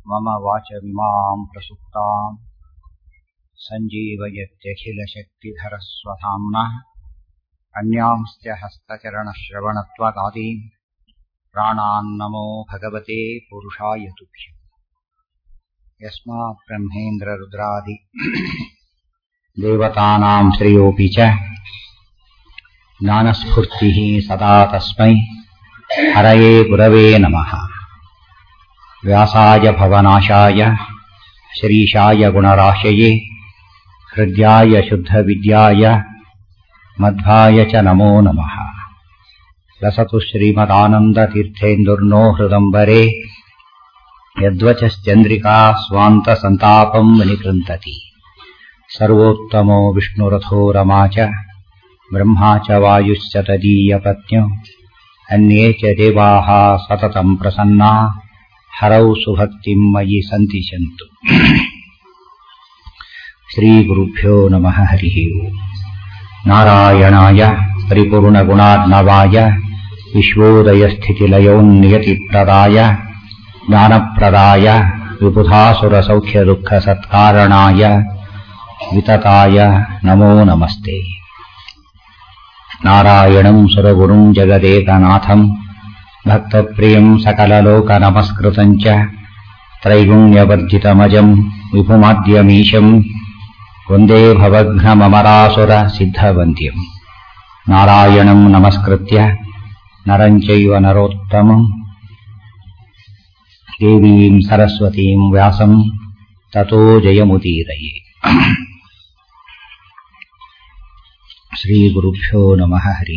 मम वाचमिमाम् प्रसुप्ताम् सञ्जीवयत्यखिलशक्तिधरस्वधाम्नः अन्यांश्च हस्तचरणश्रवणत्वदादीन् प्राणान्नमो भगवते पुरुषाय तुभ्यम् यस्मात् ब्रह्मेन्द्ररुद्रादि देवतानाम् श्रेयोऽपि च ज्ञानस्फूर्तिः सदा तस्मै हरये गुरवे नमः व्यासाय भवनाशाय श्रीशाय गुणराशये हृद्याय शुद्धविद्याय मध्वाय च नमो नमः लसतु श्रीमदानन्दतीर्थेन्दुर्नो हृदम्बरे यद्वचश्चन्द्रिका स्वान्तसन्तापम् विनिकृन्तति सर्वोत्तमो विष्णुरथो रमा च ब्रह्मा च वायुश्च तदीयपत्न्यो अन्ये च देवाः सततम् प्रसन्ना हरौ सुभक्तिम् मयि सन्तिशन्तु श्रीगुरुभ्यो नमः हरिः ओम् नारायणाय परिपूर्णगुणार्णवाय विश्वोदयस्थितिलयोन्नियतिप्रदाय ज्ञानप्रदाय विबुधासुरसौख्यदुःखसत्कारणाय वितताय नमो नमस्ते नारायणम् सुरगुरुम् जगदेकनाथम् भक्तप्रियम् सकललोकनमस्कृतम् च त्रैगुण्यवर्जितमजम् विभुमाद्यमीशम् वन्दे भवघ्नममरासुरसिद्धवन्द्यम् नारायणम् नमस्कृत्य नरम् चैव नरोत्तमम् देवीम् सरस्वतीम् व्यासम् ततो जयमुदीरये ಶ್ರೀಗುರುಭ್ಯೋ ನಮಃ ಹರಿ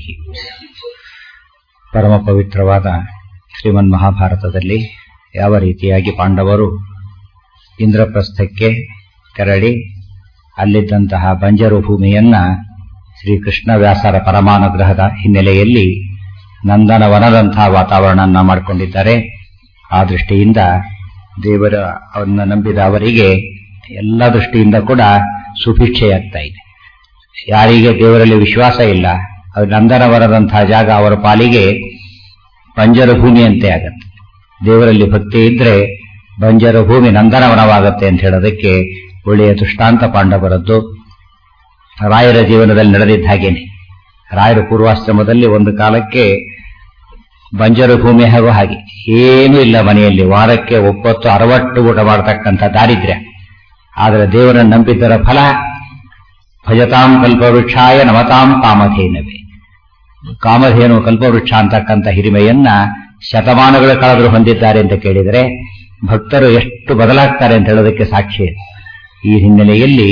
ಪರಮ ಪವಿತ್ರವಾದ ಶ್ರೀಮನ್ ಮಹಾಭಾರತದಲ್ಲಿ ಯಾವ ರೀತಿಯಾಗಿ ಪಾಂಡವರು ಇಂದ್ರಪ್ರಸ್ಥಕ್ಕೆ ತೆರಳಿ ಅಲ್ಲಿದ್ದಂತಹ ಬಂಜರು ಭೂಮಿಯನ್ನ ಶ್ರೀಕೃಷ್ಣ ವ್ಯಾಸರ ಪರಮಾನುಗ್ರಹದ ಹಿನ್ನೆಲೆಯಲ್ಲಿ ನಂದನವನದಂತಹ ವಾತಾವರಣ ಮಾಡಿಕೊಂಡಿದ್ದಾರೆ ಆ ದೃಷ್ಟಿಯಿಂದ ದೇವರ ಅವನ್ನ ನಂಬಿದ ಅವರಿಗೆ ಎಲ್ಲ ದೃಷ್ಟಿಯಿಂದ ಕೂಡ ಸುಭಿಕ್ಷೆಯಾಗ್ತಾ ಇದೆ ಯಾರಿಗೆ ದೇವರಲ್ಲಿ ವಿಶ್ವಾಸ ಇಲ್ಲ ಅದು ನಂದನವರದಂತಹ ಜಾಗ ಅವರ ಪಾಲಿಗೆ ಬಂಜರ ಭೂಮಿಯಂತೆ ಆಗತ್ತೆ ದೇವರಲ್ಲಿ ಭಕ್ತಿ ಇದ್ರೆ ಬಂಜರ ಭೂಮಿ ನಂದನವನವಾಗತ್ತೆ ಅಂತ ಹೇಳೋದಕ್ಕೆ ಒಳ್ಳೆಯ ದೃಷ್ಟಾಂತ ಪಾಂಡವರದ್ದು ರಾಯರ ಜೀವನದಲ್ಲಿ ನಡೆದಿದ್ದ ಹಾಗೇನೆ ರಾಯರ ಪೂರ್ವಾಶ್ರಮದಲ್ಲಿ ಒಂದು ಕಾಲಕ್ಕೆ ಬಂಜರು ಭೂಮಿ ಹಾಗೂ ಹಾಗೆ ಏನೂ ಇಲ್ಲ ಮನೆಯಲ್ಲಿ ವಾರಕ್ಕೆ ಒಪ್ಪತ್ತು ಅರವತ್ತು ಊಟ ಮಾಡತಕ್ಕಂಥ ದಾರಿದ್ರ್ಯ ಆದರೆ ದೇವರನ್ನು ನಂಬಿದ್ದರ ಫಲ ಭಜತಾಂ ಕಲ್ಪವೃಕ್ಷಾಯ ನಮತಾಂ ಕಾಮಧೇನವೇ ಕಾಮಧೇನು ಕಲ್ಪವೃಕ್ಷ ಅಂತಕ್ಕಂಥ ಹಿರಿಮೆಯನ್ನ ಶತಮಾನಗಳ ಕಳೆದರೂ ಹೊಂದಿದ್ದಾರೆ ಅಂತ ಕೇಳಿದರೆ ಭಕ್ತರು ಎಷ್ಟು ಬದಲಾಗ್ತಾರೆ ಅಂತ ಹೇಳೋದಕ್ಕೆ ಸಾಕ್ಷಿ ಈ ಹಿನ್ನೆಲೆಯಲ್ಲಿ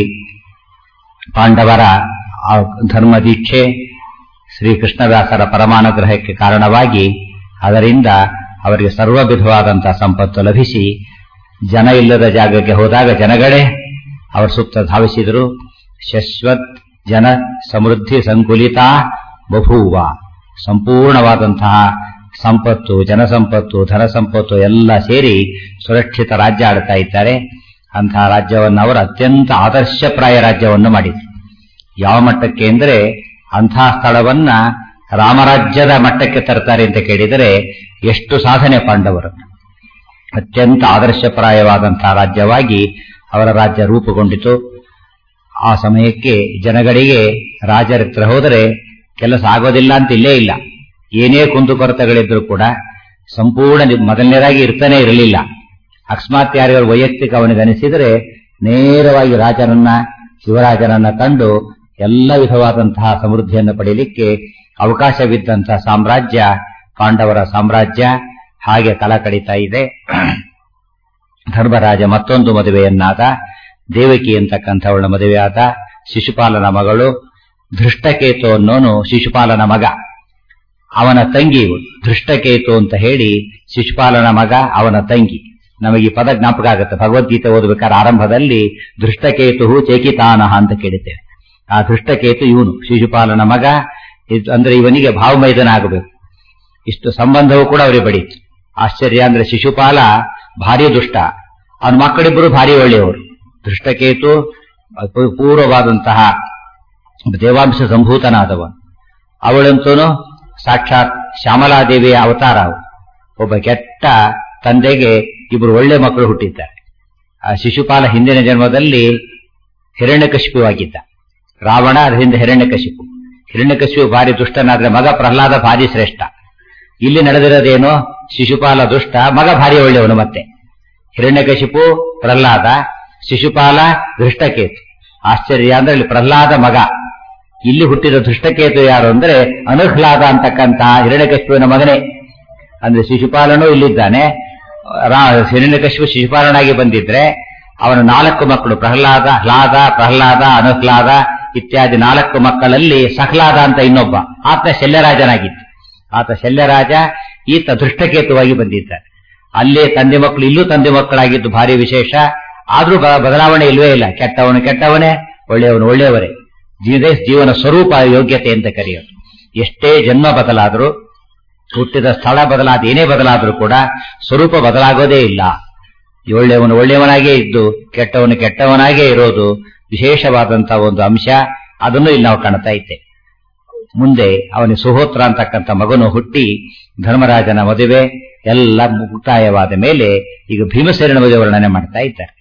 ಪಾಂಡವರ ಧರ್ಮ ದೀಕ್ಷೆ ಶ್ರೀಕೃಷ್ಣವ್ಯಾಸರ ಪರಮಾನುಗ್ರಹಕ್ಕೆ ಕಾರಣವಾಗಿ ಅದರಿಂದ ಅವರಿಗೆ ಸರ್ವ ವಿಧವಾದಂತಹ ಸಂಪತ್ತು ಲಭಿಸಿ ಜನ ಇಲ್ಲದ ಜಾಗಕ್ಕೆ ಹೋದಾಗ ಜನಗಳೇ ಅವರ ಸುತ್ತ ಧಾವಿಸಿದರು ಶಶ್ವತ್ ಜನ ಸಮೃದ್ಧಿ ಸಂಕುಲಿತ ಬಭೂವ ಸಂಪೂರ್ಣವಾದಂತಹ ಸಂಪತ್ತು ಜನಸಂಪತ್ತು ಧನ ಸಂಪತ್ತು ಎಲ್ಲ ಸೇರಿ ಸುರಕ್ಷಿತ ರಾಜ್ಯ ಆಡ್ತಾ ಇದ್ದಾರೆ ಅಂತಹ ರಾಜ್ಯವನ್ನು ಅವರು ಅತ್ಯಂತ ಆದರ್ಶಪ್ರಾಯ ರಾಜ್ಯವನ್ನು ಮಾಡಿದರು ಯಾವ ಮಟ್ಟಕ್ಕೆ ಅಂದರೆ ಅಂತಹ ಸ್ಥಳವನ್ನ ರಾಮರಾಜ್ಯದ ಮಟ್ಟಕ್ಕೆ ತರ್ತಾರೆ ಅಂತ ಕೇಳಿದರೆ ಎಷ್ಟು ಸಾಧನೆ ಪಾಂಡವರು ಅತ್ಯಂತ ಆದರ್ಶಪ್ರಾಯವಾದಂತಹ ರಾಜ್ಯವಾಗಿ ಅವರ ರಾಜ್ಯ ರೂಪುಗೊಂಡಿತು ಆ ಸಮಯಕ್ಕೆ ಜನಗಳಿಗೆ ರಾಜರ ಹತ್ರ ಹೋದರೆ ಕೆಲಸ ಆಗೋದಿಲ್ಲ ಅಂತ ಇಲ್ಲೇ ಇಲ್ಲ ಏನೇ ಕುಂದುಕೊರತೆಗಳಿದ್ರು ಕೂಡ ಸಂಪೂರ್ಣ ಮೊದಲನೇದಾಗಿ ಇರ್ತಾನೆ ಇರಲಿಲ್ಲ ಅಕಸ್ಮಾತ್ ಯಾರಿಗಾರು ವೈಯಕ್ತಿಕ ಅವನಿಗನಿಸಿದರೆ ನೇರವಾಗಿ ರಾಜನನ್ನ ಶಿವರಾಜನನ್ನ ಕಂಡು ಎಲ್ಲ ವಿಧವಾದಂತಹ ಸಮೃದ್ಧಿಯನ್ನು ಪಡೆಯಲಿಕ್ಕೆ ಅವಕಾಶವಿದ್ದಂತಹ ಸಾಮ್ರಾಜ್ಯ ಪಾಂಡವರ ಸಾಮ್ರಾಜ್ಯ ಹಾಗೆ ಕಲ ಕಡಿತಾ ಇದೆ ಧರ್ಮರಾಜ ಮತ್ತೊಂದು ಮದುವೆಯನ್ನಾದ ದೇವಕಿ ಅಂತಕ್ಕಂಥವಳ ಮದುವೆಯಾದ ಶಿಶುಪಾಲನ ಮಗಳು ಧೃಷ್ಟಕೇತು ಅನ್ನೋನು ಶಿಶುಪಾಲನ ಮಗ ಅವನ ತಂಗಿ ಧೃಷ್ಟಕೇತು ಅಂತ ಹೇಳಿ ಶಿಶುಪಾಲನ ಮಗ ಅವನ ತಂಗಿ ನಮಗೆ ಈ ಪದ ಜ್ಞಾಪಕ ಆಗುತ್ತೆ ಭಗವದ್ಗೀತೆ ಓದಬೇಕಾದ್ರೆ ಆರಂಭದಲ್ಲಿ ಧೃಷ್ಟಕೇತು ಚೇಕಿತಾನಹ ಅಂತ ಕೇಳಿದ್ದೇವೆ ಆ ಧೃಷ್ಟಕೇತು ಇವನು ಶಿಶುಪಾಲನ ಮಗ ಅಂದ್ರೆ ಇವನಿಗೆ ಭಾವಮೈದನ ಆಗಬೇಕು ಇಷ್ಟು ಸಂಬಂಧವೂ ಕೂಡ ಅವರಿಗೆ ಬಡೀತು ಆಶ್ಚರ್ಯ ಅಂದ್ರೆ ಶಿಶುಪಾಲ ಭಾರಿ ದುಷ್ಟ ಅವನ ಮಕ್ಕಳಿಬ್ಬರು ಭಾರಿ ಒಳ್ಳೆಯವರು ದೃಷ್ಟಕೇತು ಪೂರ್ವವಾದಂತಹ ದೇವಾಂಶ ಸಂಭೂತನಾದವ ಅವಳಂತೂ ಸಾಕ್ಷಾತ್ ಶ್ಯಾಮಲಾದೇವಿಯ ಅವತಾರ ಒಬ್ಬ ಕೆಟ್ಟ ತಂದೆಗೆ ಇಬ್ಬರು ಒಳ್ಳೆ ಮಕ್ಕಳು ಹುಟ್ಟಿದ್ದಾರೆ ಆ ಶಿಶುಪಾಲ ಹಿಂದಿನ ಜನ್ಮದಲ್ಲಿ ಹಿರಣ್ಯಕಶಿಪು ಆಗಿದ್ದ ರಾವಣ ಅದ್ರ ಹಿಂದೆ ಹಿರಣ್ಯಕಶಿಪು ಹಿರಣ್ಯಕಶಿಪು ಭಾರಿ ದುಷ್ಟನಾದ್ರೆ ಮಗ ಪ್ರಹ್ಲಾದ ಭಾರಿ ಶ್ರೇಷ್ಠ ಇಲ್ಲಿ ನಡೆದಿರೋದೇನು ಶಿಶುಪಾಲ ದುಷ್ಟ ಮಗ ಭಾರಿ ಒಳ್ಳೆಯವನು ಮತ್ತೆ ಹಿರಣ್ಯಕಶಿಪು ಪ್ರಹ್ಲಾದ ಶಿಶುಪಾಲ ದೃಷ್ಟಕೇತು ಆಶ್ಚರ್ಯ ಅಂದ್ರೆ ಇಲ್ಲಿ ಪ್ರಹ್ಲಾದ ಮಗ ಇಲ್ಲಿ ಹುಟ್ಟಿದ ದೃಷ್ಟಕೇತು ಯಾರು ಅಂದ್ರೆ ಅನುಹ್ಲಾದ ಅಂತಕ್ಕಂಥ ಹಿರಣ್ಯಕಶಿಪುವಿನ ಮಗನೇ ಅಂದ್ರೆ ಶಿಶುಪಾಲನೂ ಇಲ್ಲಿದ್ದಾನೆ ರಾ- ಹಿರಣ್ಯಕಶಿಪು ಶಿಶುಪಾಲನಾಗಿ ಬಂದಿದ್ರೆ ಅವನ ನಾಲ್ಕು ಮಕ್ಕಳು ಪ್ರಹ್ಲಾದ ಹ್ಲಾದ ಪ್ರಹ್ಲಾದ ಅನುಹ್ಲಾದ ಇತ್ಯಾದಿ ನಾಲ್ಕು ಮಕ್ಕಳಲ್ಲಿ ಸಹ್ಲಾದ ಅಂತ ಇನ್ನೊಬ್ಬ ಆತ ಶಲ್ಯರಾಜನಾಗಿತ್ತು ಆತ ಶಲ್ಯರಾಜ ಈತ ದೃಷ್ಟಕೇತುವಾಗಿ ಬಂದಿದ್ದಾನೆ ಅಲ್ಲೇ ತಂದೆ ಮಕ್ಕಳು ಇಲ್ಲೂ ತಂದೆ ಮಕ್ಕಳಾಗಿದ್ದು ಭಾರಿ ವಿಶೇಷ ಆದ್ರೂ ಬ- ಬದಲಾವಣೆ ಇಲ್ವೇ ಇಲ್ಲ ಕೆಟ್ಟವನು ಕೆಟ್ಟವನೇ ಒಳ್ಳೆಯವನು ಒಳ್ಳೆಯವರೇ ಜೀವ ಜೀವನ ಸ್ವರೂಪ ಯೋಗ್ಯತೆ ಅಂತ ಕರೆಯೋದು ಎಷ್ಟೇ ಜನ್ಮ ಬದಲಾದರೂ ಹುಟ್ಟಿದ ಸ್ಥಳ ಬದಲಾದ ಏನೇ ಬದಲಾದರೂ ಕೂಡ ಸ್ವರೂಪ ಬದಲಾಗೋದೇ ಇಲ್ಲ ಒಳ್ಳೆಯವನು ಒಳ್ಳೆಯವನಾಗೇ ಇದ್ದು ಕೆಟ್ಟವನು ಕೆಟ್ಟವನಾಗೇ ಇರೋದು ವಿಶೇಷವಾದಂತಹ ಒಂದು ಅಂಶ ಅದನ್ನು ಇಲ್ಲಿ ನಾವು ಕಾಣ್ತಾ ಇದ್ದೆ ಮುಂದೆ ಅವನಿಗೆ ಸುಹೋತ್ರ ಅಂತಕ್ಕಂಥ ಮಗನು ಹುಟ್ಟಿ ಧರ್ಮರಾಜನ ಮದುವೆ ಎಲ್ಲ ಮುಕ್ತಾಯವಾದ ಮೇಲೆ ಈಗ ಭೀಮಸೇನ ಮದುವೆ ವರ್ಣನೆ ಮಾಡ್ತಾ ಇದ್ದಾರೆ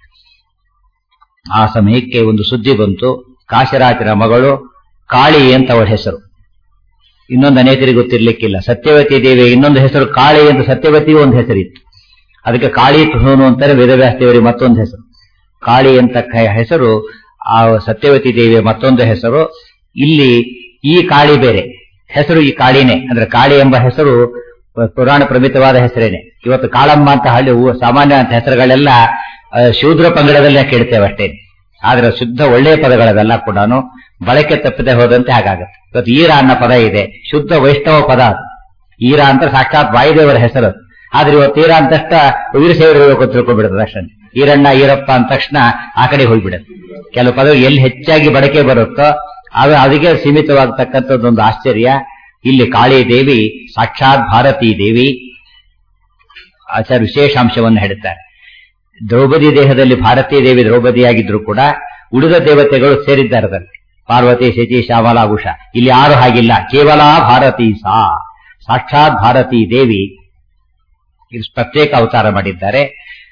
ಆ ಸಮಯಕ್ಕೆ ಒಂದು ಸುದ್ದಿ ಬಂತು ಕಾಶಿರಾಜನ ಮಗಳು ಕಾಳಿ ಅಂತ ಅವಳ ಹೆಸರು ಇನ್ನೊಂದು ಅನೇಕರಿಗೆ ಗೊತ್ತಿರ್ಲಿಕ್ಕಿಲ್ಲ ಸತ್ಯವತಿ ದೇವಿ ಇನ್ನೊಂದು ಹೆಸರು ಕಾಳಿ ಅಂತ ಸತ್ಯವತಿಗೂ ಒಂದು ಹೆಸರಿತ್ತು ಅದಕ್ಕೆ ಕಾಳಿ ತುಣು ಅಂತಾರೆ ವೇದವ್ಯಾಸ ದೇವರಿಗೆ ಮತ್ತೊಂದು ಹೆಸರು ಕಾಳಿ ಅಂತ ಕ- ಹೆಸರು ಆ ಸತ್ಯವತಿ ದೇವಿಯ ಮತ್ತೊಂದು ಹೆಸರು ಇಲ್ಲಿ ಈ ಕಾಳಿ ಬೇರೆ ಹೆಸರು ಈ ಕಾಳಿನೇ ಅಂದ್ರೆ ಕಾಳಿ ಎಂಬ ಹೆಸರು ಪುರಾಣ ಪ್ರಮಿತವಾದ ಹೆಸರೇನೆ ಇವತ್ತು ಕಾಳಮ್ಮ ಅಂತ ಹಳ್ಳಿ ಊ- ಸಾಮಾನ್ಯ ಅಂತ ಹೆಸರುಗಳೆಲ್ಲ ಆ, ಶೂದ್ರ ಪಂಗಡದಲ್ಲೇ ಕೇಳ್ತೇವೆ ಅಷ್ಟೇ ಆದ್ರೆ ಶುದ್ಧ ಒಳ್ಳೆಯ ಪದಗಳವೆಲ್ಲ ಕೂಡ ಬಳಕೆ ತಪ್ಪದೆ ಹೋದಂತೆ ಹಾಗಾಗುತ್ತೆ ಇವತ್ತು ಈರ ಅನ್ನೋ ಪದ ಇದೆ ಶುದ್ಧ ವೈಷ್ಣವ ಪದ ಅದು ಈರ ಅಂತ ಸಾಕ್ಷಾತ್ ವಾಯುದೇವರ ಹೆಸರು ಅದು. ಆದ್ರೆ ಇವತ್ತು ಈರ ಅಂತ ತಕ್ಷಣ ವೀರಶೈವರು ಇರಬೇಕು ಅಂತ ತಿಳ್ಕೊಂಡ್ಬಿಡುತ್ತೆ ತಕ್ಷಣ ಈರಣ್ಣ ಈರಪ್ಪ ಅಂದ ತಕ್ಷಣ ಆ ಕಡೆ ಹೋಗ್ಬಿಡುತ್ತೆ ಕೆಲವು ಪದಗಳು ಎಲ್ಲಿ ಹೆಚ್ಚಾಗಿ ಬಳಕೆ ಬರುತ್ತೋ ಅದು ಅದಕ್ಕೆ ಸೀಮಿತವಾಗತಕ್ಕಂಥದ್ದೊಂದು ಆಶ್ಚರ್ಯ ಇಲ್ಲಿ ಕಾಳಿ ದೇವಿ ಸಾಕ್ಷಾತ್ ಭಾರತೀ ದೇವಿ ಆಚಾರ್ಯ ವಿಶೇಷಾಂಶವನ್ನು ಹೇಳುತ್ತಾರೆ ದ್ರೌಪದಿ ದೇಹದಲ್ಲಿ ಭಾರತೀ ದೇವಿ ದ್ರೌಪದಿಯಾಗಿದ್ರು ಕೂಡ ಉಳಿದ ದೇವತೆಗಳು ಸೇರಿದ್ದಾರೆ ಅದರಲ್ಲಿ ಪಾರ್ವತಿ ಶಚಿ ಶ್ಯಾಮಲ ಉಷ ಇಲ್ಲಿ ಯಾರು ಹಾಗಿಲ್ಲ ಕೇವಲ ಭಾರತೀ ಸಾ ಸಾಕ್ಷಾತ್ ಭಾರತೀ ದೇವಿ ಇದು ಪ್ರತ್ಯೇಕ ಅವತಾರ ಮಾಡಿದ್ದಾರೆ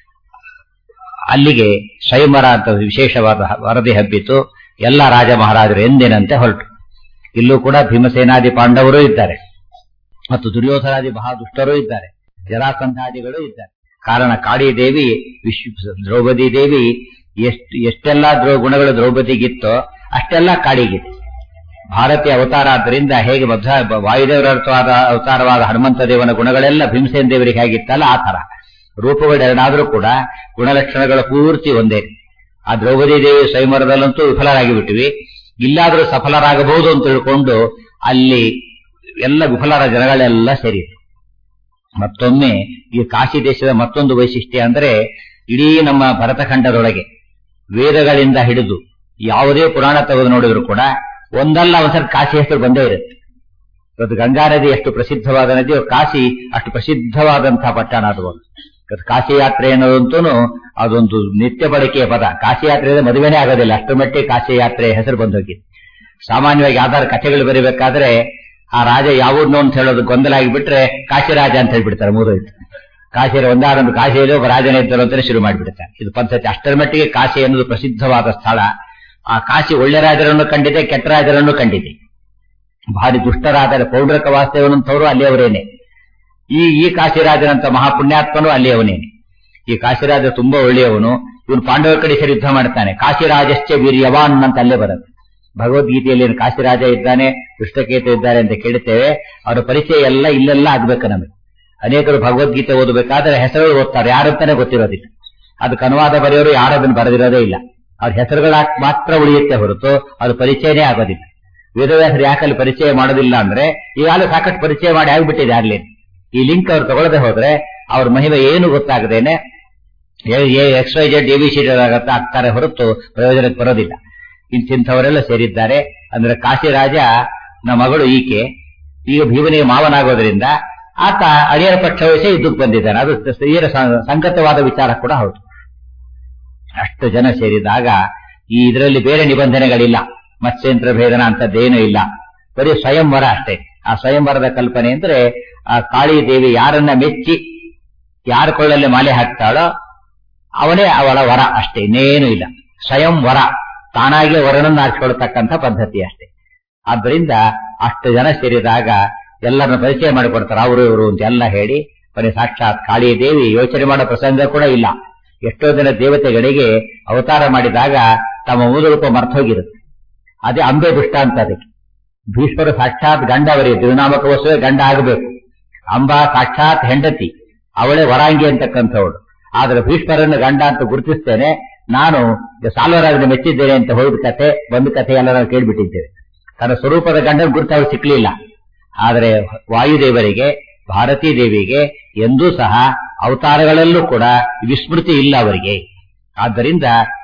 ಅಲ್ಲಿಗೆ ಸ್ವಯಂವರ ಅಂತ ವಿಶೇಷವಾದ ವರದಿ ಹಬ್ಬಿತು ಎಲ್ಲ ರಾಜ ಮಹಾರಾಜರು ಎಂದಿನಂತೆ ಹೊರಟು ಇಲ್ಲೂ ಕೂಡ ಭೀಮಸೇನಾದಿ ಪಾಂಡವರು ಇದ್ದಾರೆ ಮತ್ತು ದುರ್ಯೋಧನಾದಿ ಮಹಾದುಷ್ಟರೂ ಇದ್ದಾರೆ ಜರಾಸಂಧಾದಿಗಳು ಇದ್ದಾರೆ ಕಾರಣ ಕಾಳಿ ದೇವಿ ವಿಶ್ವ ದ್ರೌಪದಿ ದೇವಿ ಎಷ್ಟು ಎಷ್ಟೆಲ್ಲ ದ್ರೌ ಗುಣಗಳು ದ್ರೌಪದಿಗಿತ್ತೋ ಅಷ್ಟೆಲ್ಲ ಕಾಳಿಗಿದೆ ಭಾರತೀಯ ಅವತಾರ ಆದ್ದರಿಂದ ಹೇಗೆ ಮಧ್ವ ವಾಯುದೇವರ ಅರ್ಥವಾದ ಅವತಾರವಾದ ಹನುಮಂತ ದೇವನ ಗುಣಗಳೆಲ್ಲ ಭೀಮಸೇನ ದೇವರಿಗೆ ಹೇಗಿತ್ತಲ್ಲ ಆ ತರ ರೂಪಗಳೆರಡಾದ್ರೂ ಕೂಡ ಗುಣಲಕ್ಷಣಗಳ ಪೂರ್ತಿ ಒಂದೇ ಆ ದ್ರೌಪದಿ ದೇವಿ ಸ್ವಯಂವರದಲ್ಲಂತೂ ವಿಫಲರಾಗಿ ಬಿಟ್ಟಿವಿ ಇಲ್ಲಾದ್ರೂ ಸಫಲರಾಗಬಹುದು ಅಂತ ತಿಳ್ಕೊಂಡು ಅಲ್ಲಿ ಎಲ್ಲ ವಿಫಲರ ಜನಗಳೆಲ್ಲ ಸೇರಿತು ಮತ್ತೊಮ್ಮೆ ಈ ಕಾಶಿ ದೇಶದ ಮತ್ತೊಂದು ವೈಶಿಷ್ಟ್ಯ ಅಂದ್ರೆ ಇಡೀ ನಮ್ಮ ಭರತಖಂಡದೊಳಗೆ ವೇದಗಳಿಂದ ಹಿಡಿದು ಯಾವುದೇ ಪುರಾಣ ತೆಗೆದು ನೋಡಿದ್ರು ಕೂಡ ಒಂದಲ್ಲ ಒಂದ್ಸಲ ಕಾಶಿ ಹೆಸರು ಬಂದೇ ಇರುತ್ತೆ ಇವತ್ತು ಗಂಗಾ ನದಿ ಎಷ್ಟು ಪ್ರಸಿದ್ಧವಾದ ನದಿ ಕಾಶಿ ಅಷ್ಟು ಪ್ರಸಿದ್ಧವಾದಂತಹ ಪಟ್ಟಣ ಅದು ಒಂದು ಇವತ್ತು ಕಾಶಿ ಯಾತ್ರೆ ಅನ್ನೋದಂತೂ ಅದೊಂದು ನಿತ್ಯ ಬಳಕೆಯ ಪದ ಕಾಶಿ ಯಾತ್ರೆ ಮದುವೆನೇ ಆಗೋದಿಲ್ಲ ಅಷ್ಟರ ಮಟ್ಟಿಗೆ ಕಾಶಿ ಯಾತ್ರೆ ಹೆಸರು ಬಂದೋಗಿದೆ ಸಾಮಾನ್ಯವಾಗಿ ಯಾವ್ದಾದ್ರು ಕಥೆಗಳು ಬರೀಬೇಕಾದ್ರೆ ಆ ರಾಜ ಯಾವೂರ್ನೋ ಅಂತ ಹೇಳೋದು ಗೊಂದಲ ಆಗಿಬಿಟ್ರೆ ಕಾಶಿ ರಾಜ ಅಂತ ಹೇಳ್ಬಿಡ್ತಾರೆ ಮೂರೋಯ್ತು ಕಾಶಿ ಒಂದಾರೊಂದು ಕಾಶಿಯಲ್ಲಿ ಒಬ್ಬ ರಾಜನೇ ಇದ್ದರು ಅಂತಾನೆ ಶುರು ಮಾಡಿಬಿಡ್ತಾರೆ ಇದು ಪದ್ಧತಿ ಅಷ್ಟರ ಮಟ್ಟಿಗೆ ಕಾಶಿ ಅನ್ನೋದು ಪ್ರಸಿದ್ಧವಾದ ಸ್ಥಳ ಆ ಕಾಶಿ ಒಳ್ಳೆ ರಾಜರನ್ನು ಕಂಡಿದೆ ಕೆಟ್ಟ ರಾಜರನ್ನು ಕಂಡಿದೆ ಭಾರಿ ದುಷ್ಟರಾದರೆ ಪೌಂಡ್ರಕ ವಾಸ್ತವನಂತವರು ಅಲ್ಲಿಯವರೇನೆ ಈ ಈ ಕಾಶಿರಾಜನಂತ ಮಹಾಪುಣ್ಯಾತ್ಮನು ಅಲ್ಲಿಯವನೇನೆ ಈ ಕಾಶಿರಾಜ ತುಂಬಾ ಒಳ್ಳೆಯವನು ಇವನು ಪಾಂಡವರ ಕಡೆ ಸೇರಿ ಯುದ್ಧ ಮಾಡ್ತಾನೆ ಕಾಶಿರಾಜಶ್ಚ ವೀರ್ಯವಾನ್ ಅಂತ ಅಲ್ಲೇ ಬರುತ್ತೆ ಭಗವದ್ಗೀತೆಯಲ್ಲಿ ಏನು ಕಾಶಿರಾಜ ಇದ್ದಾನೆ ದುಷ್ಟಕೇತು ಇದ್ದಾರೆ ಅಂತ ಕೇಳುತ್ತೇವೆ ಅವರ ಪರಿಚಯ ಎಲ್ಲ ಇಲ್ಲೆಲ್ಲ ಆಗ್ಬೇಕು ನಮಗೆ ಅನೇಕರು ಭಗವದ್ಗೀತೆ ಓದಬೇಕಾದ್ರೆ ಹೆಸರುಗಳು ಓದ್ತಾರೆ ಯಾರಂತಾನೆ ಗೊತ್ತಿರೋದಿಲ್ಲ ಅದಕ್ಕೆ ಅನುವಾದ ಬರೆಯೋರು ಯಾರದನ್ನು ಬರೆದಿರೋದೇ ಇಲ್ಲ ಅವ್ರ ಹೆಸರುಗಳ ಮಾತ್ರ ಉಳಿಯುತ್ತೆ ಹೊರತು ಅದು ಪರಿಚಯನೇ ಆಗೋದಿಲ್ಲ ವೇದವ್ಯಾಸರು ಯಾಕಲ್ಲಿ ಪರಿಚಯ ಮಾಡೋದಿಲ್ಲ ಅಂದ್ರೆ ಈಗಾಗಲೇ ಸಾಕಷ್ಟು ಪರಿಚಯ ಮಾಡಿ ಆಗ್ಬಿಟ್ಟಿದೆ ಆಗ್ಲೇ ಈ ಲಿಂಕ್ ಅವ್ರು ತಗೊಳ್ಳದೆ ಹೋದ್ರೆ ಅವ್ರ ಮಹಿಮೆ ಏನು ಗೊತ್ತಾಗದೇನೆ X Y Z A B C ಆಗತ್ತ ಆಗ್ತಾರೆ ಹೊರತು ಪ್ರಯೋಜನಕ್ಕೆ ಬರೋದಿಲ್ಲ ಇಂತಿಂಥವರೆಲ್ಲ ಸೇರಿದ್ದಾರೆ ಅಂದ್ರೆ ಕಾಶಿರಾಜ ನಮ್ಮ ಮಗಳು ಈಕೆ ಈಗ ಭೀಮನಿಗೆ ಮಾವನಾಗೋದ್ರಿಂದ ಆತ ಅಳಿಯರ ಪಕ್ಷ ವಹಿಸಿ ಯುದ್ಧಕ್ಕೆ ಬಂದಿದ್ದಾನೆ ಅದು ತೀರ ಸಂಗತವಾದ ವಿಚಾರ ಕೂಡ ಹೌದು ಅಷ್ಟು ಜನ ಸೇರಿದಾಗ ಈ ಇದರಲ್ಲಿ ಬೇರೆ ನಿಬಂಧನೆಗಳಿಲ್ಲ ಮತ್ಸ್ಯಂತ್ರ ಭೇದನ ಅಂತದ್ದೇನೂ ಇಲ್ಲ ಬರೀ ಸ್ವಯಂವರ ಅಷ್ಟೇ ಆ ಸ್ವಯಂವರದ ಕಲ್ಪನೆ ಅಂದ್ರೆ ಆ ಕಾಳಿ ದೇವಿ ಯಾರನ್ನ ಮೆಚ್ಚಿ ಯಾರ ಕೊಳ್ಳಲ್ಲಿ ಮಾಲೆ ಹಾಕ್ತಾಳೋ ಅವನೇ ಅವಳ ವರ ಅಷ್ಟೇ ಇನ್ನೇನು ಇಲ್ಲ ಸ್ವಯಂ ವರ ತಾನಾಗೆ ವರನನ್ನು ಹಾಕಿಕೊಳ್ತಕ್ಕಂಥ ಪದ್ಧತಿ ಅಷ್ಟೇ ಆದ್ದರಿಂದ ಅಷ್ಟು ಜನ ಸೇರಿದಾಗ ಎಲ್ಲರನ್ನ ಪರಿಚಯ ಮಾಡಿಕೊಡ್ತಾರೆ ಅವರು ಇವರು ಅಂತ ಎಲ್ಲ ಹೇಳಿ ಬರೀ ಸಾಕ್ಷಾತ್ ಕಾಳಿ ದೇವಿ ಯೋಚನೆ ಮಾಡೋ ಪ್ರಸಂಗ ಕೂಡ ಇಲ್ಲ ಎಷ್ಟೋ ಜನ ದೇವತೆಗಳಿಗೆ ಅವತಾರ ಮಾಡಿದಾಗ ತಮ್ಮ ಮೂಲ ರೂಪ ಮರ್ತೋಗಿರುತ್ತೆ ಅದೇ ಅಂಬೆ ದೃಷ್ಟಾಂತ ಅದಕ್ಕೆ ಭೀಷ್ಮರು ಸಾಕ್ಷಾತ್ ಗಂಡ ಅವರಿಗೆ ತಿರುನಾಮಕ ವಸುವೆ ಗಂಡ ಆಗಬೇಕು ಅಂಬಾ ಸಾಕ್ಷಾತ್ ಹೆಂಡತಿ ಅವಳೇ ವರಾಂಗಿ ಅಂತಕ್ಕಂಥವಳು ಆದ್ರೆ ಭೀಷ್ಮರನ್ನು ಗಂಡ ಅಂತ ಗುರುತಿಸ್ತೇನೆ ನಾನು ಸಾಲ್ವರಾಜನ ಮೆಚ್ಚಿದ್ದೇನೆ ಅಂತ ಹೋದ ಕತೆ ಒಂದು ಕಥೆ ಎಲ್ಲ ನಾವು ಕೇಳ್ಬಿಟ್ಟಿದ್ದೇವೆ ತನ್ನ ಸ್ವರೂಪದ ಗಂಡನ ಗುರುತು ಅವ್ರು ಸಿಕ್ಲಿಲ್ಲ ಆದರೆ ವಾಯುದೇವರಿಗೆ ಭಾರತೀ ದೇವಿಗೆ ಎಂದೂ ಸಹ ಅವತಾರಗಳಲ್ಲೂ ಕೂಡ ವಿಸ್ಮೃತಿ ಇಲ್ಲ ಅವರಿಗೆ ಆದ್ದರಿಂದ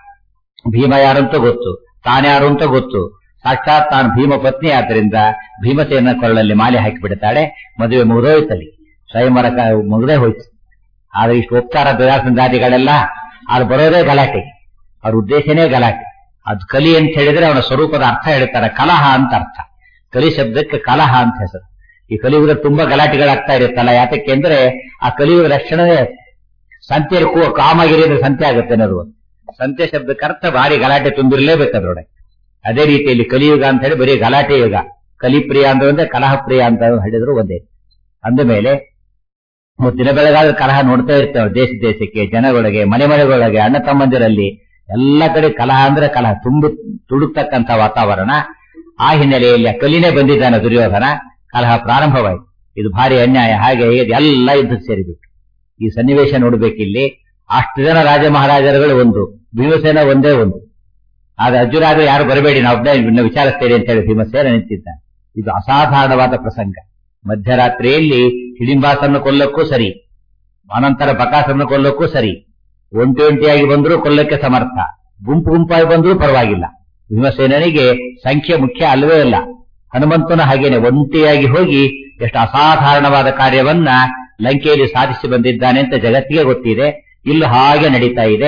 ಭೀಮ ಯಾರಂತ ಗೊತ್ತು ತಾನ್ಯಾರು ಅಂತ ಗೊತ್ತು ಸಾಕ್ಷಾತ್ ತಾನು ಭೀಮ ಪತ್ನಿ ಆದ್ದರಿಂದ ಭೀಮಸೇನ ಕೊಳ್ಳಲ್ಲಿ ಮಾಲೆ ಹಾಕಿಬಿಡ್ತಾಳೆ ಮದುವೆ ಮುಗಿದೋಯ್ತಲ್ಲಿ ಸ್ವಯಂವರ ಮುಗದೇ ಹೋಯ್ತು ಆದ್ರೆ ಇಷ್ಟು ಉಪಚಾರ ದ್ವಯಾಸಂಧಾದಿಗಳೆಲ್ಲ ಅದು ಬರೋದೇ ಗಲಾಟೆ ಅವ್ರ ಉದ್ದೇಶನೇ ಗಲಾಟೆ ಅದು ಕಲಿ ಅಂತ ಹೇಳಿದ್ರೆ ಅವನ ಸ್ವರೂಪದ ಅರ್ಥ ಹೇಳ್ತಾರೆ ಕಲಹ ಅಂತ ಅರ್ಥ ಕಲಿ ಶಬ್ದಕ್ಕೆ ಕಲಹ ಅಂತ ಹೆಸರು ಈ ಕಲಿಯುಗದಲ್ಲಿ ತುಂಬಾ ಗಲಾಟೆಗಳಾಗ್ತಾ ಇರುತ್ತಲ್ಲ ಯಾತಕ್ಕೆ ಅಂದ್ರೆ ಆ ಕಲಿಯುಗ ಲಕ್ಷಣವೇ ಸಂತೆಯಲ್ಲಿ ಕೂ ಕಾಮಗಿರಿ ಅಂದ್ರೆ ಸಂತೆ ಆಗುತ್ತೆ ಅನ್ನೋದು ಸಂತೆ ಶಬ್ದಕ್ಕೆ ಅರ್ಥ ಭಾರಿ ಗಲಾಟೆ ತುಂಬಿರಲೇಬೇಕು ಅದ್ರೊಳಗೆ ಅದೇ ರೀತಿಯಲ್ಲಿ ಕಲಿಯುಗ ಅಂತ ಹೇಳಿ ಬರೀ ಗಲಾಟೆ ಯುಗ ಕಲಿಪ್ರಿಯ ಅಂದ್ರೆ ಒಂದೇ ಕಲಹ ಪ್ರಿಯ ಅಂತ ಹೇಳಿದ್ರು ಒಂದೇ ಅಂದ ಮೇಲೆ ದಿನ ಬೆಳಗಾದ ಕಲಹ ನೋಡ್ತಾ ಇರ್ತೇವೆ ದೇಶ ದೇಶಕ್ಕೆ ಜನಗಳಿಗೆ ಮನೆ ಮನೆಗಳೊಳಗೆ ಅಣ್ಣ ತಮ್ಮಂದಿರಲ್ಲಿ ಎಲ್ಲ ಕಡೆ ಕಲಹ ಅಂದ್ರೆ ಕಲಹ ತುಂಬು ತುಡುಕ್ತಕ್ಕಂಥ ವಾತಾವರಣ ಆ ಹಿನ್ನೆಲೆಯಲ್ಲಿ ಆ ಕಲಿನೇ ಬಂದಿದ್ದಾನೆ ದುರ್ಯೋಧನ ಕಲಹ ಪ್ರಾರಂಭವಾಯಿತು ಇದು ಭಾರಿ ಅನ್ಯಾಯ ಹಾಗೆ ಹೀಗೆ ಎಲ್ಲ ಯುದ್ಧಕ್ಕೆ ಸೇರಿಬಿಟ್ಟು ಈ ಸನ್ನಿವೇಶ ನೋಡ್ಬೇಕಿಲ್ಲಿ ಅಷ್ಟು ಜನ ರಾಜ ಮಹಾರಾಜರುಗಳು ಒಂದು ಭೀಮಸೇನ ಒಂದೇ ಒಂದು ಆದ್ರೆ ಅರ್ಜುನಾದ್ರು ಯಾರು ಬರಬೇಡಿ ನಾವು ಒಬ್ಬನೇ ವಿಚಾರಿಸ್ತೇನೆ ಅಂತ ಹೇಳಿ ಭೀಮಸೇನ ನಿಂತಿದ್ದಾನೆ ಇದು ಅಸಾಧಾರಣವಾದ ಪ್ರಸಂಗ ಮಧ್ಯರಾತ್ರಿಯಲ್ಲಿ ಹಿಡಿಂಬಾಸನ್ನು ಕೊಲ್ಲಕ್ಕೂ ಸರಿ ಅನಂತರ ಬಕಾಸನ್ನು ಕೊಲ್ಲಕ್ಕೂ ಸರಿ ಒಂಟಿ ಒಂಟಿಯಾಗಿ ಬಂದರೂ ಕೊಲ್ಲಕ್ಕೆ ಸಮರ್ಥ ಗುಂಪು ಗುಂಪಾಗಿ ಬಂದರೂ ಪರವಾಗಿಲ್ಲ ಭೀಮಸೇನಿಗೆ ಸಂಖ್ಯೆ ಮುಖ್ಯ ಅಲ್ವೇ ಅಲ್ಲ ಹನುಮಂತನ ಹಾಗೇನೆ ಒಂಟಿಯಾಗಿ ಹೋಗಿ ಎಷ್ಟು ಅಸಾಧಾರಣವಾದ ಕಾರ್ಯವನ್ನ ಲಂಕೆಯಲ್ಲಿ ಸಾಧಿಸಿ ಬಂದಿದ್ದಾನೆ ಅಂತ ಜಗತ್ತಿಗೆ ಗೊತ್ತಿದೆ ಇಲ್ಲೂ ಹಾಗೆ ನಡೀತಾ ಇದೆ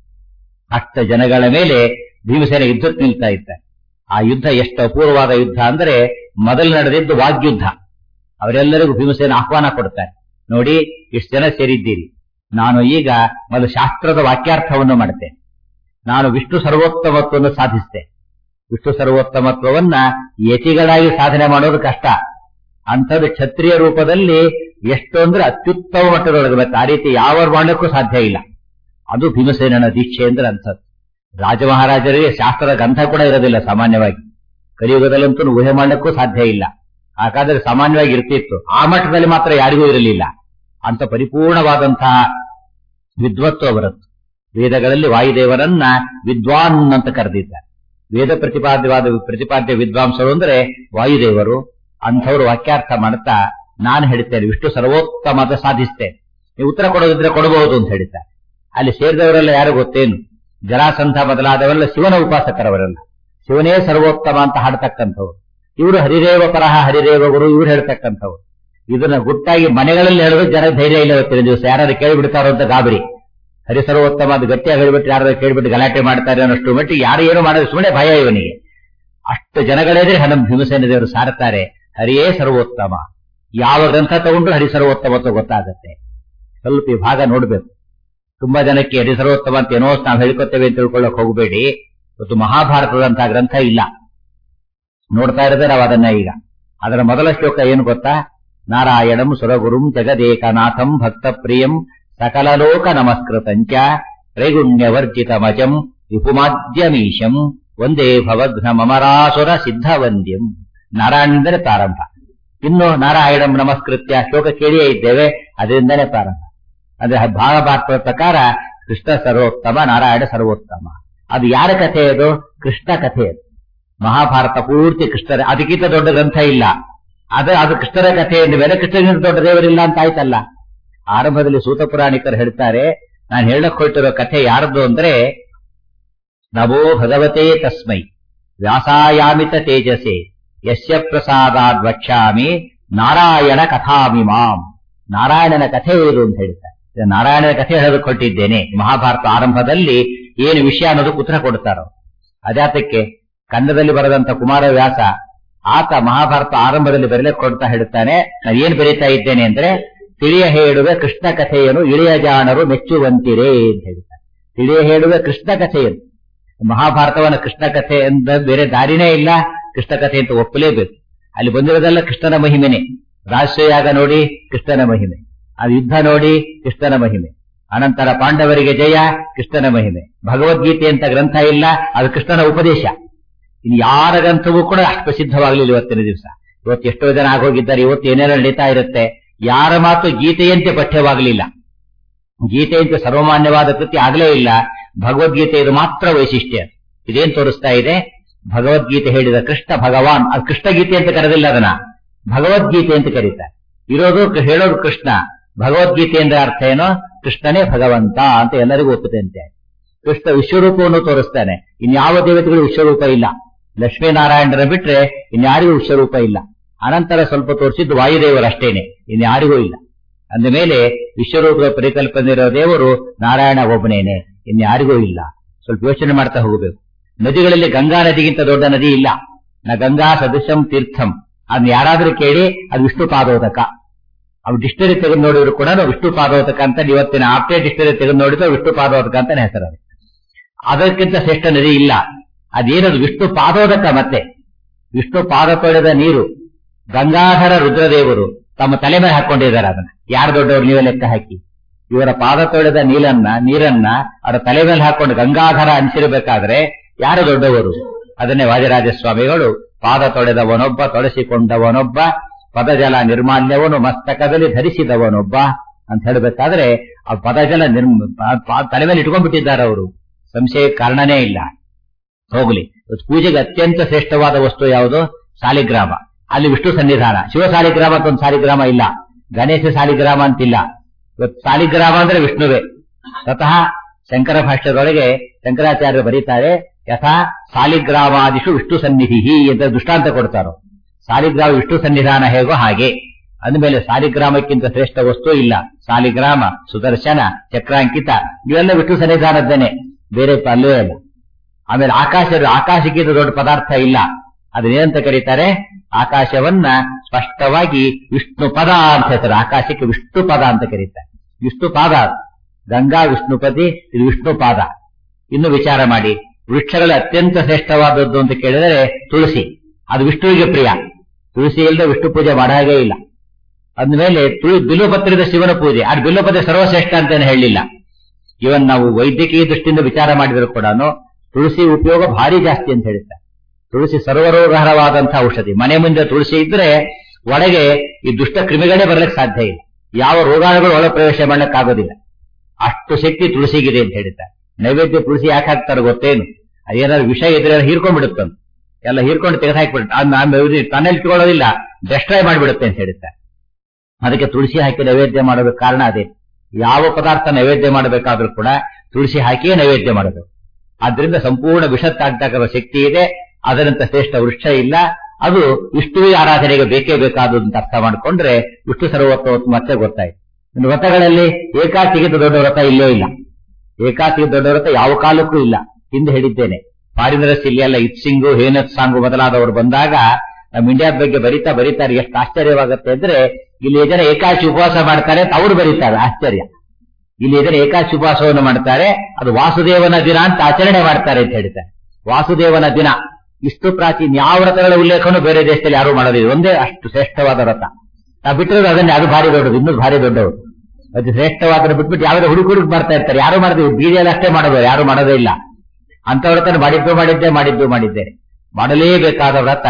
ಅಷ್ಟ ಜನಗಳ ಮೇಲೆ ಭೀಮಸೇನ ಯುದ್ಧಕ್ಕೆ ನಿಲ್ತಾ ಇದ್ದಾರೆ ಆ ಯುದ್ಧ ಎಷ್ಟು ಅಪೂರ್ವವಾದ ಯುದ್ಧ ಅಂದ್ರೆ ಮೊದಲು ನಡೆದಿದ್ದು ವಾಗ್ಯುದ್ಧ ಅವರೆಲ್ಲರಿಗೂ ಭೀಮಸೇನ ಆಹ್ವಾನ ಕೊಡ್ತಾರೆ ನೋಡಿ ಇಷ್ಟು ಜನ ಸೇರಿದ್ದೀರಿ ನಾನು ಈಗ ಮೊದಲು ಶಾಸ್ತ್ರದ ವಾಕ್ಯಾರ್ಥವನ್ನು ಮಾಡ್ತೇನೆ ನಾನು ವಿಷ್ಣು ಸರ್ವೋತ್ತಮತ್ವವನ್ನು ಸಾಧಿಸಿದೆ ವಿಷ್ಣು ಸರ್ವೋತ್ತಮತ್ವವನ್ನ ಯತಿಗಳಾಗಿ ಸಾಧನೆ ಮಾಡೋದು ಕಷ್ಟ ಅಂಥದ್ದು ಕ್ಷತ್ರಿಯ ರೂಪದಲ್ಲಿ ಎಷ್ಟು ಅಂದ್ರೆ ಅತ್ಯುತ್ತಮ ಮಟ್ಟದೊಳಗೆ ಮತ್ತೆ ಆ ರೀತಿ ಯಾವ ಮಾಡಕ್ಕೂ ಸಾಧ್ಯ ಇಲ್ಲ ಅದು ಭೀಮಸೇನನ ದೀಕ್ಷೆ ಅಂದ್ರೆ ಅಂಥದ್ದು ರಾಜ ಮಹಾರಾಜರಿಗೆ ಶಾಸ್ತ್ರದ ಗಂಧ ಕೂಡ ಇರೋದಿಲ್ಲ ಸಾಮಾನ್ಯವಾಗಿ ಕಲಿಯುಗದಲ್ಲಂತೂ ಊಹೆ ಮಾಡಕ್ಕೂ ಸಾಧ್ಯ ಇಲ್ಲ ಹಾಗಾದ್ರೆ ಸಾಮಾನ್ಯವಾಗಿ ಇರ್ತಿತ್ತು ಆ ಮಟ್ಟದಲ್ಲಿ ಮಾತ್ರ ಯಾರಿಗೂ ಇರಲಿಲ್ಲ ಅಂತ ಪರಿಪೂರ್ಣವಾದಂತಹ ವಿದ್ವತ್ವ ಬರುತ್ತೆ ವೇದಗಳಲ್ಲಿ ವಾಯುದೇವರನ್ನ ವಿದ್ವಾನ್ ಅಂತ ಕರೆದಿದ್ದಾರೆ ವೇದ ಪ್ರತಿಪಾದ್ಯವಾದ ಪ್ರತಿಪಾದ್ಯ ವಿದ್ವಾಂಸರು ಅಂದ್ರೆ ವಾಯುದೇವರು ಅಂಥವ್ರು ವಾಕ್ಯಾರ್ಥ ಮಾಡ್ತಾ ನಾನು ಹೇಳ್ತೇನೆ ವಿಷ್ಣು ಸರ್ವೋತ್ತಮದ ಸಾಧಿಸ್ತೇನೆ ನೀವು ಉತ್ತರ ಕೊಡೋದಿದ್ರೆ ಕೊಡಬಹುದು ಅಂತ ಹೇಳ್ತಾರೆ ಅಲ್ಲಿ ಸೇರಿದವರೆಲ್ಲ ಯಾರು ಗೊತ್ತೇನು ಜರಾಸಂಧ ಮೊದಲಾದವರೆಲ್ಲ ಶಿವನ ಉಪಾಸಕರವರೆಲ್ಲ ಶಿವನೇ ಸರ್ವೋತ್ತಮ ಅಂತ ಹಾಡ್ತಕ್ಕಂಥವ್ರು ಇವರು ಹರಿದೇವ ಪರಹ ಹರಿದೇವ ಗುರು ಇವ್ರು ಹೇಳ್ತಕ್ಕಂಥವ್ರು ಇದನ್ನ ಗುಟ್ಟಾಗಿ ಮನೆಗಳಲ್ಲಿ ಹೇಳೋದು ಜನ ಧೈರ್ಯ ಇಲ್ಲ ಇವತ್ತಿನ ದಿವಸ ಯಾರು ಕೇಳಿಬಿಡ್ತಾರೋ ಅಂತ ಗಾಬರಿ ಹರಿ ಸರ್ವೋತ್ತಮ ಅದು ಗಟ್ಟಿಯಾಗಿ ಹೇಳಿಬಿಟ್ಟು ಯಾರು ಕೇಳಿಬಿಟ್ಟು ಗಲಾಟೆ ಮಾಡ್ತಾರೆ ಅನ್ನೋಷ್ಟು ಮಟ್ಟಿಗೆ ಯಾರು ಏನು ಮಾಡೋದು ಸುಮ್ಮನೆ ಭಯ ಇವನಿಗೆ ಅಷ್ಟು ಜನಗಳೇದ್ರೆ ಹನುಮ ಭೀಮಸೇನ ದೇವರು ಸಾರ್ತಾರೆ ಹರಿಯೇ ಸರ್ವೋತ್ತಮ ಯಾವ ಗ್ರಂಥ ತಗೊಂಡ್ರು ಹರಿ ಸರ್ವೋತ್ತಮತ್ವ ಗೊತ್ತಾಗತ್ತೆ ಸ್ವಲ್ಪ ಈ ಭಾಗ ನೋಡ್ಬೇಕು ತುಂಬಾ ಜನಕ್ಕೆ ಹರಿ ಸರ್ವೋತ್ತಮ ಅಂತ ಏನೋ ನಾವು ಹೇಳ್ಕೊತೇವೆ ಅಂತ ತಿಳ್ಕೊಳ್ಳಕ್ ಹೋಗಬೇಡಿ ಇವತ್ತು ಮಹಾಭಾರತದಂತಹ ಗ್ರಂಥ ಇಲ್ಲ ನೋಡ್ತಾ ಇರೋದೇ ನಾವು ಅದನ್ನ ಈಗ ಅದರ ಮೊದಲ ಶ್ಲೋಕ ಏನು ಗೊತ್ತಾ ನಾರಾಯಣಂ ಸುರಗುರುಂ ಜಗದೇಕನಾಥಂ ಭಕ್ತ ಪ್ರಿಯಂ ಸಕಲಲೋಕ ನಮಸ್ಕೃತಂಚ ತ್ರೈಗುಣ್ಯವರ್ಜಿತಮಜಂ ವಿಪುಮಾದ್ಯಮೀಶಂ ಒಂದೇ ಭವಘ್ನ ಮಮರಾಸುರ ಸಿದ್ಧವಂದ್ಯಂ ನಾರಾಯಣದಿಂದಲೇ ಪ್ರಾರಂಭ ಇನ್ನು ನಾರಾಯಣಂ ನಮಸ್ಕೃತ್ಯ ಶ್ಲೋಕ ಕೇಳಿಯೇ ಇದ್ದೇವೆ ಅದರಿಂದಲೇ ಪ್ರಾರಂಭ ಅಂದ್ರೆ ಭಾಗಭಾರತದ ಪ್ರಕಾರ ಕೃಷ್ಣ ಸರ್ವೋತ್ತಮ ನಾರಾಯಣ ಸರ್ವೋತ್ತಮ ಅದು ಯಾರ ಕಥೆ ಅದು ಕೃಷ್ಣ ಕಥೆ ಅದು ಮಹಾಭಾರತ ಪೂರ್ತಿ ಕೃಷ್ಣರ ಅದಕ್ಕಿಂತ ದೊಡ್ಡ ಗ್ರಂಥ ಇಲ್ಲ ಅದು ಅದು ಕೃಷ್ಣರ ಕಥೆ ಎಂದ ಮೇಲೆ ಕೃಷ್ಣನಿಂದ ದೊಡ್ಡ ದೇವರಿಲ್ಲ ಅಂತ ಆಯ್ತಲ್ಲ ಆರಂಭದಲ್ಲಿ ಸೂತ ಪುರಾಣಿಕರು ಹೇಳ್ತಾರೆ ನಾನು ಹೇಳಕ್ ಹೊರಟಿರೋ ಕಥೆ ಯಾರದ್ದು ಅಂದ್ರೆ ನಮೋ ಭಗವತೆ ತಸ್ಮೈ ವ್ಯಾಸಾಯಾಮಿತ ತೇಜಸೆ ಯಸ್ಯ ಪ್ರಸಾದಾದ್ ವಕ್ಷ್ಯಾಮಿ ನಾರಾಯಣ ಕಥಾಮಿಮಾಂ ನಾರಾಯಣನ ಕಥೆ ಇದು ಅಂತ ಹೇಳ್ತಾರೆ ಇದು ನಾರಾಯಣನ ಕಥೆ ಹೇಳೋದಕ್ಕೆ ಹೊರಟಿದ್ದೇನೆ ಮಹಾಭಾರತ ಆರಂಭದಲ್ಲಿ ಏನು ವಿಷಯ ಅನ್ನೋದಕ್ಕೆ ಉತ್ತರ ಕೊಡ್ತಾರೋ ಅದಾತಕ್ಕೆ ಕನ್ನಡದಲ್ಲಿ ಬರೆದಂತ ಕುಮಾರವ್ಯಾಸ ಆತ ಮಹಾಭಾರತ ಆರಂಭದಲ್ಲಿ ಬರಲಿಕ್ಕೆ ಕೊಡ್ತಾ ಹೇಳ್ತಾನೆ ನಾನು ಏನ್ ಬರೀತಾ ಇದ್ದೇನೆ ಅಂದ್ರೆ ತಿಳಿಯ ಹೇಳುವೆ ಕೃಷ್ಣ ಕಥೆಯನ್ನು ಇಳಿಯ ಜಾಣರು ಮೆಚ್ಚುವಂತಿರೇ ಅಂತ ಹೇಳ್ತಾರೆ ತಿಳಿಯ ಹೇಳುವೆ ಕೃಷ್ಣ ಕಥೆಯನ್ನು ಮಹಾಭಾರತವನ್ನ ಕೃಷ್ಣ ಕಥೆ ಎಂದ ಬೇರೆ ದಾರಿನೇ ಇಲ್ಲ ಕೃಷ್ಣ ಕಥೆ ಅಂತ ಒಪ್ಪಲೇಬೇಕು ಅಲ್ಲಿ ಬಂದಿರೋದೆಲ್ಲ ಕೃಷ್ಣನ ಮಹಿಮೆನೆ ರಾಷ್ಟ್ರಯಾಗ ನೋಡಿ ಕೃಷ್ಣನ ಮಹಿಮೆ ಅದು ಯುದ್ಧ ನೋಡಿ ಕೃಷ್ಣನ ಮಹಿಮೆ ಅನಂತರ ಪಾಂಡವರಿಗೆ ಜಯ ಕೃಷ್ಣನ ಮಹಿಮೆ ಭಗವದ್ಗೀತೆ ಅಂತ ಗ್ರಂಥ ಇಲ್ಲ ಅದು ಕೃಷ್ಣನ ಉಪದೇಶ ಇನ್ನು ಯಾರ ಗ್ರಂಥವೂ ಕೂಡ ಅಷ್ಟು ಪ್ರಸಿದ್ಧವಾಗಲಿಲ್ಲ ಇವತ್ತಿನ ದಿವಸ ಇವತ್ತು ಎಷ್ಟೋ ಜನ ಆಗೋಗಿದ್ದಾರೆ ಇವತ್ತು ಏನೇನೋ ನಡೀತಾ ಇರುತ್ತೆ ಯಾರ ಮಾತು ಗೀತೆಯಂತೆ ಪಠ್ಯವಾಗಲಿಲ್ಲ ಗೀತೆಯಂತೆ ಸರ್ವಮಾನ್ಯವಾದ ಕೃತಿ ಆಗಲೇ ಇಲ್ಲ ಭಗವದ್ಗೀತೆ ಇದು ಮಾತ್ರ ವೈಶಿಷ್ಟ್ಯ ಇದೇನ್ ತೋರಿಸ್ತಾ ಇದೆ ಭಗವದ್ಗೀತೆ ಹೇಳಿದ ಕೃಷ್ಣ ಭಗವಾನ್ ಅದು ಕೃಷ್ಣ ಗೀತೆ ಅಂತ ಕರೆದಿಲ್ಲ ಅದನ್ನ ಭಗವದ್ಗೀತೆ ಅಂತ ಕರೀತಾರೆ ಇರೋದು ಕ- ಹೇಳೋದು ಕೃಷ್ಣ ಭಗವದ್ಗೀತೆ ಎಂದ ಅರ್ಥ ಏನೋ ಕೃಷ್ಣನೇ ಭಗವಂತ ಅಂತ ಎಲ್ಲರಿಗೂ ಒಪ್ಪುತ್ತಂತೆ ಕೃಷ್ಣ ವಿಶ್ವರೂಪವನ್ನು ತೋರಿಸ್ತಾನೆ ಇನ್ಯಾವ ದೇವತೆಗಳು ವಿಶ್ವರೂಪ ಇಲ್ಲ ಲಕ್ಷ್ಮೀನಾರಾಯಣರ ಬಿಟ್ರೆ ಇನ್ಯಾರಿಗೂ ವಿಶ್ವರೂಪ ಇಲ್ಲ ಅನಂತರ ಸ್ವಲ್ಪ ತೋರಿಸಿದ್ದು ವಾಯುದೇವರು ಅಷ್ಟೇನೆ ಇನ್ಯಾರಿಗೂ ಇಲ್ಲ ಅಂದ ಮೇಲೆ ವಿಶ್ವರೂಪದ ಪರಿಕಲ್ಪನೆ ಇರೋ ದೇವರು ನಾರಾಯಣ ಒಬ್ಬನೇನೆ ಇನ್ಯಾರಿಗೂ ಇಲ್ಲ ಸ್ವಲ್ಪ ಯೋಚನೆ ಮಾಡ್ತಾ ಹೋಗಬೇಕು ನದಿಗಳಲ್ಲಿ ಗಂಗಾ ನದಿಗಿಂತ ದೊಡ್ಡ ನದಿ ಇಲ್ಲ ನ ಗಂಗಾ ಸದೃಶಂ ತೀರ್ಥಂ ಅದನ್ನ ಯಾರಾದ್ರೂ ಕೇಳಿ ಅದು ವಿಷ್ಣು ಪಾದೋದಕ ಅವು ಡಿಕ್ಷನರಿ ತೆಗೆದು ನೋಡಿದ್ರು ಕೂಡ ವಿಷ್ಣು ಪಾದೋದಕ ಅಂತ ಇವತ್ತಿನ ಆಪ್ಟೇ ಡಿಕ್ಷನರಿ ತೆಗೆದು ನೋಡಿದ್ರೆ ವಿಷ್ಣು ಪಾದೋದಕ ಅಂತಾನೆ ಹೆಸರು ಅದು. ಅದಕ್ಕಿಂತ ಶ್ರೇಷ್ಠ ನದಿ ಇಲ್ಲ ಅದೇನದು ವಿಷ್ಣು ಪಾದೋದಕ ಮತ್ತೆ ವಿಷ್ಣು ಪಾದ ತೊಳೆದ ನೀರು ಗಂಗಾಧರ ರುದ್ರದೇವರು ತಮ್ಮ ತಲೆ ಮೇಲೆ ಹಾಕೊಂಡಿದ್ದಾರೆ ಅದನ್ನ ಯಾರು ದೊಡ್ಡವರು ನೀವೇ ಲೆಕ್ಕ ಹಾಕಿ ಇವರ ಪಾದ ತೊಳೆದ ನೀಲನ್ನ ನೀರನ್ನ ಅವರ ತಲೆ ಮೇಲೆ ಹಾಕೊಂಡು ಗಂಗಾಧರ ಅನಿಸಿರಬೇಕಾದ್ರೆ ಯಾರು ದೊಡ್ಡವರು ಅದನ್ನೇ ವಾದಿರಾಜ ಸ್ವಾಮಿಗಳು ಪಾದ ತೊಳೆದವನೊಬ್ಬ ತೊಳಸಿಕೊಂಡವನೊಬ್ಬ ಪದಜಲ ನಿರ್ಮಾಲ್ಯವನು ಮಸ್ತಕದಲ್ಲಿ ಧರಿಸಿದವನೊಬ್ಬ ಅಂತ ಹೇಳಬೇಕಾದ್ರೆ ಆ ಪದಜಲ ನಿರ್ಮ ಪಾ- ಪಾ- ತಲೆ ಮೇಲೆ ಇಟ್ಕೊಂಡ್ಬಿಟ್ಟಿದ್ದಾರೆ ಅವರು ಸಂಶಯ ಕಾರಣನೇ ಇಲ್ಲ ಹೋಗ್ಲಿ ಇವತ್ತು ಪೂಜೆಗೆ ಅತ್ಯಂತ ಶ್ರೇಷ್ಠವಾದ ವಸ್ತು ಯಾವುದು ಸಾಲಿಗ್ರಾಮ ಅಲ್ಲಿ ವಿಷ್ಣು ಸನ್ನಿಧಾನ ಶಿವ ಸಾಲಿಗ್ರಾಮ ಅಂತ ಒಂದು ಸಾಲಿಗ್ರಾಮ ಇಲ್ಲ ಗಣೇಶ ಸಾಲಿಗ್ರಾಮ ಅಂತಿಲ್ಲ ಇವತ್ತು ಸಾಲಿಗ್ರಾಮ ಅಂದ್ರೆ ವಿಷ್ಣುವೇ ಸ್ವತಃ ಶಂಕರ ಭಾಷ್ಯದೊಳಗೆ ಶಂಕರಾಚಾರ್ಯರು ಬರೀತಾರೆ ಯಥಾ ಸಾಲಿಗ್ರಾಮಾದಿಷು ವಿಷ್ಣು ಸನ್ನಿಧಿ ಅಂತ ದೃಷ್ಟಾಂತ ಕೊಡ್ತಾರೋ ಸಾಲಿಗ್ರಾಮ ವಿಷ್ಣು ಸನ್ನಿಧಾನ ಹೇಗೋ ಹಾಗೆ ಅಂದಮೇಲೆ ಸಾಲಿಗ್ರಾಮಕ್ಕಿಂತ ಶ್ರೇಷ್ಠ ವಸ್ತು ಇಲ್ಲ ಸಾಲಿಗ್ರಾಮ ಸುದರ್ಶನ ಚಕ್ರಾಂಕಿತ ಇವೆಲ್ಲ ವಿಷ್ಣು ಸನ್ನಿಧಾನದ್ದೇನೆ ಬೇರೆ ಅಲ್ಲವೇ ಅಲ್ಲ ಆಮೇಲೆ ಆಕಾಶ ಆಕಾಶಕ್ಕಿಂತ ದೊಡ್ಡ ಪದಾರ್ಥ ಇಲ್ಲ ಅದನ್ನೇನಂತ ಕರೀತಾರೆ ಆಕಾಶವನ್ನ ಸ್ಪಷ್ಟವಾಗಿ ವಿಷ್ಣು ಪದ ಅಂತ ಹೇಳ್ತಾರೆ ಆಕಾಶಕ್ಕೆ ವಿಷ್ಣು ಪದ ಅಂತ ಕರೀತಾರೆ ವಿಷ್ಣು ಪಾದ ಅದು. ಗಂಗಾ ವಿಷ್ಣುಪತಿ ಇದು ವಿಷ್ಣು ಪಾದ ಇನ್ನು ವಿಚಾರ ಮಾಡಿ ವೃಕ್ಷಗಳ ಅತ್ಯಂತ ಶ್ರೇಷ್ಠವಾದದ್ದು ಅಂತ ಕೇಳಿದರೆ ತುಳಸಿ ಅದು ವಿಷ್ಣುವಿಗೆ ಪ್ರಿಯ ತುಳಸಿ ಇಲ್ಲದೆ ವಿಷ್ಣು ಪೂಜೆ ಮಾಡೋ ಹಾಗೇ ಇಲ್ಲ ಅಂದಮೇಲೆ ತುಳು ಬಿಲ್ಲುಪತ್ರದ ಶಿವನ ಪೂಜೆ ಅದು ಬಿಲ್ಲುಪತ್ರೆ ಸರ್ವಶ್ರೇಷ್ಠ ಅಂತೇನು ಹೇಳಲಿಲ್ಲ ಇವನ್ ನಾವು ವೈದ್ಯಕೀಯ ದೃಷ್ಟಿಯಿಂದ ವಿಚಾರ ಮಾಡಿದ್ರು ಕೂಡ ತುಳಸಿ ಉಪಯೋಗ ಭಾರಿ ಜಾಸ್ತಿ ಅಂತ ಹೇಳ್ತಾರೆ ತುಳಸಿ ಸರ್ವರೋಗಹರವಾದಂತಹ ಔಷಧಿ ಮನೆ ಮುಂದೆ ತುಳಸಿ ಇದ್ರೆ ಒಳಗೆ ಈ ದುಷ್ಟ ಕ್ರಿಮಿಗಳೇ ಬರ್ಲಿಕ್ಕೆ ಸಾಧ್ಯ ಇಲ್ಲ ಯಾವ ರೋಗಾಣುಗಳು ಒಳ ಪ್ರವೇಶ ಮಾಡ್ಲಿಕ್ಕಾಗೋದಿಲ್ಲ ಅಷ್ಟು ಶಕ್ತಿ ತುಳಸಿಗಿದೆ ಅಂತ ಹೇಳ್ತಾರೆ ನೈವೇದ್ಯ ತುಳಸಿ ಯಾಕೆ ಹಾಕ್ತಾರೆ ಗೊತ್ತೇನು ಅದೇನಾದ್ರು ವಿಷ ಇದ್ರೆ ಹೀರ್ಕೊಂಡ್ಬಿಡುತ್ತಂತ ಎಲ್ಲ ಹೀರ್ಕೊಂಡು ತೆಗೆದು ಹಾಕಿಬಿಡುತ್ತೆ ತನ್ನಲ್ಲಿ ಇಟ್ಕೊಳ್ಳೋದಿಲ್ಲ ಡೆಸ್ಟ್ರಾಯ್ ಮಾಡಿಬಿಡುತ್ತೆ ಅಂತ ಹೇಳ್ತಾರೆ ಅದಕ್ಕೆ ತುಳಸಿ ಹಾಕಿ ನೈವೇದ್ಯ ಮಾಡೋದಕ್ಕೆ ಕಾರಣ ಅದೇ ಯಾವ ಪದಾರ್ಥ ನೈವೇದ್ಯ ಮಾಡಬೇಕಾದ್ರೂ ಕೂಡ ತುಳಸಿ ಹಾಕಿಯೇ ನೈವೇದ್ಯ ಮಾಡಬೇಕು ಆದ್ರಿಂದ ಸಂಪೂರ್ಣ ವಿಷತ್ತಾಗ್ತಕ್ಕಂಥ ಶಕ್ತಿ ಇದೆ ಅದರಂತ ಶ್ರೇಷ್ಠ ವೃಕ್ಷ ಇಲ್ಲ ಅದು ವಿಷ್ಣುವಿನ ಆರಾಧನೆಗೆ ಬೇಕೇ ಬೇಕಾದದ್ದು ಅಂತ ಅರ್ಥ ಮಾಡಿಕೊಂಡ್ರೆ ವಿಷ್ಣು ಸರ್ವತ್ವ ಮತ್ತೆ ಗೊತ್ತಾಯ್ತು ಇನ್ನು ವ್ರತಗಳಲ್ಲಿ ಏಕಾಸಿಗಿಂತ ದೊಡ್ಡ ವ್ರತ ಇಲ್ಲೇ ಇಲ್ಲ ಏಕಾಸಿಗೆ ದೊಡ್ಡ ವ್ರತ ಯಾವ ಕಾಲಕ್ಕೂ ಇಲ್ಲ ಹಿಂದೆ ಹೇಳಿದ್ದೇನೆ ಫಾರಿನರ್ಸ್ ಇಲ್ಲಿ ಎಲ್ಲ ಇತ್ಸಿಂಗು ಹೇನತ್ ಸಾಂಗು ಮೊದಲಾದವರು ಬಂದಾಗ ನಮ್ಮ ಇಂಡಿಯಾದ ಬಗ್ಗೆ ಬರಿತಾ ಬರೀತಾರೆ ಎಷ್ಟು ಆಶ್ಚರ್ಯವಾಗುತ್ತೆ ಅಂದ್ರೆ ಇಲ್ಲಿ ಜನ ಏಕಾಶಿ ಉಪವಾಸ ಮಾಡ್ತಾರೆ ಅಂತ ಅವರು ಬರೀತಾರೆ ಆಶ್ಚರ್ಯ ಇಲ್ಲಿ ಜನ ಏಕಾಶಿ ಉಪವಾಸವನ್ನು ಮಾಡ್ತಾರೆ ಅದು ವಾಸುದೇವನ ದಿನ ಅಂತ ಆಚರಣೆ ಮಾಡ್ತಾರೆ ಅಂತ ಹೇಳ್ತಾರೆ ವಾಸುದೇವನ ದಿನ ಇಷ್ಟು ಪ್ರಾಚೀನ ಯಾವ ವ್ರತಗಳ ಉಲ್ಲೇಖನೂ ಬೇರೆ ದೇಶದಲ್ಲಿ ಯಾರು ಮಾಡೋದಿಲ್ಲ ಒಂದೇ ಅಷ್ಟು ಶ್ರೇಷ್ಠವಾದ ವ್ರತ ನಾವು ಬಿಟ್ಟಿರೋದು ಅದನ್ನೇ ಅದು ಭಾರಿ ದೊಡ್ಡದು ಇನ್ನೂ ಭಾರಿ ದೊಡ್ಡವರು ಅದು ಶ್ರೇಷ್ಠವಾದ ಬಿಟ್ಬಿಟ್ಟು ಯಾವ್ದು ಹುಡುಗ ಹುಡುಗ ಮಾಡ್ತಾ ಇರ್ತಾರೆ ಯಾರು ಮಾಡಿದ್ರು ಬೀದಿಯಲ್ಲಿ ಅಷ್ಟೇ ಮಾಡೋದು ಯಾರು ಮಾಡೋದೇ ಇಲ್ಲ ಅಂತ ವ್ರತ ಮಾಡಿದ್ದು ಮಾಡಿದ್ದೆ ಮಾಡಿದ್ದು ಮಾಡಿದ್ದೇನೆ ಮಾಡಲೇಬೇಕಾದ ವ್ರತ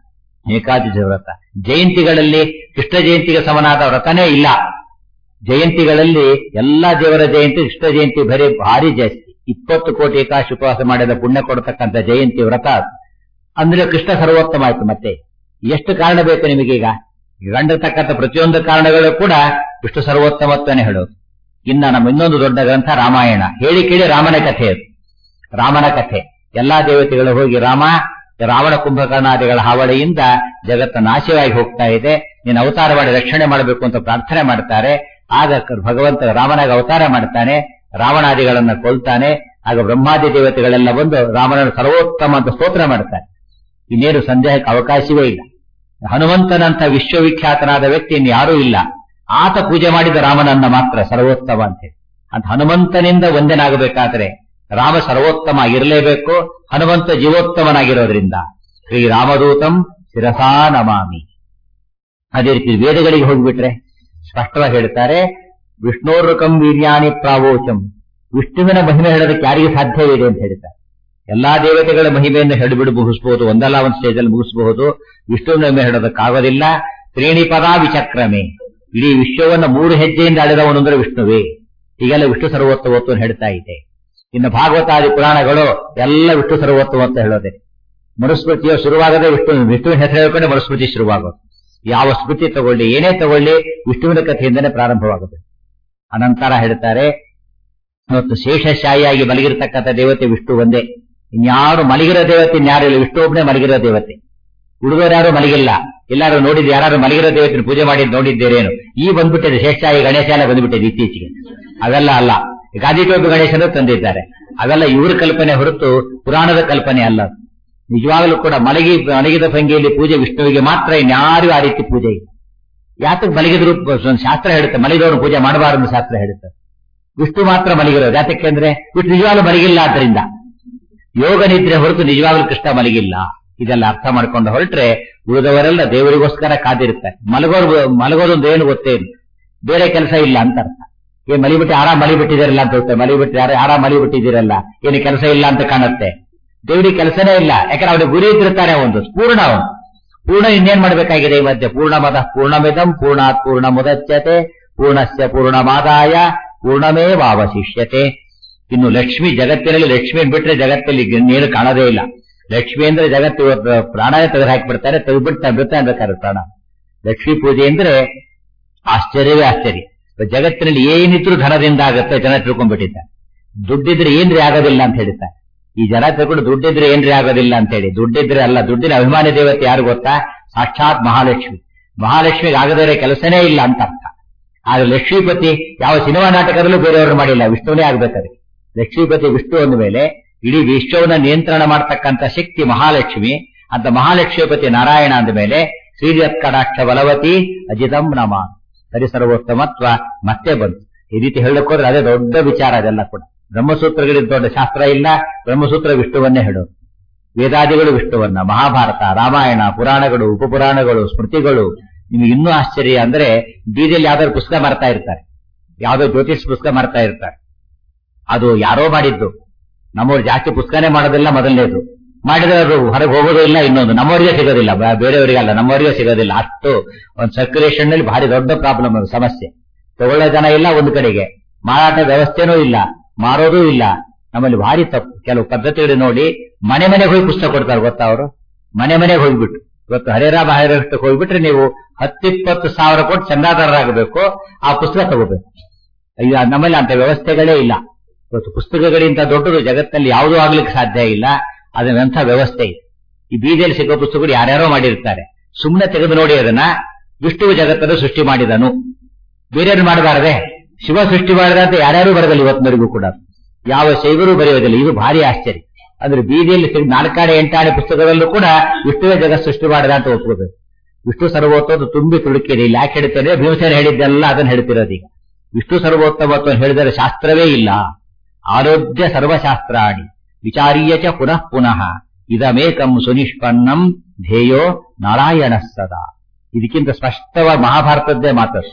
ಏಕಾದಶಿ ವ್ರತ ಜಯಂತಿಗಳಲ್ಲಿ ಕೃಷ್ಣ ಜಯಂತಿಗೆ ಸಮನಾದ ವ್ರತನೇ ಇಲ್ಲ ಜಯಂತಿಗಳಲ್ಲಿ ಎಲ್ಲಾ ದೇವರ ಜಯಂತಿ ಕೃಷ್ಣ ಜಯಂತಿ ಬರೀ ಭಾರಿ ಜಾಸ್ತಿ ಇಪ್ಪತ್ತು ಕೋಟಿ ಏಕಾಶಿ ಉಪವಾಸ ಮಾಡಿದ ಪುಣ್ಯ ಕೊಡತಕ್ಕಂಥ ಜಯಂತಿ ವ್ರತ ಅದು. ಅಂದ್ರೆ ಕೃಷ್ಣ ಸರ್ವೋತ್ತಮ ಆಯ್ತು ಮತ್ತೆ ಎಷ್ಟು ಕಾರಣ ಬೇಕು ನಿಮಗೀಗ ಗಂಡತಕ್ಕಂಥ ಪ್ರತಿಯೊಂದು ಕಾರಣಗಳು ಕೂಡ ವಿಷ್ಣು ಸರ್ವೋತ್ತಮತ್ವನೇ ಹೇಳೋದು ಇನ್ನ ನಮ್ಮ ಇನ್ನೊಂದು ದೊಡ್ಡ ಗ್ರಂಥ ರಾಮಾಯಣ ಹೇಳಿ ಕೇಳಿ ರಾಮನ ಕಥೆ ಅದು ರಾಮನ ಕಥೆ ಎಲ್ಲಾ ದೇವತೆಗಳು ಹೋಗಿ ರಾಮ ರಾವಣ ಕುಂಭಕರ್ಣಾದಿಗಳ ಹಾವಳಿಯಿಂದ ಜಗತ್ತ ನಾಶವಾಗಿ ಹೋಗ್ತಾ ಇದೆ ನೀನು ಅವತಾರ ಮಾಡಿ ರಕ್ಷಣೆ ಮಾಡಬೇಕು ಅಂತ ಪ್ರಾರ್ಥನೆ ಮಾಡ್ತಾರೆ ಆಗ ಕ- ಭಗವಂತ ರಾಮನಾಗ ಅವತಾರ ಮಾಡ್ತಾನೆ ರಾವಣಾದಿಗಳನ್ನ ಕೊಲ್ತಾನೆ ಆಗ ಬ್ರಹ್ಮಾದಿ ದೇವತೆಗಳೆಲ್ಲ ಬಂದು ರಾಮನ ಸರ್ವೋತ್ತಮ ಅಂತ ಸ್ತೋತ್ರ ಮಾಡ್ತಾರೆ ಇನ್ನೇನು ಸಂದೇಹಕ್ಕೆ ಅವಕಾಶವೇ ಇಲ್ಲ ಹನುಮಂತನಂತ ವಿಶ್ವವಿಖ್ಯಾತನಾದ ವ್ಯಕ್ತಿ ಇನ್ನು ಯಾರೂ ಇಲ್ಲ ಆತ ಪೂಜೆ ಮಾಡಿದ ರಾಮನನ್ನ ಮಾತ್ರ ಸರ್ವೋತ್ತಮ ಅಂತ ಹೇಳಿ ಅಂತ ಹನುಮಂತನಿಂದ ಒಂದೇನಾಗಬೇಕಾದ್ರೆ ರಾಮ ಸರ್ವೋತ್ತಮ ಆಗಿರಲೇಬೇಕು ಹನುಮಂತ ಜೀವೋತ್ತಮನಾಗಿರೋದ್ರಿಂದ ಶ್ರೀ ರಾಮದೂತಂ ಶಿರಸಾ ನಮಾಮಿ ಅದೇ ರೀತಿ ವೇದಗಳಿಗೆ ಹೋಗ್ಬಿಟ್ರೆ ಸ್ಪಷ್ಟವಾಗಿ ಹೇಳ್ತಾರೆ ವಿಷ್ಣೋರ್ಕಂ ವೀರ್ಯಾಣಿ ಪ್ರಾವೋಚಂ ವಿಷ್ಣುವಿನ ಮಹಿಮೆ ಹೇಳೋದಕ್ಕೆ ಯಾರಿಗೆ ಸಾಧ್ಯವಿದೆ ಅಂತ ಹೇಳ್ತಾರೆ ಎಲ್ಲಾ ದೇವತೆಗಳ ಮಹಿಮೆಯನ್ನು ಹೇಳಿಬಿಡು ಮುಗಿಸಬಹುದು ಒಂದಲ್ಲ ಒಂದು ಸ್ಟೇಜ್ ಅಲ್ಲಿ ಮುಗಿಸಬಹುದು ವಿಷ್ಣುವಿನ ಮಹಿಮೆ ಹೇಳೋದಕ್ಕಾಗೋದಿಲ್ಲ ತ್ರೀಣಿ ಪದ ವಿಚಕ್ರಮೆ ಇಡೀ ವಿಶ್ವವನ್ನ ಮೂರು ಹೆಜ್ಜೆಯಿಂದ ಅಳೆದವನು ಅಂದ್ರೆ ವಿಷ್ಣುವೇ ಹೀಗೆಲ್ಲ ವಿಷ್ಣು ಸರ್ವೋತ್ತಮತ್ವ ಹೇಳ್ತಾ ಇದೆ ಇನ್ನು ಭಾಗವತಾದಿ ಪುರಾಣಗಳು ಎಲ್ಲ ವಿಷ್ಣು ಸರ್ವೋತ್ತಮ ಅಂತ ಹೇಳೋದೆ ಮನುಸ್ಮೃತಿಯು ಶುರುವಾಗದೆ ವಿಷ್ಣು ವಿಷ್ಣುವಿನ ಹೆಸರು ಹೇಳ್ಕೊಂಡೆ ಮನುಸ್ಮೃತಿ ಶುರುವಾಗೋದು ಯಾವ ಸ್ಮೃತಿ ತಗೊಳ್ಳಿ ಏನೇ ತಗೊಳ್ಳಿ ವಿಷ್ಣುವಿನ ಕಥೆಯಿಂದನೇ ಪ್ರಾರಂಭವಾಗುತ್ತೆ ಅನಂತರ ಹೇಳ್ತಾರೆ ಇವತ್ತು ಶೇಷಶಾಹಿಯಾಗಿ ಮಲಗಿರ್ತಕ್ಕಂಥ ದೇವತೆ ವಿಷ್ಣು ಒಂದೇ ಇನ್ಯಾರು ಮಲಗಿರೋ ದೇವತೆ ಇನ್ಯಾರು ಇಲ್ಲ ವಿಷ್ಣು ಒಬ್ಬನೇ ಮಲಗಿರೋ ದೇವತೆ ಹುಡುಗರು ಯಾರು ಮಲಗಿಲ್ಲ ಎಲ್ಲಾರು ನೋಡಿದ್ ಯಾರು ಮಲಗಿರೋ ದೇವತೆ ಪೂಜೆ ಮಾಡಿದ್ ನೋಡಿದ್ದೇರೇನು ಈ ಬಂದ್ಬಿಟ್ಟಿದೆ ಶೇಷಶಾಹಿ ಗಣೇಶ ಎಲ್ಲ ಬಂದ್ಬಿಟ್ಟಿದೆ ಇತ್ತೀಚೆಗೆ ಅವೆಲ್ಲ ಅಲ್ಲ ಗಾದಿಟೋಪಿ ಗಣೇಶನು ತಂದಿದ್ದಾರೆ ಅವೆಲ್ಲ ಇವ್ರ ಕಲ್ಪನೆ ಹೊರತು ಪುರಾಣದ ಕಲ್ಪನೆ ಅಲ್ಲ ನಿಜವಾಗಲೂ ಕೂಡ ಮಲಗಿ ಮಲಗಿದ ಭಂಗಿಯಲ್ಲಿ ಪೂಜೆ ವಿಷ್ಣುವಿಗೆ ಮಾತ್ರ ಇನ್ಯಾರಿಗೂ ಆ ರೀತಿ ಪೂಜೆ ಇಲ್ಲ ಯಾತಕ್ಕೆ ಮಲಗಿದ್ರು ಒಂದು ಶಾಸ್ತ್ರ ಹೇಳುತ್ತೆ ಮಲಗಿದವರು ಪೂಜೆ ಮಾಡಬಾರದು ಶಾಸ್ತ್ರ ಹೇಳುತ್ತೆ ವಿಷ್ಣು ಮಾತ್ರ ಮಲಗಿರೋದು ಯಾತಕ್ಕೆ ಅಂದ್ರೆ ವಿಷ್ಣು ನಿಜವಾಗ್ಲೂ ಮಲಗಿಲ್ಲ ಆದ್ರಿಂದ ಯೋಗ ನಿದ್ರೆ ಹೊರತು ನಿಜವಾಗ್ಲೂ ಕೃಷ್ಣ ಮಲಗಿಲ್ಲ ಇದೆಲ್ಲ ಅರ್ಥ ಮಾಡ್ಕೊಂಡು ಹೊರಟ್ರೆ ಉಳಿದವರೆಲ್ಲ ದೇವರಿಗೋಸ್ಕರ ಕಾದಿರ್ತಾರೆ ಮಲಗೋರು ಮಲಗೋದೊಂದು ಏನು ಗೊತ್ತೇನು ಬೇರೆ ಕೆಲಸ ಇಲ್ಲ ಅಂತ ಅರ್ಥ ಏನ್ ಮಲಿಬಿಟ್ಟು ಆರಾಮ್ ಮಲಿಬಿಟ್ಟಿದಾರಲ್ಲ ಅಂತ ಹೇಳ್ತಾರೆ ಮಲಿಬಿಟ್ಟು ಯಾರು ಆರಾಮ್ ಮಲಿಬಿಟ್ಟಿದ್ದೀರಲ್ಲ ಏನು ಕೆಲಸ ಇಲ್ಲ ಅಂತ ಕಾಣುತ್ತೆ ದೇವರಿಗೆ ಕೆಲಸನೇ ಇಲ್ಲ ಯಾಕಂದ್ರೆ ಅವನಿಗೆ ಗುರಿ ಇಟ್ಟಿರ್ತಾರೆ ಒಂದು ಪೂರ್ಣ ಅವನು ಪೂರ್ಣ ಇನ್ನೇನ್ ಮಾಡ್ಬೇಕಾಗಿದೆ ಈ ಮಧ್ಯೆ ಪೂರ್ಣ ಮದ ಪೂರ್ಣಮಿದಂ ಪೂರ್ಣಾತ್ ಪೂರ್ಣ ಮುದಚ್ಯತೆ ಪೂರ್ಣಸ್ಯ ಪೂರ್ಣಮಾದಾಯ ಪೂರ್ಣಮೇವಾವಶಿಷ್ಯತೆ ಇನ್ನು ಲಕ್ಷ್ಮಿ ಜಗತ್ತಿನಲ್ಲಿ ಲಕ್ಷ್ಮಿ ಬಿಟ್ರೆ ಜಗತ್ತಲ್ಲಿ ನೀರು ಕಾಣದೇ ಇಲ್ಲ ಲಕ್ಷ್ಮಿ ಅಂದ್ರೆ ಜಗತ್ತು ಇವತ್ತು ಪ್ರಾಣ ತೆಗೆದು ಹಾಕಿಬಿಡ್ತಾರೆ ತೆಗೆದ್ಬಿಟ್ಟು ಬಿಡ್ತಾ ಬೇಕಾದ್ರೆ ಪ್ರಾಣ ಲಕ್ಷ್ಮೀ ಪೂಜೆ ಅಂದ್ರೆ ಆಶ್ಚರ್ಯವೇ ಆಶ್ಚರ್ಯ ಜಗತ್ತಿನಲ್ಲಿ ಏನಿದ್ರು ಧನದಿಂದ ಆಗುತ್ತೆ ಜನ ತಿಳ್ಕೊಂಡ್ಬಿಟ್ಟಿದ್ದಾರೆ ದುಡ್ಡಿದ್ರೆ ಏನ್ರಿ ಆಗೋದಿಲ್ಲ ಅಂತ ಹೇಳ್ತಾರೆ ಈ ಜನ ತಿಳ್ಕೊಂಡು ದುಡ್ಡಿದ್ರೆ ಏನ್ರಿ ಆಗೋದಿಲ್ಲ ಅಂತ ಹೇಳಿ ದುಡ್ಡಿದ್ರೆ ಅಲ್ಲ ದುಡ್ಡಿನ ಅಭಿಮಾನಿ ದೇವತೆ ಯಾರು ಗೊತ್ತಾ ಸಾಕ್ಷಾತ್ ಮಹಾಲಕ್ಷ್ಮಿ ಮಹಾಲಕ್ಷ್ಮಿಗೆ ಆಗದೇ ಕೆಲಸನೇ ಇಲ್ಲ ಅಂತ ಅರ್ಥ ಆದ್ರೆ ಲಕ್ಷ್ಮೀಪತಿ ಯಾವ ಸಿನಿಮಾ ನಾಟಕದಲ್ಲೂ ಬೇರೆಯವರು ಮಾಡಿಲ್ಲ ವಿಷ್ಣುವೇ ಆಗ್ಬೇಕಾದ್ರೆ ಲಕ್ಷ್ಮೀಪತಿ ವಿಷ್ಣು ಅಂದ ಮೇಲೆ ಇಡೀ ವಿಶ್ವವನ್ನ ನಿಯಂತ್ರಣ ಮಾಡತಕ್ಕಂತ ಶಕ್ತಿ ಮಹಾಲಕ್ಷ್ಮಿ ಅಂತ ಮಹಾಲಕ್ಷ್ಮೀಪತಿ ನಾರಾಯಣ ಅಂದ ಮೇಲೆ ಶ್ರೀರತ್ಕಟಾಕ್ಷ ಬಲವತಿ ಅಜಿತಂ ನಮ ಪರಿಸರ್ವೋತ್ತಮತ್ವ ಮತ್ತೆ ಬಂತು ಈ ರೀತಿ ಹೇಳಕ್ಕೋದ್ರೆ ಅದೇ ದೊಡ್ಡ ವಿಚಾರ ಅದೆಲ್ಲ ಕೂಡ ಬ್ರಹ್ಮಸೂತ್ರಗಳಿಂದ ದೊಡ್ಡ ಶಾಸ್ತ್ರ ಇಲ್ಲ ಬ್ರಹ್ಮಸೂತ್ರ ವಿಷ್ಣುವನ್ನೇ ಹೇಳೋದು ವೇದಾದಿಗಳು ವಿಷ್ಣುವನ್ನ ಮಹಾಭಾರತ ರಾಮಾಯಣ ಪುರಾಣಗಳು ಉಪಪುರಾಣಗಳು ಸ್ಮೃತಿಗಳು ನಿಮ್ಗೆ ಇನ್ನೂ ಆಶ್ಚರ್ಯ ಅಂದ್ರೆ ಬೀದಿಯಲ್ಲಿ ಯಾವ್ದಾದ್ರು ಪುಸ್ತಕ ಮಾರ್ತಾ ಇರ್ತಾರೆ ಯಾವ್ದೋ ಜ್ಯೋತಿಷ್ ಪುಸ್ತಕ ಮಾರ್ತಾ ಇರ್ತಾರೆ ಅದು ಯಾರೋ ಮಾಡಿದ್ದು ನಮ್ಮವ್ರು ಜಾಸ್ತಿ ಪುಸ್ತಕನೇ ಮಾಡೋದಿಲ್ಲ ಮೊದಲನೇದು ಮಾಡಿದ್ರೆ ಅವರು ಹೊರಗೆ ಹೋಗೋದು ಇಲ್ಲ ಇನ್ನೊಂದು ನಮ್ಮವರಿಗೆ ಸಿಗೋದಿಲ್ಲ ಬ- ಬೇರೆಯವರಿಗಲ್ಲ ನಮ್ಮವರಿಗೆ ಸಿಗೋದಿಲ್ಲ ಅಷ್ಟು ಒಂದು ಸರ್ಕ್ಯುಲೇಷನ್ ನಲ್ಲಿ ಭಾರಿ ದೊಡ್ಡ ಪ್ರಾಬ್ಲಮ್ ಅದು ಸಮಸ್ಯೆ ತಗೊಳ್ಳೋ ಜನ ಇಲ್ಲ ಒಂದು ಕಡೆಗೆ ಮಾರಾಟ ವ್ಯವಸ್ಥೆನೂ ಇಲ್ಲ ಮಾರೋದೂ ಇಲ್ಲ ನಮ್ಮಲ್ಲಿ ಭಾರಿ ತಪ್ಪು ಕೆಲವು ಪದ್ಧತಿಗಳು ನೋಡಿ ಮನೆ ಮನೆಗೆ ಹೋಗಿ ಪುಸ್ತಕ ಕೊಡ್ತಾರೆ ಗೊತ್ತಾ ಅವರು ಮನೆ ಮನೆಗೆ ಹೋಗ್ಬಿಟ್ಟು ಇವತ್ತು ಹರೇರಾಮ ಹರೇರಷ್ಟಕ್ಕೆ ಹೋಗ್ಬಿಟ್ರೆ ನೀವು ಹತ್ತಿಪ್ಪತ್ತು ಸಾವಿರ ಕೊಟ್ಟು ಚಂದಾದಾರರಾಗಬೇಕು ಆ ಪುಸ್ತಕ ತಗೋಬೇಕು ಅಯ್ಯೋ ನಮ್ಮಲ್ಲಿ ಅಂತ ವ್ಯವಸ್ಥೆಗಳೇ ಇಲ್ಲ ಇವತ್ತು ಪುಸ್ತಕಗಳಿಂದ ದೊಡ್ಡದು ಜಗತ್ತಿನಲ್ಲಿ ಯಾವುದೂ ಆಗ್ಲಿಕ್ಕೆ ಸಾಧ್ಯ ಇಲ್ಲ ಅದನ್ನಂಥ ವ್ಯವಸ್ಥೆ ಇದೆ ಈ ಬೀದಿಯಲ್ಲಿ ಸಿಗೋ ಪುಸ್ತಕಗಳು ಯಾರ್ಯಾರೋ ಮಾಡಿರ್ತಾರೆ ಸುಮ್ಮನೆ ತೆಗೆದು ನೋಡಿ ಅದನ್ನ ವಿಷ್ಣು ಜಗತ್ತನ್ನು ಸೃಷ್ಟಿ ಮಾಡಿದನು ಬೇರೆಯವರು ಮಾಡಬಾರದೆ ಶಿವ ಸೃಷ್ಟಿ ಮಾಡಿದ ಅಂತ ಯಾರ್ಯಾರು ಬರದಿಲ್ಲ ಇವತ್ತಿನವರೆಗೂ ಕೂಡ ಯಾವ ಶೈವರು ಬರೆಯೋದಿಲ್ಲ ಇದು ಭಾರಿ ಆಶ್ಚರ್ಯ ಅಂದ್ರೆ ಬೀದಿಯಲ್ಲಿ ಸಿಗ ನಾಲ್ಕಾಣೆ ಎಂಟಾಣೆ ಪುಸ್ತಕದಲ್ಲೂ ಕೂಡ ವಿಷ್ಣುವೇ ಜಗತ್ ಸೃಷ್ಟಿ ಮಾಡಿದ ಅಂತ ಒಪ್ಕೋಬೇಕು ವಿಷ್ಣು ಸರ್ವೋತ್ತಮ ತುಂಬಿ ತುಡುಕಿದೆ ಇಲ್ಲಿ ಯಾಕೆ ಹೇಳ್ತೇನೆ ಭೀಮಸೇನ ಹೇಳಿದ್ದೆಲ್ಲ ಅದನ್ನ ಹೇಳ್ತಿರೋದು ಈಗ ವಿಷ್ಣು ಸರ್ವೋತ್ತಮತ್ವ ಹೇಳಿದರೆ ಶಾಸ್ತ್ರವೇ ಇಲ್ಲ ಆರೋಗ್ಯ ಸರ್ವಶಾಸ್ತ್ರಾಣಿ ವಿಚಾರೀಯ ಚ ಪುನಃ ಪುನಃ ಇದಮೇಕಂ ಸುನಿಷ್ಪನ್ನಂ ಧ್ಯೇಯೋ ನಾರಾಯಣ ಸದಾ ಇದಕ್ಕಿಂತ ಸ್ಪಷ್ಟವಾಗಿ ಮಹಾಭಾರತದ್ದೇ ಮಾತು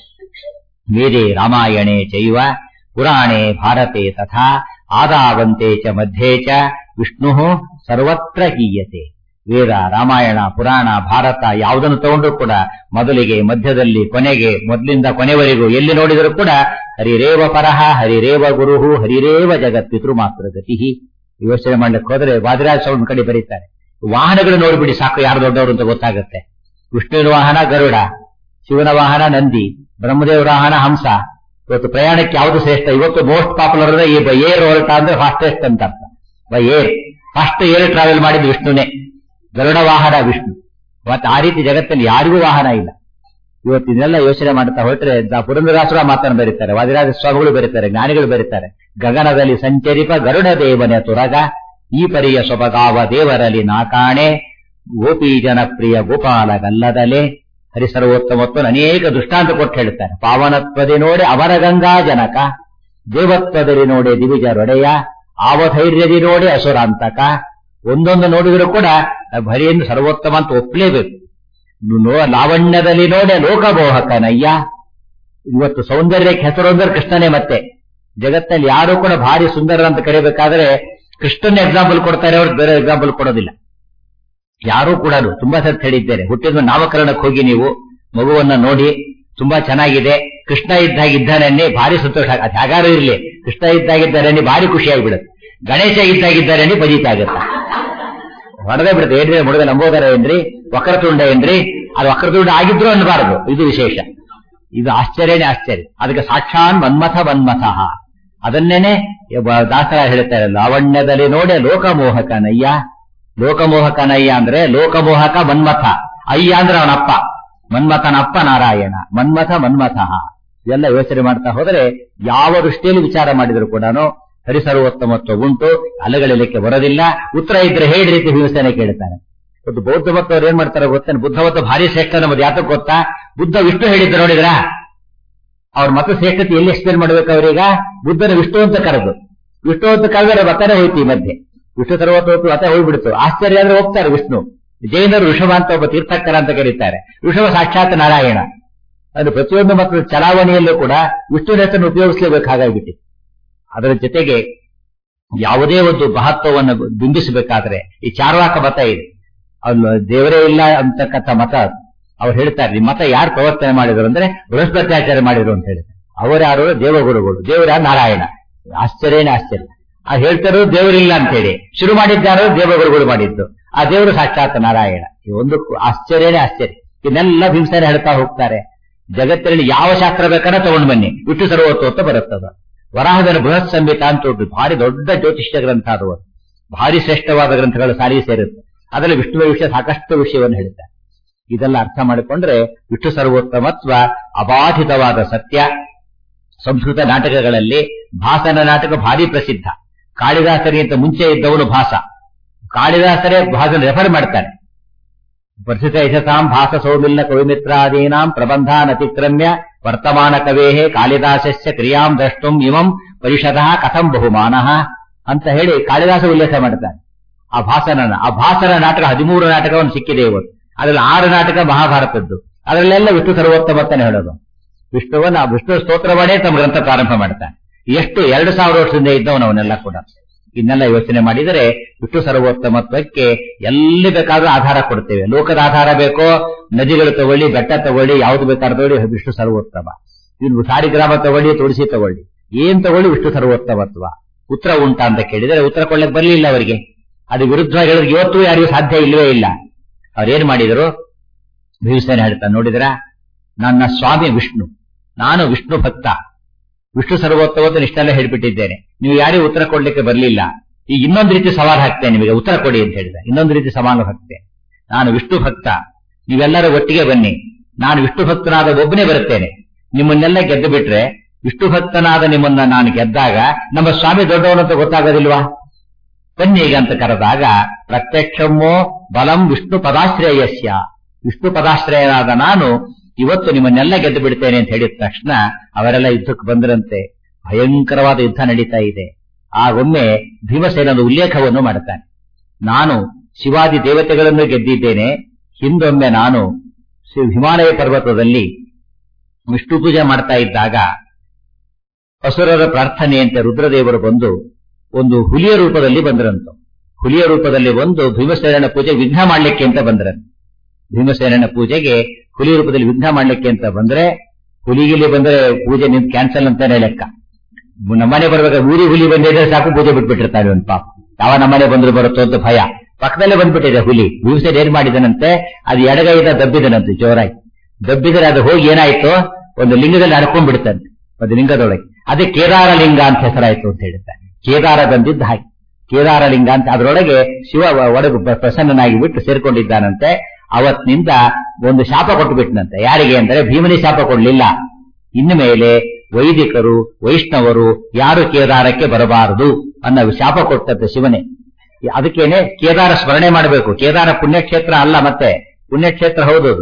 ವೇದೆ ರಾಮಾಯಣೆ ಚೈವ ಪುರಾಣೆ ಭಾರತೆ ತಥಾ ಆದಾವಂತೆ ಚ ಮಧ್ಯೆ ಚ ವಿಷ್ಣು ಸರ್ವತ್ರ ಗೀಯತೆ ವೇದ ರಾಮಾಯಣ ಪುರಾಣ ಭಾರತ ಯಾವುದನ್ನು ತಗೊಂಡ್ರು ಕೂಡ ಮೊದಲಿಗೆ ಮಧ್ಯದಲ್ಲಿ ಕೊನೆಗೆ ಮೊದಲಿಂದ ಕೊನೆವರೆಗೂ ಎಲ್ಲಿ ನೋಡಿದರೂ ಕೂಡ ಹರಿರೇವ ಪರಹ ಹರಿರೇವ ಗುರುಹು ಹರಿರೇವ ಜಗತ್ ಪಿತೃ ಮಾತೃ ಗತಿ ಯೋಚನೆ ಮಾಡ್ಲಿಕ್ಕೆ ಹೋದ್ರೆ ವಾದಿರಾಜ ಸೌಂಡ್ ಕಡೆ ಬರೀತಾರೆ ವಾಹನಗಳು ನೋಡ್ಬಿಡಿ ಸಾಕು ಯಾರು ದೊಡ್ಡವರು ಅಂತ ಗೊತ್ತಾಗುತ್ತೆ ವಿಷ್ಣುವಿನ ವಾಹನ ಗರುಡ ಶಿವನ ವಾಹನ ನಂದಿ ಬ್ರಹ್ಮದೇವರ ವಾಹನ ಹಂಸ ಇವತ್ತು ಪ್ರಯಾಣಕ್ಕೆ ಯಾವುದು ಶ್ರೇಷ್ಠ ಇವತ್ತು ಮೋಸ್ಟ್ ಪಾಪ್ಯುಲರ್ ಅಂದ್ರೆ ಈ ಏರ್ ಹೊರಟ ಅಂದ್ರೆ ಫಾಸ್ಟೆಸ್ಟ್ ಅಂತ ಅರ್ಥ by air first air travel ಮಾಡಿದ್ದು ವಿಷ್ಣುನೇ ಗರುಡ ವಾಹನ ವಿಷ್ಣು ಮತ್ತೆ ಆ ರೀತಿ ಜಗತ್ತಲ್ಲಿ ಯಾರಿಗೂ ವಾಹನ ಇಲ್ಲ ಇವತ್ತು ಇದನ್ನೆಲ್ಲ ಯೋಚನೆ ಮಾಡ್ತಾ ಹೊರಟ್ರೆ ದ- ಪುರಂದರಾಸುರ ಮಾತನ್ನು ಬರೀತಾರೆ ವಾದಿರಾಜ ಸ್ವಾಮಿಗಳು ಬರೀತಾರೆ ಜ್ಞಾನಿಗಳು ಬರೀತಾರೆ ಗಗನದಲ್ಲಿ ಸಂಚರಿಪ ಗರುಡ ದೇವನ ತುರಗ ಈ ಪರಿಯ ಸೊಬಗಾವ ದೇವರಲ್ಲಿ ನಾಕಾಣೆ ಗೋಪಿ ಜನಪ್ರಿಯ ಗೋಪಾಲ ಗಲ್ಲದಲೆ ಹರಿಸರ್ವೋತ್ತಮತ್ವನ ಅನೇಕ ದೃಷ್ಟಾಂತ ಕೊಟ್ಟು ಹೇಳ್ತಾರೆ ಪಾವನತ್ವದೆ ನೋಡಿ ಅವರ ಗಂಗಾ ಜನಕ ದೇವತ್ವದಲ್ಲಿ ನೋಡಿ ದಿವಿಜರೊಡೆಯ ಆವಧೈರ್ಯದಿ ನೋಡಿ ಅಸುರಾಂತಕ ಒಂದೊಂದು ನೋಡಿದ್ರು ಕೂಡ ಹರಿಯನ್ನು ಸರ್ವೋತ್ತಮ ಅಂತ ಒಪ್ಪಲೇಬೇಕು ನೋ- ಲಾವಣ್ಯದಲ್ಲಿ ನೋಡೆ ಲೋಕಮೋಹಕನಯ್ಯ ಇವತ್ತು ಸೌಂದರ್ಯಕ್ಕೆ ಹೆಸರು ಅಂದ್ರೆ ಕೃಷ್ಣನೇ ಮತ್ತೆ ಜಗತ್ತಲ್ಲಿ ಯಾರು ಕೂಡ ಭಾರಿ ಸುಂದರ ಅಂತ ಕರಿಬೇಕಾದ್ರೆ ಕೃಷ್ಣನ ಎಕ್ಸಾಂಪಲ್ ಕೊಡ್ತಾರೆ ಅವ್ರು ಬೇರೆ ಎಕ್ಸಾಂಪಲ್ ಕೊಡೋದಿಲ್ಲ ಯಾರೂ ಕೂಡ ತುಂಬಾ ಸರ್ತಿ ಹೇಳಿದ್ದೇನೆ ಹುಟ್ಟಿದ ನಾಮಕರಣಕ್ಕೆ ಹೋಗಿ ನೀವು ಮಗುವನ್ನ ನೋಡಿ ತುಂಬಾ ಚೆನ್ನಾಗಿದೆ ಕೃಷ್ಣ ಇದ್ದಾಗಿದ್ದಾನೆ ಭಾರಿ ಸಂತೋಷ ಆಗ- ಅದು ಹೇಗಾರು ಇರ್ಲಿ ಕೃಷ್ಣ ಇದ್ದಾಗಿದ್ದಾನೆ ಭಾರಿ ಖುಷಿ ಆಗಿಬಿಡುತ್ತೆ ಗಣೇಶ ಇದ್ದಾಗಿದ್ದಾನೆ ಬದೀತ ಆಗುತ್ತೆ ಹೊಡೆದೇ ಬಿಡುತ್ತೆ ಏನ್ರಿ ಮುಡುಗ ನಂಬೋದರ ಏನ್ರಿ ವಕ್ರತುಂಡ ಏನ್ರಿ ಅದು ವಕ್ರತುಂಡ ಆಗಿದ್ರು ಅನ್ನಬಾರದು ಇದು ವಿಶೇಷ ಇದು ಆಶ್ಚರ್ಯನೇ ಆಶ್ಚರ್ಯ ಅದಕ್ಕೆ ಸಾಕ್ಷಾನ್ ಮನ್ಮಥ ಮನ್ಮಥ ಅದನ್ನೇನೆ ಬ- ದಾಸರ ಹೇಳ್ತಾರೆ ಲಾವಣ್ಯದಲ್ಲಿ ನೋಡೆ ಲೋಕಮೋಹಕನಯ್ಯ ಲೋಕಮೋಹಕನಯ್ಯ ಅಂದ್ರೆ ಲೋಕಮೋಹಕ ಮನ್ಮಥ ಅಯ್ಯ ಅಂದ್ರೆ ಅವನಪ್ಪ ಮನ್ಮಥನ ಅಪ್ಪ ನಾರಾಯಣ ಮನ್ಮಥ ಮನ್ಮಥ ಇವೆಲ್ಲ ಯೋಚನೆ ಮಾಡ್ತಾ ಹೋದರೆ ಯಾವ ದೃಷ್ಟಿಯಲ್ಲಿ ವಿಚಾರ ಮಾಡಿದ್ರು ಕೂಡ ಹರಿಸರ್ವೋತ್ತಮತ್ವ ಉಂಟು ಅಲೆಗಳಿಲಿಕ್ಕೆ ಬರೋದಿಲ್ಲ ಉತ್ತರ ಇದ್ರೆ ಹೇಳಿ ರೀತಿ ಹಿಂಸೆನೆ ಕೇಳ್ತಾನೆ ಇವತ್ತು ಬೌದ್ಧ ಭಕ್ತರು ಏನ್ ಮಾಡ್ತಾರೆ ಗೊತ್ತೇನೆ ಬುದ್ಧ ಮತ್ತು ಭಾರಿ ಶ್ರೇಷ್ಠ ನಮ್ಮದು ಯಾತಕ್ಕೆ ಗೊತ್ತಾ ಬುದ್ಧ ವಿಷ್ಣು ಹೇಳಿದ್ರು ನೋಡಿದ್ರಾ ಅವ್ರ ಮತ ಶ್ರೇಷ್ಠತೆ ಎಲ್ಲಿ ಎಕ್ಸ್ಪ್ಲೇನ್ ಮಾಡ್ಬೇಕು ಅವ್ರೀಗ ಬುದ್ಧನ ವಿಷ್ಣು ಅಂತ ಕರೆದು ವಿಷ್ಣು ಅಂತ ಕರೆದ್ರೆ ಮತನೇ ಹೋಯ್ತು ಈ ಮಧ್ಯೆ ವಿಷ್ಣು ಸರ್ವತೋತ್ತು ಅತ ಹೋಗ್ಬಿಡ್ತು ಆಶ್ಚರ್ಯ ಅಂದ್ರೆ ಹೋಗ್ತಾರೆ ವಿಷ್ಣು ಜೈನರು ಋಷಭ ಅಂತ ಒಬ್ಬ ತೀರ್ಥಕ್ಕರ ಅಂತ ಕರೀತಾರೆ ಋಷಭ ಸಾಕ್ಷಾತ್ ನಾರಾಯಣ ಅದು ಪ್ರತಿಯೊಂದು ಮಕ್ಕಳ ಚಲಾವಣೆಯಲ್ಲೂ ಕೂಡ ವಿಷ್ಣುವಿನ ಹೆಸರನ್ನು ಉಪಯೋಗಿಸಲೇಬೇಕು ಹಾಗಾಗಿಬಿಟ್ಟು ಅದರ ಜೊತೆಗೆ ಯಾವುದೇ ಒಂದು ಮಹತ್ವವನ್ನು ಬಿಂಬಿಸಬೇಕಾದ್ರೆ ಈ ಚಾರ್ವಾಕ ಮತ ಇದೆ ಅಲ್ಲಿ ದೇವರೇ ಇಲ್ಲ ಅಂತಕ್ಕಂಥ ಮತ ಅದು. ಅವ್ರು ಹೇಳ್ತಾರೆ ಈ ಮತ ಯಾರು ಪ್ರವರ್ತನೆ ಮಾಡಿದ್ರು ಅಂದ್ರೆ ಬೃಹಸ್ಪತ್ಯಾಚಾರ್ಯ ಮಾಡಿದ್ರು ಅಂತ ಹೇಳಿದ್ರು ಅವರ್ಯಾರು ದೇವಗುರುಗಳು ದೇವರ ನಾರಾಯಣ ಆಶ್ಚರ್ಯನೇ ಆಶ್ಚರ್ಯ ಆ ಹೇಳ್ತಾರೋ ದೇವರಿಲ್ಲ ಅಂತ ಹೇಳಿ ಶುರು ಮಾಡಿದ್ದಾರೋ ದೇವಗುರುಗಳು ಮಾಡಿದ್ದು ಆ ದೇವರು ಸಾಕ್ಷಾತ್ ನಾರಾಯಣ ಈ ಒಂದು ಆಶ್ಚರ್ಯನೇ ಆಶ್ಚರ್ಯ ಇದನ್ನೆಲ್ಲ ಭೀಮಸೇನ ಹೇಳ್ತಾ ಹೋಗ್ತಾರೆ ಜಗತ್ತಿನಲ್ಲಿ ಯಾವ ಶಾಸ್ತ್ರ ಬೇಕಾದ್ರೆ ತಗೊಂಡು ಬನ್ನಿ ವಿಷ್ಣು ಸರ್ವೋತ್ತು ಅಂತ ಬರುತ್ತದ ವರಾಹದನ ಬೃಹತ್ ಸಂಹಿತ ಅಂತ ಉಂಟು ಭಾರಿ ದೊಡ್ಡ ಜ್ಯೋತಿಷ್ಯ ಗ್ರಂಥ ಅದು ಒಂದು. ಭಾರಿ ಶ್ರೇಷ್ಠವಾದ ಗ್ರಂಥಗಳು ಸಾರಿ ಸೇರುತ್ತೆ ಅದರಲ್ಲಿ ವಿಷ್ಣುವ ವಿಷಯ ಸಾಕಷ್ಟು ವಿಷಯವನ್ನು ಹೇಳ್ತಾರೆ ಇದೆಲ್ಲ ಅರ್ಥ ಮಾಡಿಕೊಂಡ್ರೆ ವಿಷ್ಣು ಸರ್ವೋತ್ತಮತ್ವ ಅಬಾಧಿತವಾದ ಸತ್ಯ ಸಂಸ್ಕೃತ ನಾಟಕಗಳಲ್ಲಿ ಭಾಸನ ನಾಟಕ ಭಾರಿ ಪ್ರಸಿದ್ಧ ಕಾಳಿದಾಸರಿಗಿಂತ ಮುಂಚೆ ಇದ್ದವನು ಭಾಸ ಕಾಳಿದಾಸರೇ ಭಾಸನ ರೆಫರ್ ಮಾಡ್ತಾರೆ ಪ್ರಸಿದ್ಧ ಯಶಸಾಂ ಭಾಸ ಸೌಮಿಲ್ಲ ಕವಿಮಿತ್ರಾದೀನಾಂ ಪ್ರಬಂಧಾನ್ ಅತಿಕ್ರಮ್ಯ ವರ್ತಮಾನ ಕವೇಹೇ ಕಾಳಿದಾಸಸ್ಯ ಕ್ರಿಯಾಂ ದ್ರಷ್ಟುಂ ಇಮಂ ಪರಿಷದಃ ಕಥಂ ಬಹುಮಾನಃ ಅಂತ ಹೇಳಿ ಕಾಳಿದಾಸ ಉಲ್ಲೇಖ ಮಾಡ್ತಾನೆ ಆ ಭಾಸನನ ಆ ಭಾಸನ ನಾಟಕ ಹದಿಮೂರು ನಾಟಕವನ್ನು ಸಿಕ್ಕಿದೆ ಇವತ್ತು ಅದ್ರಲ್ಲಿ ಆರು ನಾಟಕ ಮಹಾಭಾರತದ್ದು ಅದರಲ್ಲೆಲ್ಲ ವಿಷ್ಣು ಸರ್ವೋತ್ತಮತ್ತನೇ ಹೇಳೋದು ವಿಷ್ಣುವನ್ನ ವಿಷ್ಣು ಸ್ತೋತ್ರ ಮಾಡೇ ತಮ್ಮ ಗ್ರಂಥ ಪ್ರಾರಂಭ ಮಾಡ್ತಾನೆ ಎಷ್ಟು ಎರಡು ಸಾವಿರ ವರ್ಷದಿಂದ ಇದ್ದವನು ಅವನ್ನೆಲ್ಲ ಕೂಡ ಇನ್ನೆಲ್ಲ ಯೋಚನೆ ಮಾಡಿದರೆ ವಿಷ್ಣು ಸರ್ವೋತ್ತಮತ್ವಕ್ಕೆ ಎಲ್ಲಿ ಬೇಕಾದ್ರೂ ಆಧಾರ ಕೊಡ್ತೇವೆ ಲೋಕದ ಆಧಾರ ಬೇಕೋ ನದಿಗಳು ತಗೊಳ್ಳಿ ಬೆಟ್ಟ ತಗೊಳ್ಳಿ ಯಾವ್ದು ಬೇಕಾದ್ರೂ ತಗೊಳ್ಳಿ ವಿಷ್ಣು ಸರ್ವೋತ್ತಮ ಇನ್ನು ಸಾರಿಗ್ರಾಮ ತಗೊಳ್ಳಿ ತುಳಸಿ ತಗೊಳ್ಳಿ ಏನ್ ತಗೊಳ್ಳಿ ವಿಷ್ಣು ಸರ್ವೋತ್ತಮತ್ವ ಉತ್ತರ ಉಂಟಾ ಅಂತ ಕೇಳಿದರೆ ಉತ್ತರ ಕೊಳ್ಳಕ್ ಬರ್ಲಿಲ್ಲ ಅವರಿಗೆ ಅದು ವಿರುದ್ಧವಾಗಿ ಹೇಳಿದ್ರೆ ಇವತ್ತು ಯಾರಿಗೂ ಸಾಧ್ಯ ಇಲ್ಲವೇ ಇಲ್ಲ ಅವ್ರೇನ್ ಮಾಡಿದ್ರು ಭೀಮಸೇನ ಹೇಳ್ತಾನೆ ನೋಡಿದ್ರ ನನ್ನ ಸ್ವಾಮಿ ವಿಷ್ಣು ನಾನು ವಿಷ್ಣು ಭಕ್ತ ವಿಷ್ಣು ಸರ್ವೋತ್ತಮತ್ವ ಇಷ್ಟೆಲ್ಲ ಹೇಳ್ಬಿಟ್ಟಿದ್ದೇನೆ ನೀವು ಯಾರಿಗೂ ಉತ್ತರ ಕೊಡ್ಲಿಕ್ಕೆ ಬರಲಿಲ್ಲ ಈಗ ಇನ್ನೊಂದು ರೀತಿ ಸವಾಲು ಹಾಕ್ತೇನೆ ನಿಮಗೆ ಉತ್ತರ ಕೊಡಿ ಅಂತ ಹೇಳಿದ ಇನ್ನೊಂದು ರೀತಿ ಸವಾಲು ಹಾಕ್ತೇನೆ ನಾನು ವಿಷ್ಣು ಭಕ್ತ ನೀವೆಲ್ಲರೂ ಒಟ್ಟಿಗೆ ಬನ್ನಿ ನಾನು ವಿಷ್ಣು ಭಕ್ತನಾದ ಒಬ್ಬನೇ ಬರುತ್ತೇನೆ ನಿಮ್ಮನ್ನೆಲ್ಲ ಗೆದ್ದು ಬಿಟ್ರೆ ವಿಷ್ಣು ಭಕ್ತನಾದ ನಿಮ್ಮನ್ನ ನಾನು ಗೆದ್ದಾಗ ನಮ್ಮ ಸ್ವಾಮಿ ದೊಡ್ಡವನಂತ ಗೊತ್ತಾಗೋದಿಲ್ವಾ ಬನ್ನಿ ಈಗ ಅಂತ ಕರೆದಾಗ ಪ್ರತ್ಯಕ್ಷಮ್ಮೋ ಬಲಂ ವಿಷ್ಣು ಪದಾಶ್ರಯಸ್ಯ ವಿಷ್ಣು ಪದಾಶ್ರಯನಾದ ನಾನು ಇವತ್ತು ನಿಮ್ಮನ್ನೆಲ್ಲ ಗೆದ್ದು ಬಿಡ್ತೇನೆ ಅಂತ ಹೇಳಿದ ತಕ್ಷಣ ಅವರೆಲ್ಲ ಯುದ್ಧಕ್ಕೆ ಬಂದರಂತೆ ಭಯಂಕರವಾದ ಯುದ್ಧ ನಡೀತಾ ಇದೆ ಆಗೊಮ್ಮೆ ಭೀಮಸೇನನ ಉಲ್ಲೇಖವನ್ನು ಮಾಡುತ್ತಾನೆ ನಾನು ಶಿವಾದಿ ದೇವತೆಗಳನ್ನು ಗೆದ್ದಿದ್ದೇನೆ ಹಿಂದೊಮ್ಮೆ ನಾನು ಶ್ರೀ ಹಿಮಾಲಯ ಪರ್ವತದಲ್ಲಿ ವಿಷ್ಣು ಪೂಜೆ ಮಾಡ್ತಾ ಇದ್ದಾಗ ಅಸುರರ ಪ್ರಾರ್ಥನೆಯಂತೆ ರುದ್ರದೇವರು ಬಂದು ಒಂದು ಹುಲಿಯ ರೂಪದಲ್ಲಿ ಬಂದರಂತು ಹುಲಿಯ ರೂಪದಲ್ಲಿ ಬಂದು ಭೀಮಸೇನನ ಪೂಜೆ ವಿಘ್ನ ಮಾಡ್ಲಿಕ್ಕೆ ಅಂತ ಬಂದ್ರಂತೆ ಭೀಮಸೇನನ ಪೂಜೆಗೆ ಹುಲಿ ರೂಪದಲ್ಲಿ ವಿಘ್ನ ಮಾಡ್ಲಿಕ್ಕೆ ಅಂತ ಬಂದ್ರೆ ಹುಲಿಗಿಲಿ ಬಂದ್ರೆ ಪೂಜೆ ನಿಂತು ಕ್ಯಾನ್ಸಲ್ ಅಂತಾನೆ ಲೆಕ್ಕ ನಮ್ಮನೆ ಬರ್ಬೇಕಾದ್ರೆ ಊರಿ ಹುಲಿ ಬಂದಿದ್ರೆ ಸಾಕು ಪೂಜೆ ಬಿಟ್ಬಿಟ್ಟಿರ್ತಾರೆ ಒಂದು ಪಾಪ ಯಾವ ನಮ್ಮನೆ ಬಂದ್ರು ಬರುತ್ತೋ ಅಂತ ಭಯ ಪಕ್ಕದಲ್ಲೇ ಬಂದ್ಬಿಟ್ಟಿದೆ ಹುಲಿ ಭೀಮಸೇನ ಏನ್ ಮಾಡಿದನಂತೆ ಅದು ಎಡಗೈದ ದಬ್ಬಿದನಂತೆ ಜೋರಾಗಿ ದಬ್ಬಿದರೆ ಅದು ಹೋಗಿ ಏನಾಯ್ತು ಒಂದು ಲಿಂಗದಲ್ಲಿ ಹರ್ಕೊಂಡ್ ಬಿಡ್ತಂತೆ ಒಂದು ಲಿಂಗದೊಳಗೆ ಅದೇ ಕೇದಾರ ಲಿಂಗ ಅಂತ ಹೆಸರಾಯ್ತು ಅಂತ ಹೇಳ್ತಾರೆ ಕೇದಾರ ಬಂದಿದ್ದ ಹಾಗೆ ಕೇದಾರ ಲಿಂಗ ಅಂತ ಅದರೊಳಗೆ ಶಿವ ಒಳಗೆ ಬ- ಪ್ರಸನ್ನನಾಗಿ ಬಿಟ್ಟು ಸೇರ್ಕೊಂಡಿದ್ದಾನಂತೆ ಅವತ್ತಿನಿಂದ ಒಂದು ಶಾಪ ಕೊಟ್ಟು ಬಿಟ್ಟನಂತೆ ಯಾರಿಗೆ ಅಂದರೆ ಭೀಮನಿ ಶಾಪ ಕೊಡ್ಲಿಲ್ಲ ಇನ್ನು ಮೇಲೆ ವೈದಿಕರು ವೈಷ್ಣವರು ಯಾರು ಕೇದಾರಕ್ಕೆ ಬರಬಾರದು ಅನ್ನೋ ಶಾಪ ಕೊಟ್ಟಂತೆ ಶಿವನೇ ಅದಕ್ಕೇನೆ ಕೇದಾರ ಸ್ಮರಣೆ ಮಾಡಬೇಕು ಕೇದಾರ ಪುಣ್ಯಕ್ಷೇತ್ರ ಅಲ್ಲ ಮತ್ತೆ ಪುಣ್ಯಕ್ಷೇತ್ರ ಹೌದು ಅದು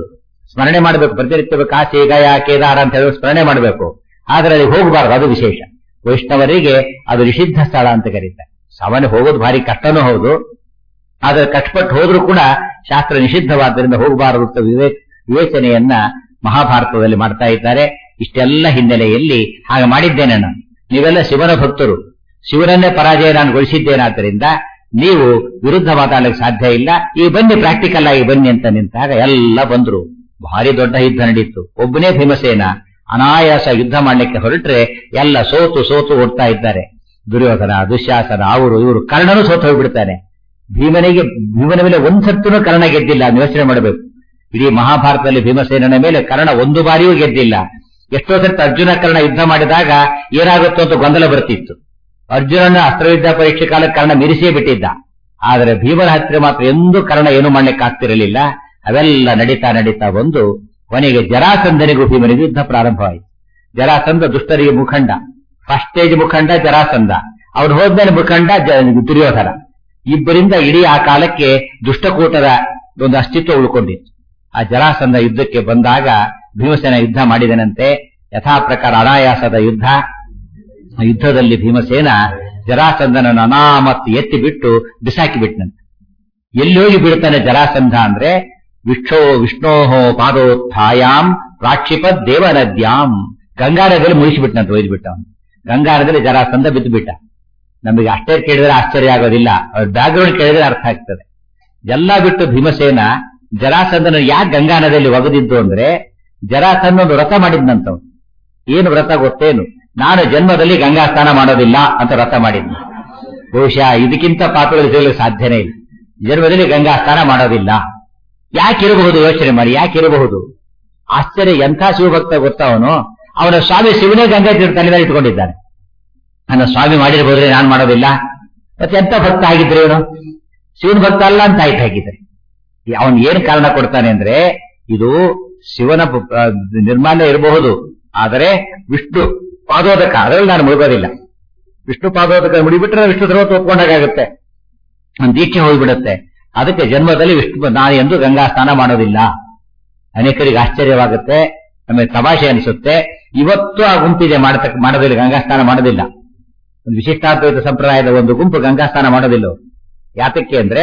ಸ್ಮರಣೆ ಮಾಡಬೇಕು ಪ್ರತಿನಿತ್ಯ ಕಾಶಿ ಗಯ ಕೇದಾರ ಅಂತ ಹೇಳಿ ಸ್ಮರಣೆ ಮಾಡಬೇಕು ಆದ್ರೆ ಅಲ್ಲಿ ಹೋಗಬಾರದು ಅದು ವಿಶೇಷ ವೈಷ್ಣವರಿಗೆ ಅದು ನಿಷಿದ್ಧ ಸ್ಥಳ ಅಂತ ಕರೀತಾರೆ ಸಾಮಾನ್ಯ ಹೋಗೋದು ಭಾರಿ ಕಷ್ಟನೂ ಹೌದು ಆದ್ರೆ ಕಷ್ಟಪಟ್ಟು ಹೋದ್ರೂ ಕೂಡ ಶಾಸ್ತ್ರ ನಿಷಿದ್ಧವಾದ್ದರಿಂದ ಹೋಗಬಾರದು ಅಂತ ವಿವೇಕ್ ವಿವೇಚನೆಯನ್ನ ಮಹಾಭಾರತದಲ್ಲಿ ಮಾಡ್ತಾ ಇದ್ದಾರೆ ಇಷ್ಟೆಲ್ಲ ಹಿನ್ನೆಲೆಯಲ್ಲಿ ಹಾಗೆ ಮಾಡಿದ್ದೇನೆ ನಾನು ನೀವೆಲ್ಲ ಶಿವನ ಭಕ್ತರು ಶಿವನನ್ನೇ ಪರಾಜಯ ನಾನು ಗೊಳಿಸಿದ್ದೇನಾದ್ದರಿಂದ ನೀವು ವಿರುದ್ಧ ಮಾತಾಡಲಿಕ್ಕೆ ಸಾಧ್ಯ ಇಲ್ಲ ಈ ಬನ್ನಿ ಪ್ರಾಕ್ಟಿಕಲ್ ಆಗಿ ಬನ್ನಿ ಅಂತ ನಿಂತಾಗ ಎಲ್ಲ ಬಂದ್ರು ಭಾರಿ ದೊಡ್ಡ ಯುದ್ಧ ನಡೀತು ಒಬ್ಬನೇ ಭೀಮಸೇನ ಅನಾಯಾಸ ಯುದ್ಧ ಮಾಡ್ಲಿಕ್ಕೆ ಹೊರಟ್ರೆ ಎಲ್ಲ ಸೋತು ಸೋತು ಓಡ್ತಾ ಇದ್ದಾರೆ ದುರ್ಯೋಧನ ದುಶ್ಯಾಸನ ಅವರು ಇವರು ಕರ್ಣನು ಸೋತು ಹೋಗ್ಬಿಡ್ತಾನೆ ಭೀಮನಿಗೆ ಭೀಮನ ಮೇಲೆ ಒಂದ್ಸತ್ತೂ ಕರ್ಣ ಗೆದ್ದಿಲ್ಲ ನೀವು ಯೋಚನೆ ಮಾಡಬೇಕು ಇಡೀ ಮಹಾಭಾರತದಲ್ಲಿ ಭೀಮಸೇನನ ಮೇಲೆ ಕರ್ಣ ಒಂದು ಬಾರಿಯೂ ಗೆದ್ದಿಲ್ಲ ಎಷ್ಟೋ ಸರ್ತಿ ಅರ್ಜುನ ಕರ್ಣ ಯುದ್ಧ ಮಾಡಿದಾಗ ಏನಾಗುತ್ತೋ ಅಂತ ಗೊಂದಲ ಬರ್ತಿತ್ತು ಅರ್ಜುನನ ಅಸ್ತ್ರವಿದ್ಯಾ ಪರೀಕ್ಷೆ ಕಾಲಕ್ಕೆ ಕರ್ಣ ಮಿರಿಸೇ ಬಿಟ್ಟಿದ್ದ ಆದರೆ ಭೀಮನ ಹತ್ತಿರ ಮಾತ್ರ ಎಂದೂ ಕರ್ಣ ಏನು ಮಾಡ್ಲಿಕ್ಕೆ ಆಗ್ತಿರಲಿಲ್ಲ ಅವೆಲ್ಲ ನಡೀತಾ ನಡೀತಾ ಬಂದು ಕೊನೆಗೆ ಜರಾಸಂಧನಿಗೂ ಭೀಮನಿಗೂ ಯುದ್ಧ ಪ್ರಾರಂಭವಾಯಿತು ಜರಾಸಂಧ ದುಷ್ಟರಿಗೆ ಮುಖಂಡ ಫಸ್ಟ್ ಸ್ಟೇಜ್ ಮುಖಂಡ ಜರಾಸಂಧ ಅವ್ರು ಹೋದ್ಮೇಲೆ ಮುಖಂಡ ಜ- ದುರ್ಯೋಧನ ಇಬ್ಬರಿಂದ ಇಡೀ ಆ ಕಾಲಕ್ಕೆ ದುಷ್ಟಕೂಟದ ಒಂದು ಅಸ್ತಿತ್ವ ಉಳ್ಕೊಂಡಿತ್ತು ಆ ಜರಾಸಂಧ ಯುದ್ಧಕ್ಕೆ ಬಂದಾಗ ಭೀಮಸೇನ ಯುದ್ಧ ಮಾಡಿದನಂತೆ ಯಥಾ ಪ್ರಕಾರ ಅನಾಯಾಸದ ಯುದ್ಧ ಆ ಯುದ್ಧದಲ್ಲಿ ಭೀಮಸೇನ ಜರಾಸಂಧನನ್ನು ಅನಾಮತ್ ಎತ್ತಿ ಬಿಟ್ಟು ಬಿಸಾಕಿ ಬಿಟ್ಟನಂತೆ ಎಲ್ಲಿ ಹೋಗಿ ಬೀಳ್ತಾನೆ ಜರಾಸಂಧ ಅಂದ್ರೆ ವಿಷ್ಣೋ ವಿಷ್ಣೋಹೋ ಪಾದೋತ್ಥಾಯಾಮ್ ಪ್ರಾಕ್ಷಿಪತ್ ದೇವನದ್ಯಾಂ ಗಂಗಾರದಲ್ಲಿ ಮುಗಿಸಿಬಿಟ್ಟನಂತೆ ಒಯ್ದುಬಿಟ್ಟ ಅವನು ಗಂಗಾರದಲ್ಲಿ ಜರಾಸಂಧ ಬಿದ್ದು ಬಿಟ್ಟ ನಮಗೆ ಅಷ್ಟೇ ಕೇಳಿದ್ರೆ ಆಶ್ಚರ್ಯ ಆಗೋದಿಲ್ಲ ಅವ್ರ ಬ್ಯಾಕ್ಗ್ರೌಂಡ್ ಕೇಳಿದ್ರೆ ಅರ್ಥ ಆಗ್ತದೆ ಎಲ್ಲ ಬಿಟ್ಟು ಭೀಮಸೇನ ಜರಾಸಂಧನ ಯಾಕೆ ಗಂಗಾ ನದಿಯಲ್ಲಿ ಒಗದಿದ್ದು ಅಂದ್ರೆ ಜರಾಸಂಧ ಒಂದು ವ್ರತ ಮಾಡಿದ್ನಂತವ್ ಏನು ವ್ರತ ಗೊತ್ತೇನು ನಾನು ಜನ್ಮದಲ್ಲಿ ಗಂಗಾ ಸ್ನಾನ ಮಾಡೋದಿಲ್ಲ ಅಂತ ವ್ರತ ಮಾಡಿದ್ನ ಬಹುಶಃ ಇದಕ್ಕಿಂತ ಪಾಪಗಳು ಸಿಗಲಿಕ್ಕೆ ಸಾಧ್ಯನೇ ಇಲ್ಲ ಜನ್ಮದಲ್ಲಿ ಗಂಗಾ ಸ್ನಾನ ಮಾಡೋದಿಲ್ಲ ಯಾಕಿರಬಹುದು ಯೋಚನೆ ಮಾಡಿ ಯಾಕಿರಬಹುದು ಆಶ್ಚರ್ಯ ಎಂಥ ಶಿವಭಕ್ತ ಗೊತ್ತಾ ಅವನು ಅವನ ಸ್ವಾಮಿ ಶಿವನೇ ಗಂಗಾ ತೀರ್ಥ ತಲೆ ಮೇಲೆ ಇಟ್ಕೊಂಡಿದ್ದಾನೆ ನನ್ನ ಸ್ವಾಮಿ ಮಾಡಿರ್ಬೋದ್ರೆ ನಾನು ಮಾಡೋದಿಲ್ಲ ಮತ್ತೆ ಎಂತ ಭಕ್ತ ಆಗಿದ್ರೆ ಇವನು ಶಿವನ ಭಕ್ತ ಅಲ್ಲ ಅಂತ ಆಯ್ತು ಹಾಕಿದ್ರೆ ಅವನ್ ಏನ್ ಕಾರಣ ಕೊಡ್ತಾನೆ ಅಂದ್ರೆ ಇದು ಶಿವನ ಪ- ಆ, ನಿರ್ಮಾಲ್ಯ ಇರಬಹುದು ಆದರೆ ವಿಷ್ಣು ಪಾದೋದಕ ಅದರಲ್ಲಿ ನಾನು ಮುಳುಗೋದಿಲ್ಲ ವಿಷ್ಣು ಪಾದೋದಕ ಮುಡಿಬಿಟ್ರೆ ವಿಷ್ಣು ಸರ್ವತ್ತು ಒಪ್ಕೊಂಡಾಗುತ್ತೆ ಒಂದು ದೀಕ್ಷೆ ಹೋಗ್ಬಿಡುತ್ತೆ ಅದಕ್ಕೆ ಜನ್ಮದಲ್ಲಿ ವಿಷ್ಣು ನಾನು ಎಂದು ಗಂಗಾ ಸ್ನಾನ ಮಾಡೋದಿಲ್ಲ ಅನೇಕರಿಗೆ ಆಶ್ಚರ್ಯವಾಗುತ್ತೆ ನಮಗೆ ತಮಾಷೆ ಅನಿಸುತ್ತೆ ಇವತ್ತು ಆ ಗುಂಪಿದೆ ಮಾಡತಕ್ಕ ಮಾಡೋದಿಲ್ಲ ಗಂಗಾ ಸ್ನಾನ ಮಾಡೋದಿಲ್ಲ ಒಂದು ವಿಶಿಷ್ಟಾದ್ವೈತ ಸಂಪ್ರದಾಯದ ಒಂದು ಗುಂಪು ಗಂಗಾ ಸ್ನಾನ ಮಾಡೋದಿಲ್ಲ ಅವ್ರು. ಯಾತಕ್ಕೆ ಅಂದ್ರೆ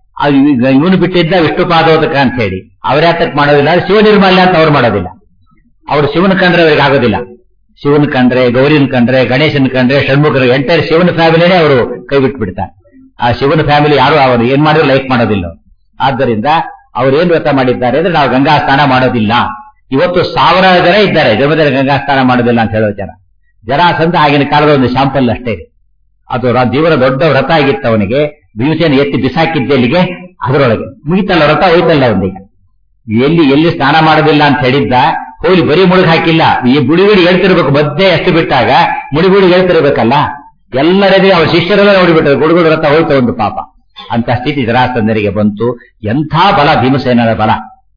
ಇವನು ಬಿಟ್ಟಿದ್ದ ವಿಷ್ಣು ಪಾದೋದಕ ಅಂತ ಹೇಳಿ ಯಾತಕ್ಕೆ ಮಾಡೋದಿಲ್ಲ ಶಿವ ನಿರ್ಮಾಲ್ಯ ಅಂತ ಅವ್ರು ಮಾಡೋದಿಲ್ಲ ಅವ್ರು ಶಿವನ ಕಂಡ್ರೆ ಅವ್ರಿಗೆ ಆಗೋದಿಲ್ಲ ಶಿವನ್ ಕಂಡ್ರೆ ಗೌರಿನ ಕಂಡ್ರೆ ಗಣೇಶನ್ ಕಂಡ್ರೆ ಷಣ್ಮುಖರ ಎಂಟೈರ್ ಶಿವನ ಫ್ಯಾಮಿಲಿನೇ ಅವರು ಕೈ ಬಿಟ್ಟು ಬಿಡ್ತಾರೆ ಆ ಶಿವನ ಫ್ಯಾಮಿಲಿ ಯಾರು ಅವರು ಏನ್ ಮಾಡಿದ್ರು ಲೈಕ್ ಮಾಡೋದಿಲ್ಲ ಅವ್ರು. ಆದ್ದರಿಂದ ಅವ್ರು ಏನ್ ವ್ರತ ಮಾಡಿದ್ದಾರೆ ಅಂದ್ರೆ ನಾವು ಗಂಗಾ ಸ್ನಾನ ಮಾಡೋದಿಲ್ಲ ಇವತ್ತು ಸಾವಿರ ಜನ ಇದ್ದಾರೆ ಜನ್ಮದಲ್ಲಿ ಗಂಗಾ ಸ್ನಾನ ಮಾಡೋದಿಲ್ಲ ಅಂತ ಹೇಳೋ ಜನ ಜರಾಸಂಧ ಆಗಿನ ಕಾಲದ ಒಂದು ಶಾಂಪಲ್ ಅಷ್ಟೇ ಇದೆ. ಅದು ರ- ಜೀವನ ದೊಡ್ಡ ವ್ರತ ಆಗಿತ್ತು ಅವನಿಗೆ ಭೀಮಸೇನ ಎತ್ತಿ ಬಿಸಾಕಿದ್ದೆಲ್ಲಿಗೆ ಅದರೊಳಗೆ ಮುಗಿತಲ್ಲ ವ್ರತ ಹೋಯ್ತಲ್ಲ ಅವನಿಗೆ ಎಲ್ಲಿ ಎಲ್ಲಿ ಸ್ನಾನ ಮಾಡೋದಿಲ್ಲ ಅಂತ ಹೇಳಿದ್ದ ಹೋಗಿ ಬರೀ ಮುಳುಗ್ ಹಾಕಿಲ್ಲ ಈ ಬುಡಿಗುಡಿ ಹೇಳ್ತಿರ್ಬೇಕು ಮಧ್ಯೆ ಎಷ್ಟು ಬಿಟ್ಟಾಗ ಮುಡಿಗುಡಿ ಹೇಳ್ತಿರ್ಬೇಕಲ್ಲ ಎಲ್ಲರದೇ ಅವ್ರ ಶಿಷ್ಯರೆಲ್ಲ ನೋಡಿಬಿಟ್ರು ಗುಡುಗುಡು ವ್ರತ ಹೋಯ್ತು ಒಂದು ಪಾಪ ಅಂತ ಸ್ಥಿತಿ ಜರಾಸಂಧರಿಗೆ ಬಂತು ಎಂಥ ಬಲ ಭೀಮಸೇನರ ಬಲ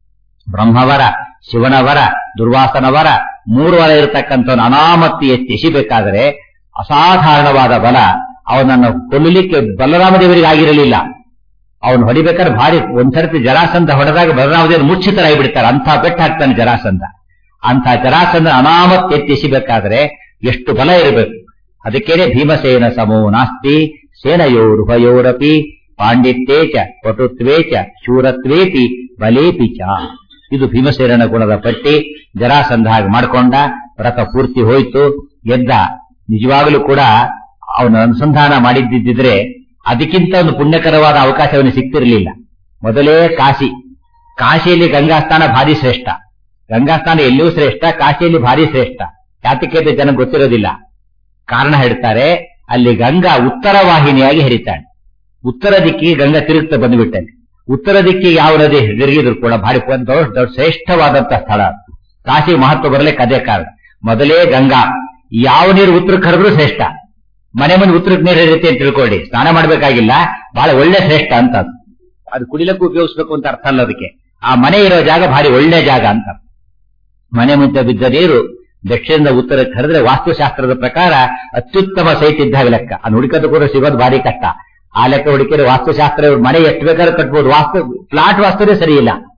ಬ್ರಹ್ಮವರ ಶಿವನವರ ದುರ್ವಾಸನವರ ಮೂರು ವರ ಇರತಕ್ಕಂಥವನು ಅನಾಮತ್ತಿ ಎತ್ತಿ ಎಸಿಬೇಕಾದರೆ ಅಸಾಧಾರಣವಾದ ಬಲ ಅವನನ್ನು ಕೊಲ್ಲಲಿಕ್ಕೆ ಬಲರಾಮದೇವರಿಗೆ ಆಗಿರಲಿಲ್ಲ ಅವನು ಹೊಡಿಬೇಕಾದ್ರೆ ಭಾರಿ ಒಂದ್ಸರ್ತಿ ಜರಾಸಂಧ ಹೊಡೆದಾಗ ಬಲರಾಮದೇವರು ಮುಚ್ಚಿತರಾಗಿ ಬಿಡ್ತಾರೆ ಅಂತ ಬೆಟ್ಟ ಹಾಕ್ತಾನೆ ಜರಾಸಂಧ ಅಂತ ಜರಾಸಂಧ ಅನಾಮತ್ ಎತ್ತಿ ಎಸಿಬೇಕಾದ್ರೆ ಎಷ್ಟು ಬಲ ಇರಬೇಕು ಅದಕ್ಕೇನೆ ಭೀಮಸೇನ ಸಮೋ ನಾಸ್ತಿ ಸೇನಯೋರುಭಯೋರಪಿ ಪಾಂಡಿತ್ಯೇ ಚ ಪಟುತ್ವೇ ಚ ಶೂರತ್ವೇತಿ ಬಲೇಪಿ ಚ ಇದು ಭೀಮಸೇನನ ಗುಣದ ಪಟ್ಟಿ ಜರಾಸಂಧ ಹಾಗೆ ಮಾಡ್ಕೊಂಡ ವ್ರತ ಪೂರ್ತಿ ಹೋಯ್ತು ಗೆದ್ದ ನಿಜವಾಗಲೂ ಕೂಡ ಅವನ ಅನುಸಂಧಾನ ಮಾಡಿದ್ದಿದ್ರೆ ಅದಕ್ಕಿಂತ ಒಂದು ಪುಣ್ಯಕರವಾದ ಅವಕಾಶ ಅವನಿಗೆ ಸಿಗ್ತಿರಲಿಲ್ಲ ಮೊದಲೇ ಕಾಶಿ ಕಾಶಿಯಲ್ಲಿ ಗಂಗಾಸ್ಥಾನ ಭಾರಿ ಶ್ರೇಷ್ಠ ಗಂಗಾಸ್ಥಾನ ಎಲ್ಲಿಯೂ ಶ್ರೇಷ್ಠ ಕಾಶಿಯಲ್ಲಿ ಭಾರಿ ಶ್ರೇಷ್ಠ ಯಾತಕ್ಕೆ ಅಂತ ಜನ ಗೊತ್ತಿರೋದಿಲ್ಲ ಕಾರಣ ಹೇಳ್ತಾರೆ ಅಲ್ಲಿ ಗಂಗಾ ಉತ್ತರ ವಾಹಿನಿಯಾಗಿ ಹರಿತಾಳೆ ಉತ್ತರ ದಿಕ್ಕಿಗೆ ಗಂಗಾ ತಿರುಗ್ತಾ ಬಂದುಬಿಟ್ಟಲ್ಲಿ ಉತ್ತರ ದಿಕ್ಕಿಗೆ ಯಾವ ನದಿ ತಿರುಗಿದ್ರು ಕೂಡ ಭಾರಿ ದೊಡ್ಡ ದೊಡ್ಡ ಶ್ರೇಷ್ಠವಾದಂತಹ ಸ್ಥಳ ಅದು. ಕಾಶಿ ಮಹತ್ವ ಬರಲಿಕ್ಕೆ ಅದೇ ಕಾರಣ ಮೊದಲೇ ಗಂಗಾ ಯಾವ ನೀರು ಉತ್ತರಕ್ಕೆ ಹರಿದ್ರು ಶ್ರೇಷ್ಠ ಮನೆ ಮುಂದೆ ಉತ್ತರಕ್ಕೆ ನೀರು ಹರಿಯುತ್ತೆ ಅಂತ ತಿಳ್ಕೊಳ್ಳಿ ಸ್ನಾನ ಮಾಡಬೇಕಾಗಿಲ್ಲ ಬಹಳ ಒಳ್ಳೆ ಶ್ರೇಷ್ಠ ಅಂತ ಅದು. ಅದು ಕುಡಿಲಕ್ಕೂ ಉಪಯೋಗಿಸ್ಬೇಕು ಅಂತ ಅರ್ಥ ಅಲ್ಲ ಅದಕ್ಕೆ ಆ ಮನೆ ಇರೋ ಜಾಗ ಭಾರಿ ಒಳ್ಳೆ ಜಾಗ ಅಂತ ಮನೆ ಮುಂದೆ ಬಿದ್ದ ನೀರು ದಕ್ಷಿಣದ ಉತ್ತರಕ್ಕೆ ಹರಿದ್ರೆ ವಾಸ್ತುಶಾಸ್ತ್ರದ ಪ್ರಕಾರ ಅತ್ಯುತ್ತಮ ಸೈಟ್ ಇದ್ದಾಗ ಲೆಕ್ಕ ಅದು ಹುಡುಕದ ಕೂಡ ಸಿಗೋದು ಭಾರಿ ಕಷ್ಟ ಆ ಲೆಕ್ಕ ಹುಡುಕಿದ್ರೆ ವಾಸ್ತುಶಾಸ್ತ್ರ ಇವ್ರ ಮನೆ ಎಷ್ಟು ಬೇಕಾದ್ರೂ ಕಟ್ಬೋದು ವಾಸ್ತು ಫ್ಲಾಟ್ ವಾಸ್ತುನೇ ಸರಿ ಇಲ್ಲ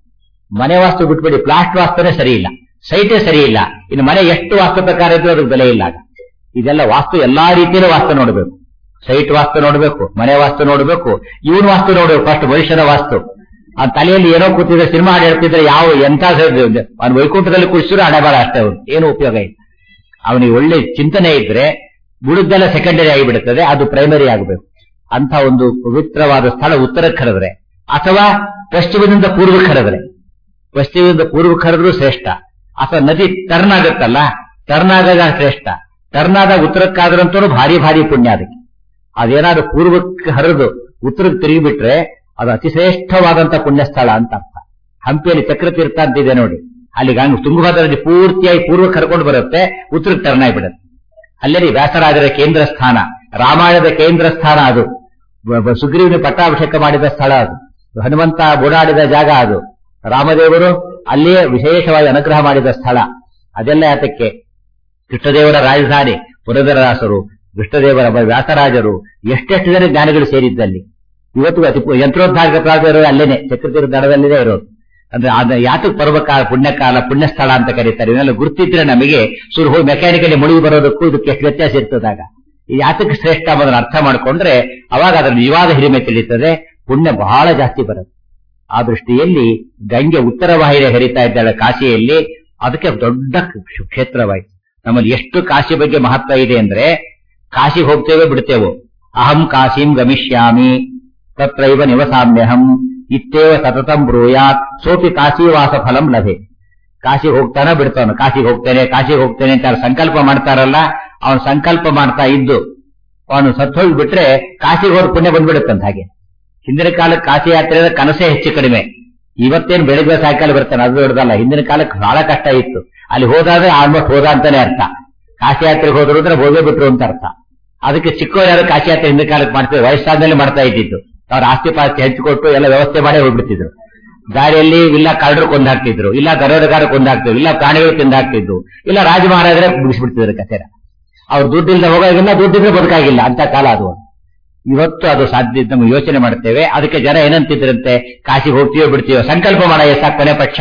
ಮನೆ ವಾಸ್ತು ಬಿಟ್ಬಿಡಿ ಪ್ಲಾಸ್ಟ್ ವಾಸ್ತುನೇ ಸರಿ ಇಲ್ಲ ಸೈಟೇ ಸರಿ ಇಲ್ಲ ಇನ್ನು ಮನೆ ಎಷ್ಟು ವಾಸ್ತು ಪ್ರಕಾರ ಇದ್ರೂ ಅದಕ್ಕೆ ಬೆಲೆ ಇಲ್ಲ ಆಗ. ಇದೆಲ್ಲ ವಾಸ್ತು ಎಲ್ಲಾ ರೀತಿಯಲ್ಲೂ ವಾಸ್ತು ನೋಡಬೇಕು ಸೈಟ್ ವಾಸ್ತು ನೋಡಬೇಕು ಮನೆ ವಾಸ್ತು ನೋಡಬೇಕು ಇವನ್ ವಾಸ್ತು ನೋಡಬೇಕು ಫಸ್ಟ್ ಮನುಷ್ಯನ ವಾಸ್ತು ಆ ತಲೆಯಲ್ಲಿ ಏನೋ ಕೂತಿದ್ರೆ ಸಿನಿಮಾ ಹಾಡು ಹೇಳ್ತಿದ್ರೆ ಯಾವ ಎಂತ ಅವ್ನು ವೈಕುಂಠದಲ್ಲಿ ಕುಡಿಸಿದ್ರು ಹಣೆ ಬಾರ ಅಷ್ಟೇ ಅವ್ನು ಏನು ಉಪಯೋಗ ಇಲ್ಲ ಅವನಿಗೆ ಒಳ್ಳೆ ಚಿಂತನೆ ಇದ್ರೆ ಬುಡದ್ದೆಲ್ಲ ಸೆಕೆಂಡರಿ ಆಗಿಬಿಡುತ್ತದೆ ಅದು ಪ್ರೈಮರಿ ಆಗಬೇಕು ಅಂತ ಒಂದು ಪವಿತ್ರವಾದ ಸ್ಥಳ ಉತ್ತರಕ್ಕೆ ಕರೆದ್ರೆ ಅಥವಾ ಪಶ್ಚಿಮದಿಂದ ಪೂರ್ವಕ್ಕೆ ಕರೆದ್ರೆ ಪಶ್ಚಿಮದಿಂದ ಪೂರ್ವಕ್ಕೆ ಕರೆದ್ರು ಶ್ರೇಷ್ಠ ಅಥವಾ ನದಿ ಟರ್ನ್ ಆಗುತ್ತಲ್ಲ ಟರ್ನ್ ಆದಾಗ ಶ್ರೇಷ್ಠ ಟರ್ನ್ ಆದಾಗ ಉತ್ತರಕ್ಕಾದ್ರಂತೂ ಭಾರಿ ಭಾರಿ ಪುಣ್ಯ ಅದಕ್ಕೆ ಅದೇನಾದ್ರು ಪೂರ್ವಕ್ಕೆ ಹರಿದು ಉತ್ತರಕ್ಕೆ ತಿರುಗಿಬಿಟ್ರೆ ಅದು ಅತಿ ಶ್ರೇಷ್ಠವಾದಂತ ಪುಣ್ಯ ಸ್ಥಳ ಅಂತ ಅರ್ಥ ಹಂಪಿಯಲ್ಲಿ ಚಕ್ರತೀರ್ಥ ಅಂತಿದೆ ನೋಡಿ ಅಲ್ಲಿ ಗಂಗ ತುಂಗಭದ್ರಾ ನದಿ ಪೂರ್ತಿಯಾಗಿ ಪೂರ್ವಕ್ಕೆ ಕರ್ಕೊಂಡು ಬರುತ್ತೆ ಉತ್ತರಕ್ಕೆ ಟರ್ನ್ ಆಗಿಬಿಡುತ್ತೆ ಅಲ್ಲೇ ವ್ಯಾಸರಾಜರ ಕೇಂದ್ರ ಸ್ಥಾನ ರಾಮಾಯಣದ ಕೇಂದ್ರ ಸ್ಥಾನ ಅದು ಬ- ಬ- ಸುಗ್ರೀವನ ಪಟ್ಟಾಭಿಷೇಕ ಮಾಡಿದ ಸ್ಥಳ ಅದು ಹನುಮಂತ ಓಡಾಡಿದ ಜಾಗ ಅದು ರಾಮದೇವರು ಅಲ್ಲಿಯೇ ವಿಶೇಷವಾಗಿ ಅನುಗ್ರಹ ಮಾಡಿದ ಸ್ಥಳ ಅದೆಲ್ಲ ಯಾತಕ್ಕೆ ಕೃಷ್ಣದೇವರ ರಾಜಧಾನಿ ಪುರದರದಾಸರು ಕೃಷ್ಣದೇವರ ಬ- ವ್ಯಾಸರಾಜರು ಎಷ್ಟೆಷ್ಟು ಜನ ಜ್ಞಾನಿಗಳು ಸೇರಿದ್ದಲ್ಲಿ ಇವತ್ತು ಅತಿ ಪು- ಯಂತ್ರೋದ್ಧಾರಕ ಪ್ರಾಧಿಕಾರರು ಅಲ್ಲೇನೆ ಚಕ್ರತೀರ್ಥ ದಡದಲ್ಲಿದೆ ಇರೋದು ಅಂದ್ರೆ ಅದ ಯಾತಕ್ ಪರ್ವಕಾಲ ಪುಣ್ಯಕಾಲ ಪುಣ್ಯಸ್ಥಳ ಅಂತ ಕರೀತಾರೆ ಇವನ್ನೆಲ್ಲ ಗುರುತಿದ್ರೆ ನಮಗೆ ಸುರು ಹೋಗಿ ಮೆಕ್ಯಾನಿಕಲಿ ಮುಳುಗಿ ಬರೋದಕ್ಕೂ ಇದಕ್ಕೆ ಎಷ್ಟು ವ್ಯತ್ಯಾಸ ಇರ್ತದಾಗ ಇದು ಯಾತಕ್ಕೆ ಶ್ರೇಷ್ಠ ಅನ್ನೋದನ್ನ ಅರ್ಥ ಮಾಡ್ಕೊಂಡ್ರೆ ಅವಾಗ ಅದರ ನಿಜವಾದ ಹಿರಿಮೆ ತಿಳಿಯುತ್ತದೆ ಪುಣ್ಯ ಬಹಳ ಜಾಸ್ತಿ ಬರುತ್ತೆ ಆ ದೃಷ್ಟಿಯಲ್ಲಿ ಗಂಗೆ ಉತ್ತರ ವಾಹಿನಿ ಹರಿತಾ ಇದ್ದಾಳೆ ಕಾಶಿಯಲ್ಲಿ ಅದಕ್ಕೆ ದೊಡ್ಡ ಕ್ಷೇತ್ರವಾಯಿತು ನಮ್ಮಲ್ಲಿ ಎಷ್ಟು ಕಾಶಿ ಬಗ್ಗೆ ಮಹತ್ವ ಇದೆ ಅಂದ್ರೆ ಕಾಶಿಗೆ ಹೋಗ್ತೇವೆ ಬಿಡ್ತೇವೋ ಅಹಂ ಕಾಶಿಂ ಗಮಿಷ್ಯಾಮಿ ತತ್ರೈವ ನಿವಸಾಮ್ಯಹಂ ಇತ್ತೇವ ಸತತಂ ಬ್ರೂಯಾತ್ ಸೋಪಿ ಕಾಶಿವಾಸ ಫಲಂ ಲಭೆ ಕಾಶಿಗೆ ಹೋಗ್ತಾನ ಬಿಡ್ತಾನ ಕಾಶಿಗೆ ಹೋಗ್ತೇನೆ ಕಾಶಿಗೆ ಹೋಗ್ತೇನೆ ಅಂತ ಯಾರು ಸಂಕಲ್ಪ ಮಾಡ್ತಾರಲ್ಲ ಅವನು ಸಂಕಲ್ಪ ಮಾಡ್ತಾ ಇದ್ದು ಅವನು ಸತ್ತೋಗಿ ಬಿಟ್ರೆ ಕಾಶಿಗೆ ಹೋದ ಪುಣ್ಯ ಬಂದ್ಬಿಡುತ್ತಂತ ಹಾಗೆ ಹಿಂದಿನ ಕಾಲಕ್ಕೆ ಕಾಶಿ ಯಾತ್ರೆ ಅಂದ್ರೆ ಕನಸೇ ಹೆಚ್ಚು ಕಡಿಮೆ ಇವತ್ತೇನು ಬೆಳಿಗ್ಗೆ ಸಾಯಂಕಾಲ ಬರ್ತಾನೆ ಅದು ದೊಡ್ಡದಲ್ಲ ಹಿಂದಿನ ಕಾಲಕ್ಕೆ ಬಹಳ ಕಷ್ಟ ಇತ್ತು ಅಲ್ಲಿ ಹೋದಾದ್ರೆ ಆಲ್ಮೋಸ್ಟ್ ಹೋದ ಅಂತಾನೆ ಅರ್ಥ ಕಾಶಿ ಯಾತ್ರೆಗೆ ಹೋದ್ರು ಅಂದ್ರೆ ಹೋಗೇ ಬಿಟ್ರು ಅಂತ ಅರ್ಥ ಅದಕ್ಕೆ ಚಿಕ್ಕವರು ಯಾರು ಕಾಶಿ ಯಾತ್ರೆ ಹಿಂದಿನ ಕಾಲಕ್ಕೆ ಮಾಡ್ತಿದ್ರು ವಯಸ್ಸಾದ್ಮೇಲೆ ಮಾಡ್ತಾ ಇದ್ದಿದ್ದು ಅವ್ರ ಆಸ್ತಿ ಪಾಸ್ತಿ ಹಂಚಿಕೊಟ್ಟು ಎಲ್ಲ ವ್ಯವಸ್ಥೆ ಮಾಡಿ ಹೋಗ್ಬಿಡ್ತಿದ್ರು ದಾರಿಯಲ್ಲಿ ಇಲ್ಲ ಕರಡರು ಕೊಂದಾಕ್ತಿದ್ರು ಇಲ್ಲ ದರೋಡೆಗಾರ ಕೊಂದಾಕ್ತಿದ್ರು ಇಲ್ಲ ಪ್ರಾಣಿಗಳು ತಿಂದಾಕ್ತಿದ್ರು ಇಲ್ಲ ರಾಜ ಮಹಾರಾಜರೇ ಮುಗಿಸ್ಬಿಡ್ತಿದ್ರು ಕಥೆನ ಅವ್ರು ದುಡ್ಡಿಲ್ದ ಹೋಗೋಗಿಲ್ಲ ದುಡ್ಡಿದ್ರೆ ಬದುಕಾಗಿಲ್ಲ ಅಂತ ಕಾಲ ಅದು ಇವತ್ತು ಅದು ಸಾಧ್ಯ ನಮ್ಗೆ ಯೋಚನೆ ಮಾಡ್ತೇವೆ ಅದಕ್ಕೆ ಜನ ಏನಂತಿದ್ರಂತೆ ಕಾಶಿಗೆ ಹೋಗ್ತೀವೋ ಬಿಡ್ತೀವೋ ಸಂಕಲ್ಪ ಮಾಡ ಸಾಕು ಕೊನೆ ಪಕ್ಷ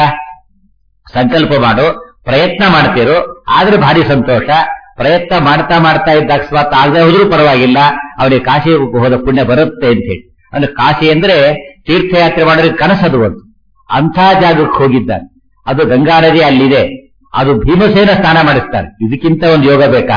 ಸಂಕಲ್ಪ ಮಾಡು ಪ್ರಯತ್ನ ಮಾಡ್ತಿರೋ ಆದ್ರೆ ಭಾರಿ ಸಂತೋಷ ಪ್ರಯತ್ನ ಮಾಡ್ತಾ ಮಾಡ್ತಾ ಇದ್ದ ಅಕಸ್ಮಾತ್ ಆಗದೆ ಹೋದ್ರೂ ಪರವಾಗಿಲ್ಲ ಅವನಿಗೆ ಕಾಶಿ ಹೋದ ಪುಣ್ಯ ಬರುತ್ತೆ ಅಂತ ಹೇಳಿ ಅಂದ್ರೆ ಕಾಶಿ ಅಂದ್ರೆ ತೀರ್ಥಯಾತ್ರೆ ಮಾಡೋರಿಗೆ ಕನಸದು ಒಂದು ಅಂಥ ಜಾಗಕ್ಕೆ ಹೋಗಿದ್ದಾನೆ ಅದು ಗಂಗಾ ನದಿ ಅಲ್ಲಿದೆ ಅದು ಭೀಮಸೇನ ಸ್ನಾನ ಮಾಡಿಸ್ತಾರೆ ಇದಕ್ಕಿಂತ ಒಂದು ಯೋಗ ಬೇಕಾ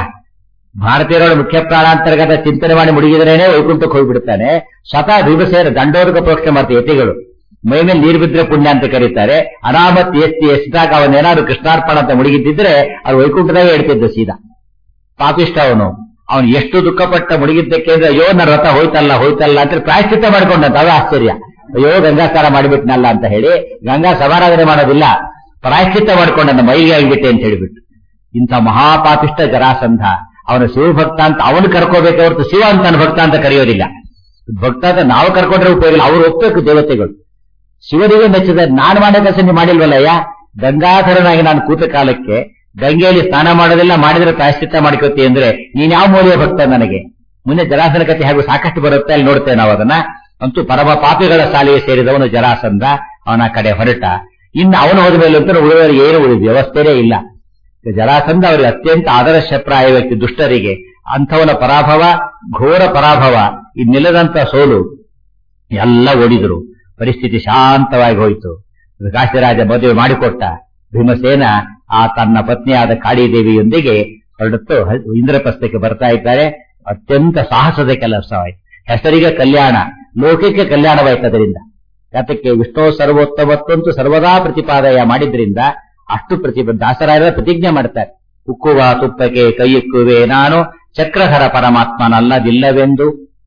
ಭಾರತೀಯರ ಮುಖ್ಯ ಪ್ರಾಣಾಂತರ್ಗತ ಚಿಂತನೆ ಮಾಡಿ ಮುಳುಗಿದ್ರೇನೆ ವೈಕುಂಠಕ್ಕೆ ಹೋಗ್ಬಿಡ್ತಾನೆ ಸ್ವತಃ ಭೀಮಸೇನ ದಂಡೋರ್ಗ ಪ್ರೋಕ್ಷಣೆ ಮಾಡ್ತಾರೆ ಯತಿಗಳು ಮೈ ಮೇಲೆ ನೀರು ಬಿದ್ದರೆ ಪುಣ್ಯ ಅಂತ ಕರೀತಾರೆ ಅನಾಮತ್ ಎಸ್ತಿ ಎಷ್ಟಾಗ ಅವನೇನಾದ್ರು ಕೃಷ್ಣಾರ್ಪಣ ಅಂತ ಮುಳುಗಿದ್ದಿದ್ರೆ ಅವ್ರು ವೈಕುಂಠದಾಗೆ ಹೇಳ್ತಿದ್ದ ಸೀದಾ ಪಾಪಿಷ್ಟ ಅವನು ಅವನು ಎಷ್ಟು ದುಃಖಪಟ್ಟ ಮುಳುಗಿದ್ದಕ್ಕೆ ಅಂದ್ರೆ ಅಯ್ಯೋ ನನ್ನ ರಥ ಹೋಯ್ತಲ್ಲ ಹೋಯ್ತಲ್ಲ ಅಂತ ಪ್ರಾಯಶ್ಚಿತ್ತ ಮಾಡ್ಕೊಂಡಂತ ಅದು ಆಶ್ಚರ್ಯ ಅಯ್ಯೋ ಗಂಗಾ ಸ್ನಾನ ಮಾಡಿಬಿಟ್ನಲ್ಲ ಅಂತ ಹೇಳಿ ಗಂಗಾ ಸಮಾರಾಧನೆ ಮಾಡೋದಿಲ್ಲ ಪ್ರಾಯಶ್ಚಿತ್ತ ಮಾಡ್ಕೊಂಡ ಮೈಗೆ ಆಗಿಬಿಟ್ಟೆ ಅಂತ ಹೇಳಿಬಿಟ್ಟು ಇಂಥ ಮಹಾಪಾಪಿಷ್ಟ ಜರಾಸಂಧ ಅವನ ಶಿವಭಕ್ತ ಅಂತ ಅವನು ಕರ್ಕೋಬೇಕೆ ಹೊರತು ಶಿವ ಅಂತ ನನ್ನ ಭಕ್ತ ಅಂತ ಕರೆಯೋದಿಲ್ಲ ಭಕ್ತ ಅಂತ ನಾವು ಕರ್ಕೊಂಡ್ರೆ ಉಪಯೋಗ ಇಲ್ಲ ಅವ್ರು ಒಪ್ಪಬೇಕು ದೇವತೆಗಳು ಶಿವನಿಗೆ ಮೆಚ್ಚಿದ ನಾನು ಮಾಡೋ ಕೆಲಸ ನೀವು ಮಾಡಿಲ್ವಲ್ಲಯ್ಯ ಗಂಗಾಧರನಾಗಿ ನಾನು ಕೂತ ಕಾಲಕ್ಕೆ ಗಂಗೆಯಲ್ಲಿ ಸ್ನಾನ ಮಾಡೋದಿಲ್ಲ ಮಾಡಿದ್ರೆ ಪ್ರಾಯಶ್ಚಿತ್ತ ಮಾಡ್ಕೋತಿ ಅಂದ್ರೆ ನೀನ್ ಯಾವ ಮೌಲ್ಯ ಭಕ್ತ ನನಗೆ ಮುಂದೆ ಜರಾಸನ ಕಥೆ ಹಾಗೂ ಸಾಕಷ್ಟು ಬರುತ್ತೆ ಅಲ್ಲಿ ನೋಡ್ತೇವೆ ನಾವು ಅದನ್ನ ಅಂತೂ ಪರಮ ಪಾಪಿಗಳ ಸಾಲಿಗೆ ಸೇರಿದವನು ಜರಾಸಂಧ ಅವನ ಕಡೆ ಹೊರಟ ಇನ್ನು ಅವನು ಹೋದ ಮೇಲೆ ಅಂತೂ ಉಳಿದವರಿಗೆ ಏನು ಉಳಿದ ವ್ಯವಸ್ಥೆನೇ ಇಲ್ಲ ಜರಾಸಂಧ ಅವರಿಗೆ ಅತ್ಯಂತ ಆದರ್ಶಪ್ರಾಯ ವ್ಯಕ್ತಿ ದುಷ್ಟರಿಗೆ ಅಂಥವನ ಪರಾಭವ ಘೋರ ಪರಾಭವ ಇನ್ನಿಲ್ಲದಂತ ಸೋಲು ಎಲ್ಲ ಓಡಿದ್ರು ಪರಿಸ್ಥಿತಿ ಶಾಂತವಾಗಿ ಹೋಯಿತು ಕಾಶಿರಾಜ ಮದುವೆ ಮಾಡಿಕೊಟ್ಟ ಭೀಮಸೇನ ಆ ತನ್ನ ಪತ್ನಿಯಾದ ಕಾಳಿದೇವಿಯೊಂದಿಗೆ ಹೊರಡುತ್ತು ಇಂದ್ರಪ್ರಸ್ಥಕ್ಕೆ ಬರ್ತಾ ಇದ್ದಾರೆ ಅತ್ಯಂತ ಸಾಹಸದ ಕೆಲಸವಾಯಿತು ಹೆಸರಿಗೆ ಕಲ್ಯಾಣ ಲೋಕಕ್ಕೆ ಕಲ್ಯಾಣವಾಯ್ತು ಅದರಿಂದ ಯಾತಕ್ಕೆ ವಿಷ್ಣು ಸರ್ವೋತ್ತಮತ್ತಂತೂ ಸರ್ವದಾ ಪ್ರತಿಪಾದಯ ಮಾಡಿದ್ರಿಂದ ಅಷ್ಟು ಪ್ರತಿ ದಾಸರಾಯರ ಪ್ರತಿಜ್ಞೆ ಮಾಡ್ತಾರೆ ಉಕ್ಕುವ ತುಪ್ಪಕ್ಕೆ ಕೈಯಿಕ್ಕುವೆ ನಾನು ಚಕ್ರಧರ ಪರಮಾತ್ಮನಲ್ಲದಿಲ್ಲವೆಂದು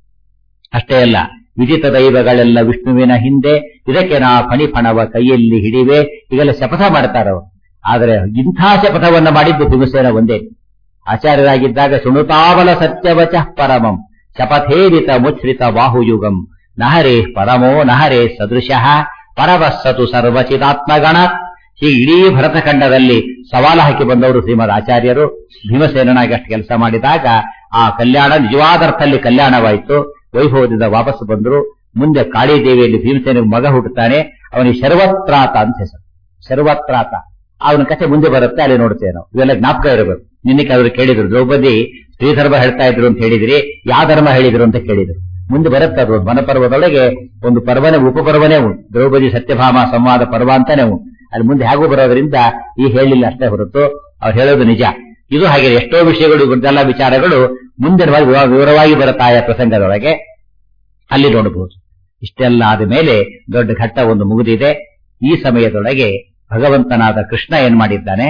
ಅಷ್ಟೇ ಅಲ್ಲ ವಿಜಿತ ದೈವಗಳೆಲ್ಲ ವಿಷ್ಣುವಿನ ಹಿಂದೆ ಇದಕ್ಕೆ ನಾ ಫಣಿಫಣವ ಕೈಯಲ್ಲಿ ಹಿಡಿವೆ ಈಗೆಲ್ಲ ಶಪಥ ಮಾಡ್ತಾರವರು ಆದರೆ ಇಂಥ ಶಪಥವನ್ನ ಮಾಡಿದ್ದು ಭೀಮಸೇನ ಒಂದೇ ಆಚಾರ್ಯರಾಗಿದ್ದಾಗ ಶೃಣುತಾವಲ ಸತ್ಯವಚ ಪರಮಂ ಶಪಥೇರಿತ ಮುಚ್ರಿತ ಬಾಹುಯುಗಂ ನಹರೇ ಪರಮೋ ನಹರೇ ಸದೃಶಃ ಪರವಸ್ಸತು ಸರ್ವಚಿದಾತ್ಮಗಣ ಹೀಗೆ ಇಡೀ ಭರತಖಂಡದಲ್ಲಿ ಸವಾಲು ಹಾಕಿ ಬಂದವರು ಶ್ರೀಮದ್ ಆಚಾರ್ಯರು ಭೀಮಸೇನಾಗಿ ಅಷ್ಟು ಕೆಲಸ ಮಾಡಿದಾಗ ಆ ಕಲ್ಯಾಣ ನಿಜವಾದರ್ಥದಲ್ಲಿ ಕಲ್ಯಾಣವಾಯಿತು ವೈಭವದಿಂದ ವಾಪಸ್ ಬಂದರು ಮುಂದೆ ಕಾಳಿದೇವಿಯಲ್ಲಿ ಭೀಮಸೇನಿಗೆ ಮಗ ಹುಟ್ಟುತ್ತಾನೆ ಅವನಿಗೆ ಶರ್ವತ್ರಾತ ಅಂತ ಹೆಸರು ಸರ್ವತ್ರಾತ ಅವನ ಕಥೆ ಮುಂದೆ ಬರುತ್ತೆ ಅಲ್ಲಿ ನೋಡ್ತೇವೆ ನಾವು ಇವೆಲ್ಲ ಜ್ಞಾಪಕ ಇರಬೇಕು ನಿನ್ನೆ ಅವರು ಕೇಳಿದ್ರು ದ್ರೌಪದಿ ಶ್ರೀಧರ್ಮ ಹೇಳ್ತಾ ಇದ್ರು ಅಂತ ಹೇಳಿದ್ರಿ ಯಾವ ಧರ್ಮ ಹೇಳಿದ್ರು ಅಂತ ಕೇಳಿದ್ರು ಮುಂದೆ ಬರುತ್ತೆ ಅದು ವನಪರ್ವದೊಳಗೆ ಒಂದು ಪರ್ವನೇ ಉಪಪರ್ವನೇ ಉಂಟು ದ್ರೌಪದಿ ಸತ್ಯಭಾಮ ಸಂವಾದ ಪರ್ವ ಅಂತಾನೆ ಉಂಟು ಅಲ್ಲಿ ಮುಂದೆ ಹೇಗೂ ಬರೋದ್ರಿಂದ ಈ ಹೇಳಿಲ್ಲ ಅಷ್ಟೇ ಹೊರತು ಅವ್ರು ಹೇಳೋದು ನಿಜ ಇದು ಹಾಗೆ ಎಷ್ಟೋ ವಿಷಯಗಳು ಇವರದೆಲ್ಲ ವಿಚಾರಗಳು ಮುಂದೆ ವಿವರವಾಗಿ ಬರುತ್ತೆ ಆಯಾ ಪ್ರಸಂಗದೊಳಗೆ ಅಲ್ಲಿ ನೋಡಬಹುದು ಇಷ್ಟೆಲ್ಲ ಆದ ಮೇಲೆ ದೊಡ್ಡ ಘಟ್ಟ ಒಂದು ಮುಗಿದಿದೆ ಈ ಸಮಯದೊಳಗೆ ಭಗವಂತನಾದ ಕೃಷ್ಣ ಏನ್ ಮಾಡಿದ್ದಾನೆ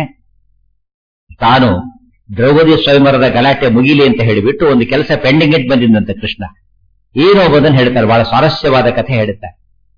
ತಾನು ದ್ರೌಪದಿ ಸ್ವಯಂವರದ ಗಲಾಟೆ ಮುಗಿಲಿ ಅಂತ ಹೇಳಿಬಿಟ್ಟು ಒಂದು ಕೆಲಸ ಪೆಂಡಿಂಗ್ ಇಟ್ ಬಂದಿದ್ದಂತೆ ಕೃಷ್ಣ ಏನು ಅನ್ನೋದನ್ನು ಹೇಳ್ತಾರೆ ಬಹಳ ಸ್ವಾರಸ್ಯವಾದ ಕಥೆ ಹೇಳುತ್ತಾರೆ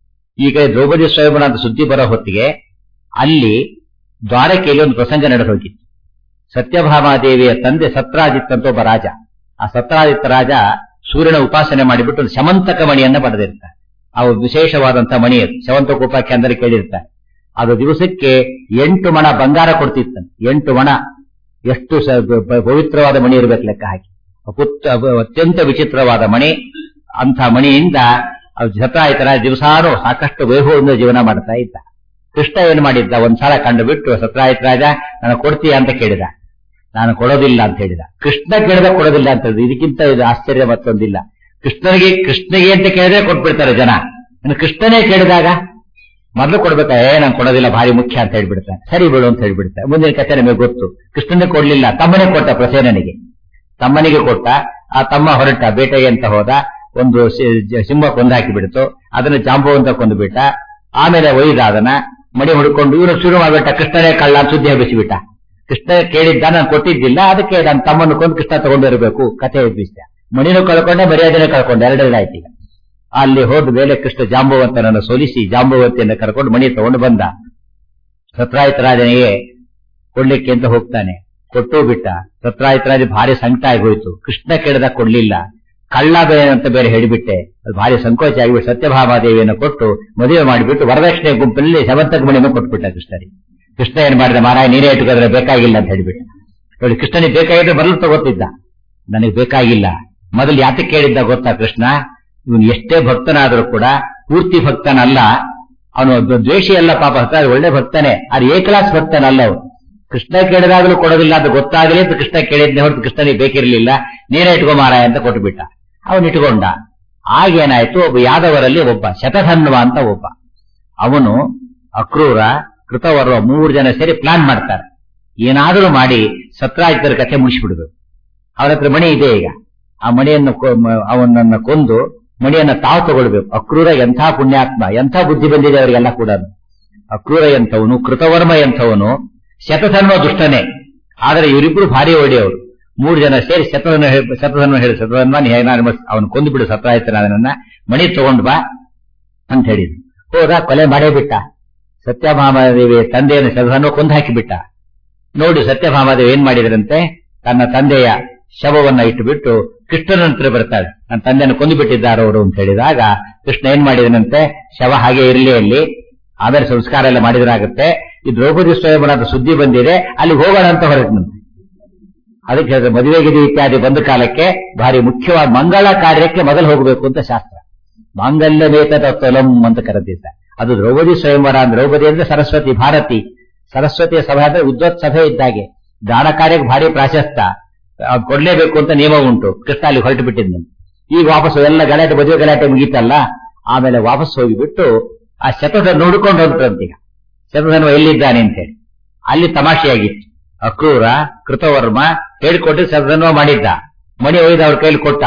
ಈಗ ದ್ರೌಪದಿ ಸ್ವಯಂವರ ಅಂತ ಸುದ್ದಿ ಬರೋ ಹೊತ್ತಿಗೆ ಅಲ್ಲಿ ದ್ವಾರಕೆಯಲ್ಲಿ ಒಂದು ಪ್ರಸಂಗ ನಡೆದು ಹೋಗಿತ್ತು ಸತ್ಯಭಾಮಾದೇವಿಯ ತಂದೆ ಸತ್ರಾಜಿತ್ ಅಂತ ಒಬ್ಬ ರಾಜ ಆ ಸತ್ರಾಜಿತ್ ರಾಜ ಸೂರ್ಯನ ಉಪಾಸನೆ ಮಾಡಿಬಿಟ್ಟು ಒಂದು ಶಮಂತಕ ಮಣಿಯನ್ನ ಪಡೆದಿರ್ತಾರೆ ಅವು ವಿಶೇಷವಾದಂತಹ ಮಣಿ ಅದು ಶವಂತಕ ಉಪಾಖ್ಯ ಅಂದರೆ ಕೇಳಿರ್ತಾರೆ ಅದು ದಿವಸಕ್ಕೆ ಎಂಟು ಮಣ ಬಂಗಾರ ಕೊಡ್ತಿತ್ತಂತೆ ಎಂಟು ಮಣ ಎಷ್ಟು ಸ- ಪ- ಪವಿತ್ರವಾದ ಮಣಿ ಇರಬೇಕು ಲೆಕ್ಕ ಹಾಕಿ ಪುತ್ತ ಅತ್ಯಂತ ವಿಚಿತ್ರವಾದ ಮಣಿ ಅಂಥ ಮಣಿಯಿಂದ ಜತಾಯಿತರ ದಿವಸಾನು ಸಾಕಷ್ಟು ವೈಭವದಿಂದ ಜೀವನ ಮಾಡ್ತಾ ಇದ್ದ ಕೃಷ್ಣ ಏನ್ ಮಾಡಿದ್ದ ಒಂದ್ಸಲ ಕಂಡು ಬಿಟ್ಟು ಸತ್ರಾಯಿತ ರಾಜ ನಾನು ಕೊಡ್ತೀಯ ಅಂತ ಕೇಳಿದ ನಾನು ಕೊಡೋದಿಲ್ಲ ಅಂತ ಹೇಳಿದ ಕೃಷ್ಣ ಕೇಳಿದ ಕೊಡೋದಿಲ್ಲ ಅಂತ ಹೇಳಿದ ಇದಕ್ಕಿಂತ ಇದು ಆಶ್ಚರ್ಯ ಮತ್ತೊಂದಿಲ್ಲ ಕೃಷ್ಣನಿಗೆ ಕೃಷ್ಣಗೆ ಅಂತ ಕೇಳಿದ್ರೆ ಕೊಟ್ಬಿಡ್ತಾರೆ ಜನ ಇನ್ನು ಕೃಷ್ಣನೇ ಕೇಳಿದಾಗ ಮೊದಲು ಕೊಡ್ಬೇಕಾ ಏ ನಾನು ಕೊಡೋದಿಲ್ಲ ಭಾರಿ ಮುಖ್ಯ ಅಂತ ಹೇಳ್ಬಿಡ್ತಾರೆ ಸರಿ ಬಿಡು ಅಂತ ಹೇಳ್ಬಿಡ್ತಾರೆ ಮುಂದಿನ ಕಥೆ ನಮಗೆ ಗೊತ್ತು ಕೃಷ್ಣನೇ ಕೊಡ್ಲಿಲ್ಲ ತಮ್ಮನೇ ಕೊಟ್ಟ ಪ್ರಸೇನನಿಗೆ ತಮ್ಮನಿಗೆ ಕೊಟ್ಟ ಆ ತಮ್ಮ ಹೊರಟ ಬೇಟೆಗೆ ಅಂತ ಹೋದ ಒಂದು ಸಿ- ಜ- ಸಿಂಹ ಕೊಂದು ಹಾಕಿ ಬಿಡ್ತು ಅದನ್ನ ಜಾಂಬು ಅಂತ ಕೊಂದು ಬಿಟ್ಟ ಆಮೇಲೆ ಒಯ್ದ ಅದನ್ನ ಮಡಿ ಹುಡ್ಕೊಂಡು ಇವನು ಶುರು ಮಾಡ್ಬಿಟ್ಟ ಕೃಷ್ಣನೇ ಕಳ್ಳ ಅಂತ ಸುದ್ದಿ ಹಬ್ಬಿಸಿಬಿಟ್ಟ ಕೃಷ್ಣ ಕೇಳಿದ್ದ ನಾನು ಕೊಟ್ಟಿದ್ದಿಲ್ಲ ಅದಕ್ಕೆ ನನ್ನ ತಮ್ಮನ್ನು ಕೊಂದು ಕೃಷ್ಣ ತಗೊಂಡಿರಬೇಕು ಕಥೆ ಎಬ್ಬಿಸಿದ ಮಣಿನೂ ಕಳ್ಕೊಂಡೆ ಮರ್ಯಾದೆನೇ ಕಳ್ಕೊಂಡೆ ಎರಡೆರಡಾಯ್ತು ಈಗ ಅಲ್ಲಿ ಹೋದ ಮೇಲೆ ಕೃಷ್ಣ ಜಾಂಬವಂತನನ್ನು ಸೋಲಿಸಿ ಜಾಂಬವಂತಿಯನ್ನು ಕರ್ಕೊಂಡು ಮಣಿ ತಗೊಂಡು ಬಂದ ಸತ್ರಾಯಿತ ರಾಜನಿಗೆ ಕೊಡ್ಲಿಕ್ಕೆ ಅಂತ ಹೋಗ್ತಾನೆ ಕೊಟ್ಟು ಬಿಟ್ಟ ಸತ್ರಾಯಿತ ರಾಜ ಭಾರಿ ಸಂಕಟ ಆಗೋಯ್ತು ಕೃಷ್ಣ ಕೇಳಿದ ಕೊಡ್ಲಿಲ್ಲ ಕಳ್ಳ ಬೇರೆ ಅಂತ ಬೇರೆ ಹೇಳಿಬಿಟ್ಟೆ ಅದು ಭಾರಿ ಸಂಕೋಚ ಆಗಿಬಿಟ್ಟು ಸತ್ಯಭಾಮಾದೇವಿಯನ್ನು ಕೊಟ್ಟು ಮದುವೆ ಮಾಡಿಬಿಟ್ಟು ವರದಕ್ಷಿಣೆ ಗುಂಪಿನಲ್ಲಿ ಶವಂತಕ ಮಣಿಯನ್ನು ಕೊಟ್ಬಿಟ್ಟ ಕೃಷ್ಣನಿಗೆ ಕೃಷ್ಣ ಏನ್ ಮಾಡಿದ ಮಾರಾಯ ನೀರೇ ಇಟ್ಕೋದ್ರೆ ಬೇಕಾಗಿಲ್ಲ ಅಂತ ಹೇಳಿಬಿಟ್ಟ ನೋಡಿ ಕೃಷ್ಣನಿಗೆ ಬೇಕಾಗಿದ್ರೆ ಮೊದಲು ತಗೋತಿದ್ದ ನನಗೆ ಬೇಕಾಗಿಲ್ಲ ಮೊದಲು ಯಾತಕ್ಕೆ ಕೇಳಿದ್ದ ಗೊತ್ತಾ ಕೃಷ್ಣ ಇವನು ಎಷ್ಟೇ ಭಕ್ತನಾದರೂ ಕೂಡ ಪೂರ್ತಿ ಭಕ್ತನಲ್ಲ ಅವನು ದ್ವೇಷಿ ಅಲ್ಲ ಪಾಪ ಭಕ್ತ ಒಳ್ಳೆ ಭಕ್ತನೇ ಅದು ಎ ಕ್ಲಾಸ್ ಭಕ್ತನಲ್ಲ ಅವನು ಕೃಷ್ಣ ಕೇಳಿದಾಗಲೂ ಕೊಡೋದಿಲ್ಲ ಅಂತ ಗೊತ್ತಾಗಲಿ ಅಂತ ಕೃಷ್ಣ ಕೇಳಿದ್ನೆ ಹೊರತು ಕೃಷ್ಣನಿಗೆ ಬೇಕಿರಲಿಲ್ಲ ನೀನೇ ಇಟ್ಕೋ ಮಾರಾಯ ಅಂತ ಕೊಟ್ಟು ಬಿಟ್ಟ ಅವನು ಇಟ್ಕೊಂಡ ಆಗೇನಾಯ್ತು ಒಬ್ಬ ಯಾದವರಲ್ಲಿ ಒಬ್ಬ ಶತಧನ್ವ ಅಂತ ಒಬ್ಬ ಅವನು ಅಕ್ರೂರ ಕೃತವರ್ವ ಮೂರು ಜನ ಸೇರಿ ಪ್ಲಾನ್ ಮಾಡ್ತಾರೆ ಏನಾದರೂ ಮಾಡಿ ಸತ್ರಾಜಿತರ ಕಥೆ ಮುಗಿಸ್ಬಿಡುದು ಅವನ ಹತ್ರ ಮಣಿ ಇದೆ ಈಗ ಆ ಮಣಿಯನ್ನು ಕೊ- ಮ- ಅವನನ್ನ ಕೊಂದು ಮಣಿಯನ್ನ ತಾವು ತಗೊಳ್ಬೇಕು ಅಕ್ರೂರ ಎಂಥ ಪುಣ್ಯಾತ್ಮ ಎಂಥ ಬುದ್ಧಿ ಬಂದಿದೆ ಅವರಿಗೆಲ್ಲ ಕೂಡ ಅಕ್ರೂರ ಎಂಥವನು ಕೃತವರ್ಮ ಎಂಥವನು ಶತಧನ್ವ ದುಷ್ಟನೇ ಆದರೆ ಇವರಿಬ್ರು ಭಾರಿ ಒಳ್ಳೆಯವರು ಮೂರು ಜನ ಸೇರಿ ಶತಧನ್ವ ಹೇಳಿ- ಶತಧನ್ವ ಹೇಳಿ ಶತಧನ್ವ ನೀ ಏನಾದ್ರು ಅವನು ಕೊಂದು ಬಿಡು ಸತ್ರಾಯ್ತನ ಮಣಿ ತಗೊಂಡ್ ಬಾ ಅಂತ ಹೇಳಿದ್ರು ಹೋದ ಕೊಲೆ ಮಾಡೇ ಬಿಟ್ಟ ಸತ್ಯಭಾಮಾದೇವಿ ತಂದೆಯನ್ನು ಶತಧನ್ವ ಕೊಂದು ಹಾಕಿಬಿಟ್ಟ ನೋಡಿ ಸತ್ಯಭಾಮಾದೇವಿ ಏನ್ ಮಾಡಿದ್ರಂತೆ ತನ್ನ ತಂದೆಯ ಶವವನ್ನ ಇಟ್ಟುಬಿಟ್ಟು ಕೃಷ್ಣನ ಹತ್ರ ಬರ್ತಾಳೆ ನನ್ನ ತಂದೆಯನ್ನು ಕೊಂದು ಬಿಟ್ಟಿದ್ದಾರೆ ಅವರು ಅಂತ ಹೇಳಿದಾಗ ಕೃಷ್ಣ ಏನ್ ಮಾಡಿದನಂತೆ ಶವ ಹಾಗೆ ಇರಲಿ ಅಲ್ಲಿ ಆಮೇಲೆ ಸಂಸ್ಕಾರ ಎಲ್ಲ ಮಾಡಿದ್ರಾಗುತ್ತೆ ಈ ದ್ರೌಪದಿ ಸ್ವಯಂವರದ ಸುದ್ದಿ ಬಂದಿದೆ ಅಲ್ಲಿ ಹೋಗೋಣ ಅಂತ ಹೊರಟನಂತೆ ಅದಕ್ಕೆ ಹೇಳಿದ್ರೆ ಮದುವೆ ಗಿದಿ ಇತ್ಯಾದಿ ಬಂದ ಕಾಲಕ್ಕೆ ಭಾರಿ ಮುಖ್ಯವಾದ ಮಂಗಳ ಕಾರ್ಯಕ್ಕೆ ಮೊದಲು ಹೋಗಬೇಕು ಅಂತ ಶಾಸ್ತ್ರ ಮಾಂಗಲ್ಯ ತತ್ವಲಂ ಅಂತ ಕರೆದಿದ್ದ ಅದು ದ್ರೌಪದಿ ಸ್ವಯಂವರ ದ್ರೌಪದಿ ಅಂದ್ರೆ ಸರಸ್ವತಿ ಭಾರತಿ ಸರಸ್ವತಿಯ ಸಭೆ ಅಂದ್ರೆ ಉದ್ವತ್ ಸಭೆ ಇದ್ದಾಗೆ ದಾನ ಕಾರ್ಯಕ್ಕೆ ಭಾರಿ ಪ್ರಾಶಸ್ತ ಅದ್ ಕೊಡ್ಲೇಬೇಕು ಅಂತ ನಿಯಮ ಉಂಟು ಕೃಷ್ಣ ಅಲ್ಲಿ ಹೊರಟು ಬಿಟ್ಟಿದ್ದಂತೆ ಈಗ ವಾಪಸ್ ಎಲ್ಲ ಗಲಾಟೆ ಮದುವೆ ಗಲಾಟೆ ಮುಗೀತಲ್ಲ ಆಮೇಲೆ ವಾಪಸ್ ಹೋಗಿಬಿಟ್ಟು ಆ ಶತಧ ನೋಡ್ಕೊಂಡು ಹೋಗ್ತಂತೀಗ ಶತಧನ್ವ ಎಲ್ಲಿದ್ದಾನೆ ಅಂತ ಹೇಳಿ ಅಲ್ಲಿ ತಮಾಷೆಯಾಗಿತ್ತು ಅಕ್ರೂರ ಕೃತವರ್ಮ ಹೇಳಿಕೊಟ್ಟು ಶತಧನ್ವ ಮಾಡಿದ್ದ ಮಣಿ ಒಯ್ದು ಅವ್ರ ಕೈಲಿ ಕೊಟ್ಟ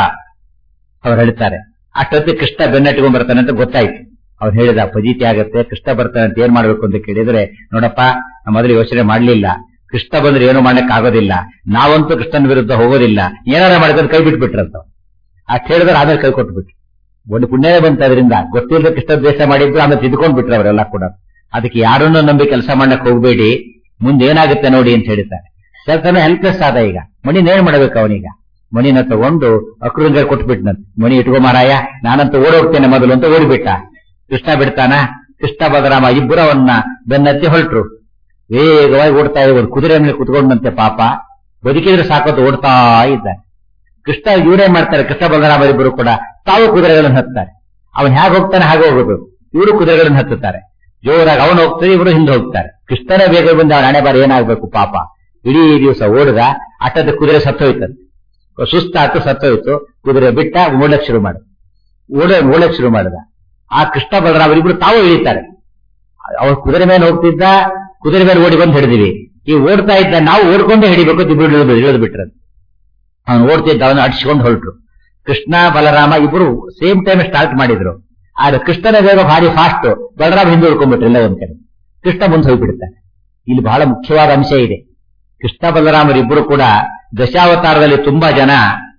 ಅವ್ರು ಹೇಳ್ತಾರೆ ಅಷ್ಟೊತ್ತಿಗೆ ಕೃಷ್ಣ ಬೆನ್ನಟ್ಟಿಕೊಂಡ್ ಬರ್ತಾನೆ ಅಂತ ಗೊತ್ತಾಯ್ತು ಅವ್ರು ಹೇಳಿದ ಫಜೀತಿ ಆಗತ್ತೆ ಕೃಷ್ಣ ಬರ್ತಾನೆ ಅಂತ ಏನ್ ಮಾಡ್ಬೇಕು ಅಂತ ಕೇಳಿದ್ರೆ ನೋಡಪ್ಪ ನಾ ಮೊದಲು ಯೋಚನೆ ಮಾಡ್ಲಿಲ್ಲ ಕೃಷ್ಣ ಬಂದ್ರೆ ಏನು ಮಾಡಕ್ ಆಗೋದಿಲ್ಲ ನಾವಂತೂ ಕೃಷ್ಣನ ವಿರುದ್ಧ ಹೋಗೋದಿಲ್ಲ ಏನಾರ ಮಾಡಿದ್ರೆ ಕೈ ಬಿಟ್ಬಿಟ್ರಂತ ಅಷ್ಟು ಹೇಳಿದ್ರೆ ಆಮೇಲೆ ಕೈ ಕೊಟ್ಬಿಟ್ರು ಒಂದು ಪುಣ್ಯವೇ ಬಂತ ಅದರಿಂದ ಗೊತ್ತಿಲ್ಲದೆ ಕೃಷ್ಣ ದ್ವೇಷ ಮಾಡಿದ್ರು ಆಮೇಲೆ ತಿದ್ಕೊಂಡ್ ಬಿಟ್ರು ಅವರೆಲ್ಲ ಕೂಡ ಅದಕ್ಕೆ ಯಾರನ್ನೂ ನಂಬಿ ಕೆಲಸ ಮಾಡಕ್ ಹೋಗ್ಬೇಡಿ ಮುಂದೆ ಏನಾಗುತ್ತೆ ನೋಡಿ ಅಂತ ಹೇಳ್ತಾರೆ ಸ್ವಲ್ಪ ಹೆಲ್ಪ್ಲೆಸ್ ಆದ ಈಗ ಮಣಿನ ಏನ್ ಮಾಡ್ಬೇಕು ಅವನೀಗ ಮಣಿನ ತಗೊಂಡು ಅಕ್ರೂರಿಗೆ ಕೊಟ್ಬಿಟ್ನಂತೆ ಮಣಿ ಇಟ್ಕೋ ಮಾರಾಯ ನಾನಂತೂ ಓಡೋಗ್ತೇನೆ ಮೊದಲು ಅಂತ ಓಡಿಬಿಟ್ಟ ಕೃಷ್ಣ ಬಿಡ್ತಾನ ಕೃಷ್ಣ ಬಲರಾಮ ಇಬ್ಬರವನ್ನ ಬೆನ್ನತ್ತಿ ಹೊರಟ್ರು ವೇಗವಾಗಿ ಓಡ್ತಾ ಇವರು ಕುದುರೆ ಮೇಲೆ ಕುತ್ಕೊಂಡಂತೆ ಪಾಪ ಬದುಕಿದ್ರೆ ಸಾಕೋದು ಓಡ್ತಾ ಇದ್ದಾನೆ ಕೃಷ್ಣ ಇವರೇ ಮಾಡ್ತಾರೆ ಕೃಷ್ಣ ಬಲರಾಮರಿಬ್ಬರು ಕೂಡ ತಾವು ಕುದುರೆಗಳನ್ನು ಹತ್ತಾರೆ ಅವನ್ ಹೇಗೆ ಹೋಗ್ತಾನೆ ಹಾಗೆ ಹೋಗಬೇಕು ಇವರು ಕುದುರೆಗಳನ್ನು ಹತ್ತುತ್ತಾರೆ ಜೋರಾಗಿ ಅವನು ಹೋಗ್ತಾರೆ ಇವರು ಹಿಂದೆ ಹೋಗ್ತಾರೆ ಕೃಷ್ಣನ ಬೇಗ ಬಂದ ಅವನ ಹಣೆ ಬಾರಿ ಏನಾಗ್ಬೇಕು ಪಾಪ ಇಡೀ ದಿವಸ ಓಡಿದ ಅಟ್ಟದ ಕುದುರೆ ಸತ್ತೋಯ್ತಂತೆ ಸುಸ್ತಾತು ಸತ್ತೋಯ್ತು ಕುದುರೆ ಬಿಟ್ಟ ಓಡಕ್ ಶುರು ಮಾಡ ಓಡ ಓಡಕ್ ಶುರು ಮಾಡಿದ ಆ ಕೃಷ್ಣ ಬಲರಾಮ ಇಬ್ರು ತಾವು ಇಳಿತಾರೆ ಅವ್ರು ಕುದುರೆ ಮೇಲೆ ಹೋಗ್ತಿದ್ದ ಕುದುರೆ ಮೇಲೆ ಓಡಿ ಬಂದು ಹಿಡಿದಿವಿ ಈ ಓಡ್ತಾ ಇದ್ದ ನಾವು ಓಡ್ಕೊಂಡೇ ಹಿಡಿಬೇಕು ಅಂತ ಇಬ್ರು ಇಳಿದು ಇಳಿದು ಬಿಟ್ರು ಅವನು ಓಡ್ತಿದ್ದ ಅವನು ಅಡ್ಸ್ಕೊಂಡು ಹೊರಟ್ರು ಕೃಷ್ಣ ಬಲರಾಮ ಇಬ್ರು ಸೇಮ್ ಟೈಮ್ ಸ್ಟಾರ್ಟ್ ಮಾಡಿದ್ರು ಆದ್ರೆ ಕೃಷ್ಣನ ವೇಗ ಭಾರಿ ಫಾಸ್ಟ್ ಬಲರಾಮ ಹಿಂದೆ ಉಳ್ಕೊಂಡ್ಬಿಟ್ರು ಎಲ್ಲ ಒಂದ್ ಕಡೆ ಕೃಷ್ಣ ಮುಂದೆ ಹೋಗ್ಬಿಡ್ತಾನೆ ಇಲ್ಲಿ ಬಹಳ ಮುಖ್ಯವಾದ ಅಂಶ ಇದೆ ಕೃಷ್ಣ ಬಲರಾಮರಿಬ್ಬರು ಕೂಡ ದಶಾವತಾರದಲ್ಲಿ ತುಂಬಾ ಜನ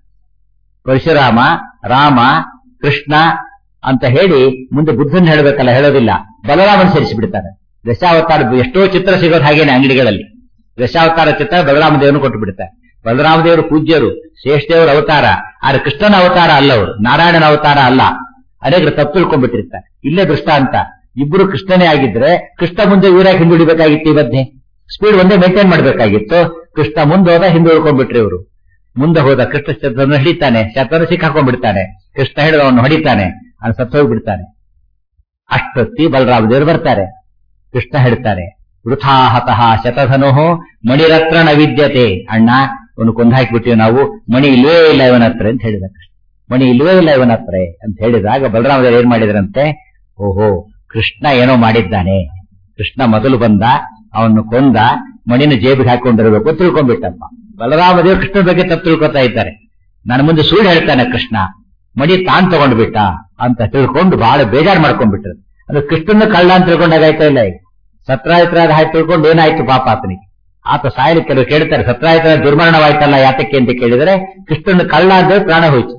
ಪರಶುರಾಮ ರಾಮ ಕೃಷ್ಣ ಅಂತ ಹೇಳಿ ಮುಂದೆ ಬುದ್ಧನ್ ಹೇಳಬೇಕಲ್ಲ ಹೇಳೋದಿಲ್ಲ ಬಲರಾಮನ್ ಸೇರಿಸಿಬಿಡ್ತಾರೆ ದಶಾವತಾರ ಎಷ್ಟೋ ಚಿತ್ರ ಸಿಗೋದು ಹಾಗೇನೆ ಅಂಗಡಿಗಳಲ್ಲಿ ದಶಾವತಾರ ಚಿತ್ರ ಬಲರಾಮ ದೇವರನ್ನು ಕೊಟ್ಟು ಬಿಡ್ತಾರೆ ಬಲರಾಮ ದೇವರು ಪೂಜ್ಯರು ಶ್ರೇಷ್ಠದೇವರ ಅವತಾರ ಆದ್ರೆ ಕೃಷ್ಣನ ಅವತಾರ ಅಲ್ಲ ಅವರು ನಾರಾಯಣನ ಅವತಾರ ಅಲ್ಲ ಅನೇಕರು ತಪ್ಪು ತಿಳ್ಕೊಂಡ್ಬಿಟ್ಟಿರ್ತಾರೆ ಇಲ್ಲೇ ದೃಷ್ಟ ಅಂತ ಇಬ್ರು ಕೃಷ್ಣನೇ ಆಗಿದ್ರೆ ಕೃಷ್ಣ ಮುಂದೆ ಇವರಾಗಿ ಹಿಂದುಳಿಬೇಕಾಗಿತ್ತು ಈ ಮಧ್ಯೆ ಸ್ಪೀಡ್ ಒಂದೇ ಮೇಂಟೈನ್ ಮಾಡಬೇಕಾಗಿತ್ತು ಕೃಷ್ಣ ಮುಂದೆ ಹೋದ ಹಿಂದೆ ಉಳ್ಕೊಂಡ್ಬಿಟ್ರಿ ಇವರು ಮುಂದೆ ಹೋದ ಕೃಷ್ಣ ಶಬ್ದವನ್ನು ಹಿಡಿತಾನೆ ಶಬ್ದವನ್ನು ಸಿಕ್ಕಾಕೊಂಡ್ಬಿಡ್ತಾನೆ ಕೃಷ್ಣ ಹಿಡಿದವನು ಹೊಡಿತಾನೆ ಅದು ಸತ್ತು ಹೋಗ್ಬಿಡ್ತಾನೆ ಅಷ್ಟೊತ್ತಿ ಬಲರಾಮ ದೇವರು ಬರ್ತಾರೆ ಕೃಷ್ಣ ಹೇಳ್ತಾರೆ ವೃಥಾಹತಃ ಶತಧನು ಮಣಿರತ್ರ ನ ವಿದ್ಯತೆ ಅಣ್ಣ ಅವನು ಕೊಂದು ಹಾಕಿಬಿಟ್ಟಿವಿ ನಾವು ಮಣಿ ಇಲ್ವೇ ಇಲ್ಲ ಇವನ ಹತ್ರ ಅಂತ ಹೇಳಿದ ಕೃಷ್ಣ ಮಣಿ ಇಲ್ವೇ ಇಲ್ಲ ಇವನ ಹತ್ರ ಅಂತ ಹೇಳಿದಾಗ ಬಲರಾಮ ದೇವರು ಏನ್ ಮಾಡಿದ್ರಂತೆ ಓಹೋ ಕೃಷ್ಣ ಏನೋ ಮಾಡಿದ್ದಾನೆ ಕೃಷ್ಣ ಮೊದಲು ಬಂದ ಅವನು ಕೊಂದ ಮಣಿನ ಜೇಬಿಗೆ ಹಾಕೊಂಡಿರ್ಬೇಕು ತಿಳ್ಕೊಂಡ್ಬಿಟ್ಟಪ್ಪ ಬಲರಾಮ ದೇವರು ಕೃಷ್ಣ ಬಗ್ಗೆ ತಪ್ಪು ತಿಳ್ಕೊತಾ ಇದ್ದಾರೆ ನನ್ನ ಮುಂದೆ ಸುಳ್ಳು ಹೇಳ್ತಾನೆ ಕೃಷ್ಣ ಮಣಿ ತಾನ್ ತಗೊಂಡ್ಬಿಟ್ಟ ಅಂತ ತಿಳ್ಕೊಂಡು ಬಹಳ ಬೇಜಾರು ಮಾಡ್ಕೊಂಡ್ಬಿಟ್ರು ಅದು ಕೃಷ್ಣನ ಕಳ್ಳ ಅಂತ ತಿಳ್ಕೊಂಡಾಗಾಯ್ತಾ ಇಲ್ಲ ಈಗ ಸತ್ರಾಯಿತರಾದ ಹಾಕಿ ತಿಳ್ಕೊಂಡು ಏನಾಯ್ತು ಪಾಪ ಆತನಿಗೆ ಆತ ಸಾಯಲಿ ಕೆಲವು ಕೇಳ್ತಾರೆ ಸತ್ರಾಯಿತರ ದುರ್ಮರಣವಾಯ್ತಲ್ಲ ಯಾತಕ್ಕೆ ಅಂತ ಕೇಳಿದರೆ ಕೃಷ್ಣನ ಕಳ್ಳ ಅಂದ್ರೆ ಪ್ರಾಣ ಹೋಯ್ತು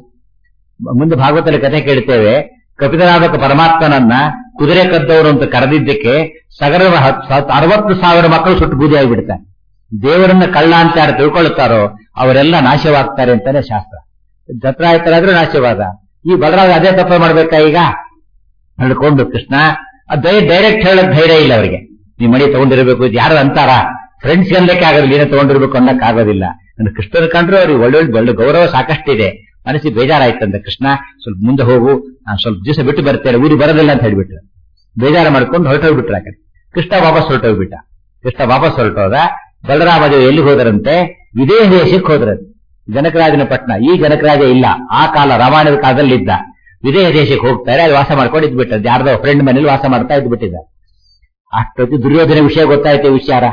ಮುಂದೆ ಭಾಗವತದಲ್ಲಿ ಕಥೆ ಕೇಳ್ತೇವೆ ಕಪಿತನಾಮಕ ಪರಮಾತ್ಮನನ್ನ ಕುದುರೆ ಕದ್ದವರು ಅಂತ ಕರೆದಿದ್ದಕ್ಕೆ ಸಗರದ ಅರವತ್ತು ಸಾವಿರ ಮಕ್ಕಳು ಸುಟ್ಟು ಬೂದಿ ಆಗಿಬಿಡ್ತಾರೆ ದೇವರನ್ನ ಕಳ್ಳ ಅಂತ ಯಾರು ತಿಳ್ಕೊಳ್ಳುತ್ತಾರೋ ಅವರೆಲ್ಲ ನಾಶವಾಗ್ತಾರೆ ಅಂತಾನೆ ಶಾಸ್ತ್ರ ದತ್ರಾಯತರಾದ್ರೆ ನಾಶವಾದ ಈ ಬಲರಾಮ ಅದೇ ತಪ್ಪ ಮಾಡ್ಬೇಕಾ ಈಗ ನಡ್ಕೊಂಡು ಕೃಷ್ಣ ಡೈರೆಕ್ಟ್ ಹೇಳಕ್ ಧೈರ್ಯ ಇಲ್ಲ ಅವರಿಗೆ ನೀವು ಮಣಿ ತಗೊಂಡಿರ್ಬೇಕು ಇದು ಯಾರು ಅಂತಾರ ಫ್ರೆಂಡ್ಸ್ ಅನ್ಲಿಕ್ಕೆ ಆಗೋದಿಲ್ಲ ಏನೇ ತಗೊಂಡಿರ್ಬೇಕು ಅನ್ನಕ್ ಆಗೋದಿಲ್ಲ ಅಂದ್ರೆ ಕೃಷ್ಣನ ಕಂಡ್ರೆ ಅವ್ರಿಗೆ ಒಳ್ಳೆ ಒಳ್ಳೆ ಗೌರವ ಸಾಕಷ್ಟಿದೆ ಮನಸ್ಸಿಗೆ ಬೇಜಾರಾಯ್ತಂತ ಕೃಷ್ಣ ಸ್ವಲ್ಪ ಮುಂದೆ ಹೋಗು ನಾನು ಸ್ವಲ್ಪ ದಿವಸ ಬಿಟ್ಟು ಬರ್ತೇನೆ ಊರಿಗೆ ಬರೋದಿಲ್ಲ ಅಂತ ಹೇಳ್ಬಿಟ್ರು ಬೇಜಾರ ಮಾಡ್ಕೊಂಡು ಹೊರಟೋಗ್ಬಿಟ್ರು ಆ ಕಡೆ ಕೃಷ್ಣ ವಾಪಸ್ ಹೊರಟೋಗ್ಬಿಟ್ಟ ಕೃಷ್ಣ ವಾಪಸ್ ಹೊರಟೋದ ಬಲರಾಮದೇವ್ ಎಲ್ಲಿ ಹೋದರಂತೆ ವಿದೇಹ ದೇಶಕ್ಕೆ ಹೋದ್ರಂತೆ ಜನಕರಾಜನ ಪಟ್ಟಣ ಈ ಜನಕರಾಜ ಇಲ್ಲ ಆ ಕಾಲ ರಾಮಾಯಣದ ಕಾಲದಲ್ಲಿ ಇದ್ದ ವಿದೇಹ ದೇಶಕ್ಕೆ ಹೋಗ್ತಾರೆ ಅಲ್ಲಿ ವಾಸ ಮಾಡ್ಕೊಂಡು ಇದ್ಬಿಟ್ಟದ್ದು ಯಾರ್ದೋ ಫ್ರೆಂಡ್ ಮನೇಲಿ ವಾಸ ಮಾಡ್ತಾ ಇದ್ಬಿಟ್ಟಿದ್ದ ಅಷ್ಟೊತ್ತಿ ದುರ್ಯೋಧನ ವಿಷಯ ಗೊತ್ತಾಯ್ತು ವಿಚಾರ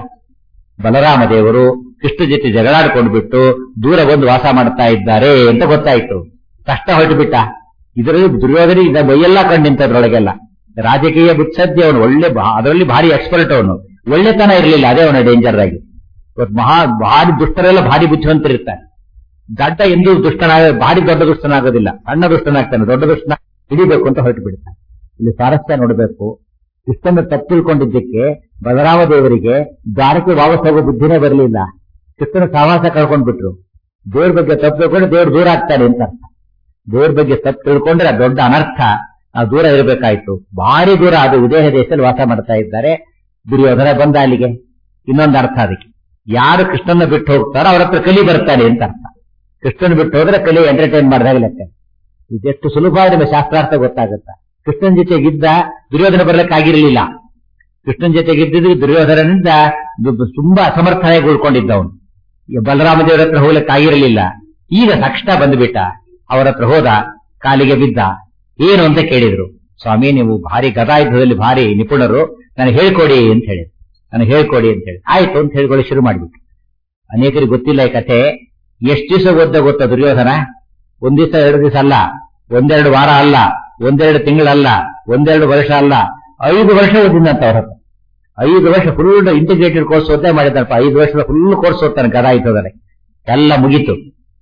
ಬಲರಾಮ ದೇವರು ಕೃಷ್ಣ ಜೊತೆ ಜಗಳಾಡ್ಕೊಂಡು ಬಿಟ್ಟು ದೂರ ಬಂದು ವಾಸ ಮಾಡ್ತಾ ಇದ್ದಾರೆ ಅಂತ ಗೊತ್ತಾಯ್ತು ಕಷ್ಟ ಹೊರಟು ಬಿಟ್ಟ ಇದರಲ್ಲಿ ದುರ್ಯೋಧನ ಇದ್ದ ಮೈಯೆಲ್ಲ ಕಂಡು ನಿಂತದ್ರೊಳಗೆಲ್ಲ ರಾಜಕೀಯ ಬುತ್ಸದ್ಯ ಅವನು ಒಳ್ಳೆ ಅದರಲ್ಲಿ ಭಾರಿ ಎಕ್ಸ್ಪರ್ಟ್ ಅವನು ಒಳ್ಳೆತನ ಇರಲಿಲ್ಲ ಅದೇ ಅವನ ಡೇಂಜರ್ ಆಗಿ ಇವತ್ತು ಮಹಾ ಭಾರಿ ದುಷ್ಟರೆಲ್ಲ ಭಾರಿ ಬುದ್ಧಿವಂತರಿರ್ತಾರೆ ದಡ್ಡ ಎಂದೂ ದುಷ್ಟನಾಗ ಭಾರಿ ದೊಡ್ಡ ದುಷ್ಟನಾಗೋದಿಲ್ಲ ಸಣ್ಣ ದುಷ್ಟನಾಗ್ತಾನೆ ದೊಡ್ಡ ದುಷ್ಟನ ಹಿಡಿಬೇಕು ಅಂತ ಹೊರಟು ಬಿಡ್ತಾನೆ ಇಲ್ಲಿ ಸ್ವಾರಸ್ಯ ನೋಡಬೇಕು ಕೃಷ್ಣನ ತಪ್ಪು ತಿಳ್ಕೊಂಡಿದ್ದಕ್ಕೆ ಬಲರಾಮ ದೇವರಿಗೆ ದ್ವಾರಕ್ಕೆ ವಾಪಸ್ ಹೋಗೋ ಬುದ್ಧಿನೇ ಬರಲಿಲ್ಲ ಕೃಷ್ಣನ ಸಹವಾಸ ಕಳ್ಕೊಂಡ್ ಬಿಟ್ರು ದೇವ್ರ ಬಗ್ಗೆ ತಪ್ಪು ತಿಳ್ಕೊಂಡು ದೇವ್ರು ದೂರ ಆಗ್ತಾನೆ ಅಂತ ಅರ್ಥ ದೇವ್ರ ಬಗ್ಗೆ ತಪ್ಪು ತಿಳ್ಕೊಂಡ್ರೆ ದೊಡ್ಡ ಅನರ್ಥ ನಾವು ದೂರ ಇರಬೇಕಾಯ್ತು ಭಾರಿ ದೂರ ಅದು ವಿದೇಹ ದೇಶದಲ್ಲಿ ವಾಸ ಮಾಡ್ತಾ ಇದ್ದಾರೆ ದುರ್ಯೋಧನ ಬಂದ ಅಲ್ಲಿಗೆ ಇನ್ನೊಂದು ಅರ್ಥ ಅದಕ್ಕೆ ಯಾರು ಕೃಷ್ಣನ ಬಿಟ್ಟು ಹೋಗ್ತಾರೋ ಅವ್ರ ಹತ್ರ ಕಲಿ ಬರ್ತಾನೆ ಅಂತ ಅರ್ಥ ಕೃಷ್ಣನ್ ಬಿಟ್ಟು ಹೋದ್ರೆ ಕಲಿ ಎಂಟರ್ಟೈನ್ ಮಾಡಿದಾಗ ಲೆಕ್ಕ ಇದೆಷ್ಟು ಸುಲಭ ನಿಮ್ಮ ಶಾಸ್ತ್ರಾರ್ಥ ಗೊತ್ತಾಗುತ್ತಾ ಕೃಷ್ಣನ್ ಜೊತೆಗಿದ್ದ ದುರ್ಯೋಧನ ಬರ್ಲಿಕ್ಕೆ ಆಗಿರಲಿಲ್ಲ ಕೃಷ್ಣನ್ ಜೊತೆಗಿದ್ದಿದ್ದು ದುರ್ಯೋಧನನಿಂದ ತುಂಬಾ ಅಸಮರ್ಥನಾಗಿ ಉಳ್ಕೊಂಡಿದ್ದವನು ಬಲರಾಮ ದೇವರ ಹತ್ರ ಹೋಗ್ಲಿಕ್ಕೆ ಆಗಿರಲಿಲ್ಲ ಈಗ ತಕ್ಷಣ ಬಂದ್ಬಿಟ್ಟ ಅವರ ಹತ್ರ ಹೋದ ಕಾಲಿಗೆ ಬಿದ್ದ ಏನು ಅಂತ ಕೇಳಿದ್ರು ಸ್ವಾಮಿ ನೀವು ಭಾರಿ ಗದಾಯುದ್ಧದಲ್ಲಿ ಭಾರಿ ನಿಪುಣರು ನನಗೆ ಹೇಳ್ಕೊಡಿ ಅಂತ ಹೇಳಿ ನನಗೆ ಹೇಳ್ಕೊಡಿ ಅಂತ ಹೇಳಿ ಆಯ್ತು ಅಂತ ಹೇಳ್ಕೊಳ್ಳಿ ಶುರು ಮಾಡಿಬಿಟ್ಟು ಅನೇಕರಿಗೆ ಗೊತ್ತಿಲ್ಲ ಈ ಕಥೆ ಎಷ್ಟು ದಿವಸ ಓದ್ದ ಗೊತ್ತಾ ದುರ್ಯೋಧನ ಒಂದ್ ದಿವಸ ಎರಡು ದಿವಸ ಅಲ್ಲ ಒಂದೆರಡು ವಾರ ಅಲ್ಲ ಒಂದೆರಡು ತಿಂಗಳಲ್ಲ ಒಂದೆರಡು ವರ್ಷ ಅಲ್ಲ ಐದು ವರ್ಷ ಓದಿದಂತ ಅವ್ರ ಹತ್ರ ಐದು ವರ್ಷ ಫುಲ್ ಇಂಟಿಗ್ರೇಟೆಡ್ ಕೋರ್ಸ್ ಓದ್ತಾ ಮಾಡಿದಪ್ಪ ಐದು ವರ್ಷದ ಫುಲ್ ಕೋರ್ಸ್ ಓದ್ತಾನೆ ಗದಾಯುದ್ಧದಲ್ಲಿ ಎಲ್ಲ ಮುಗೀತು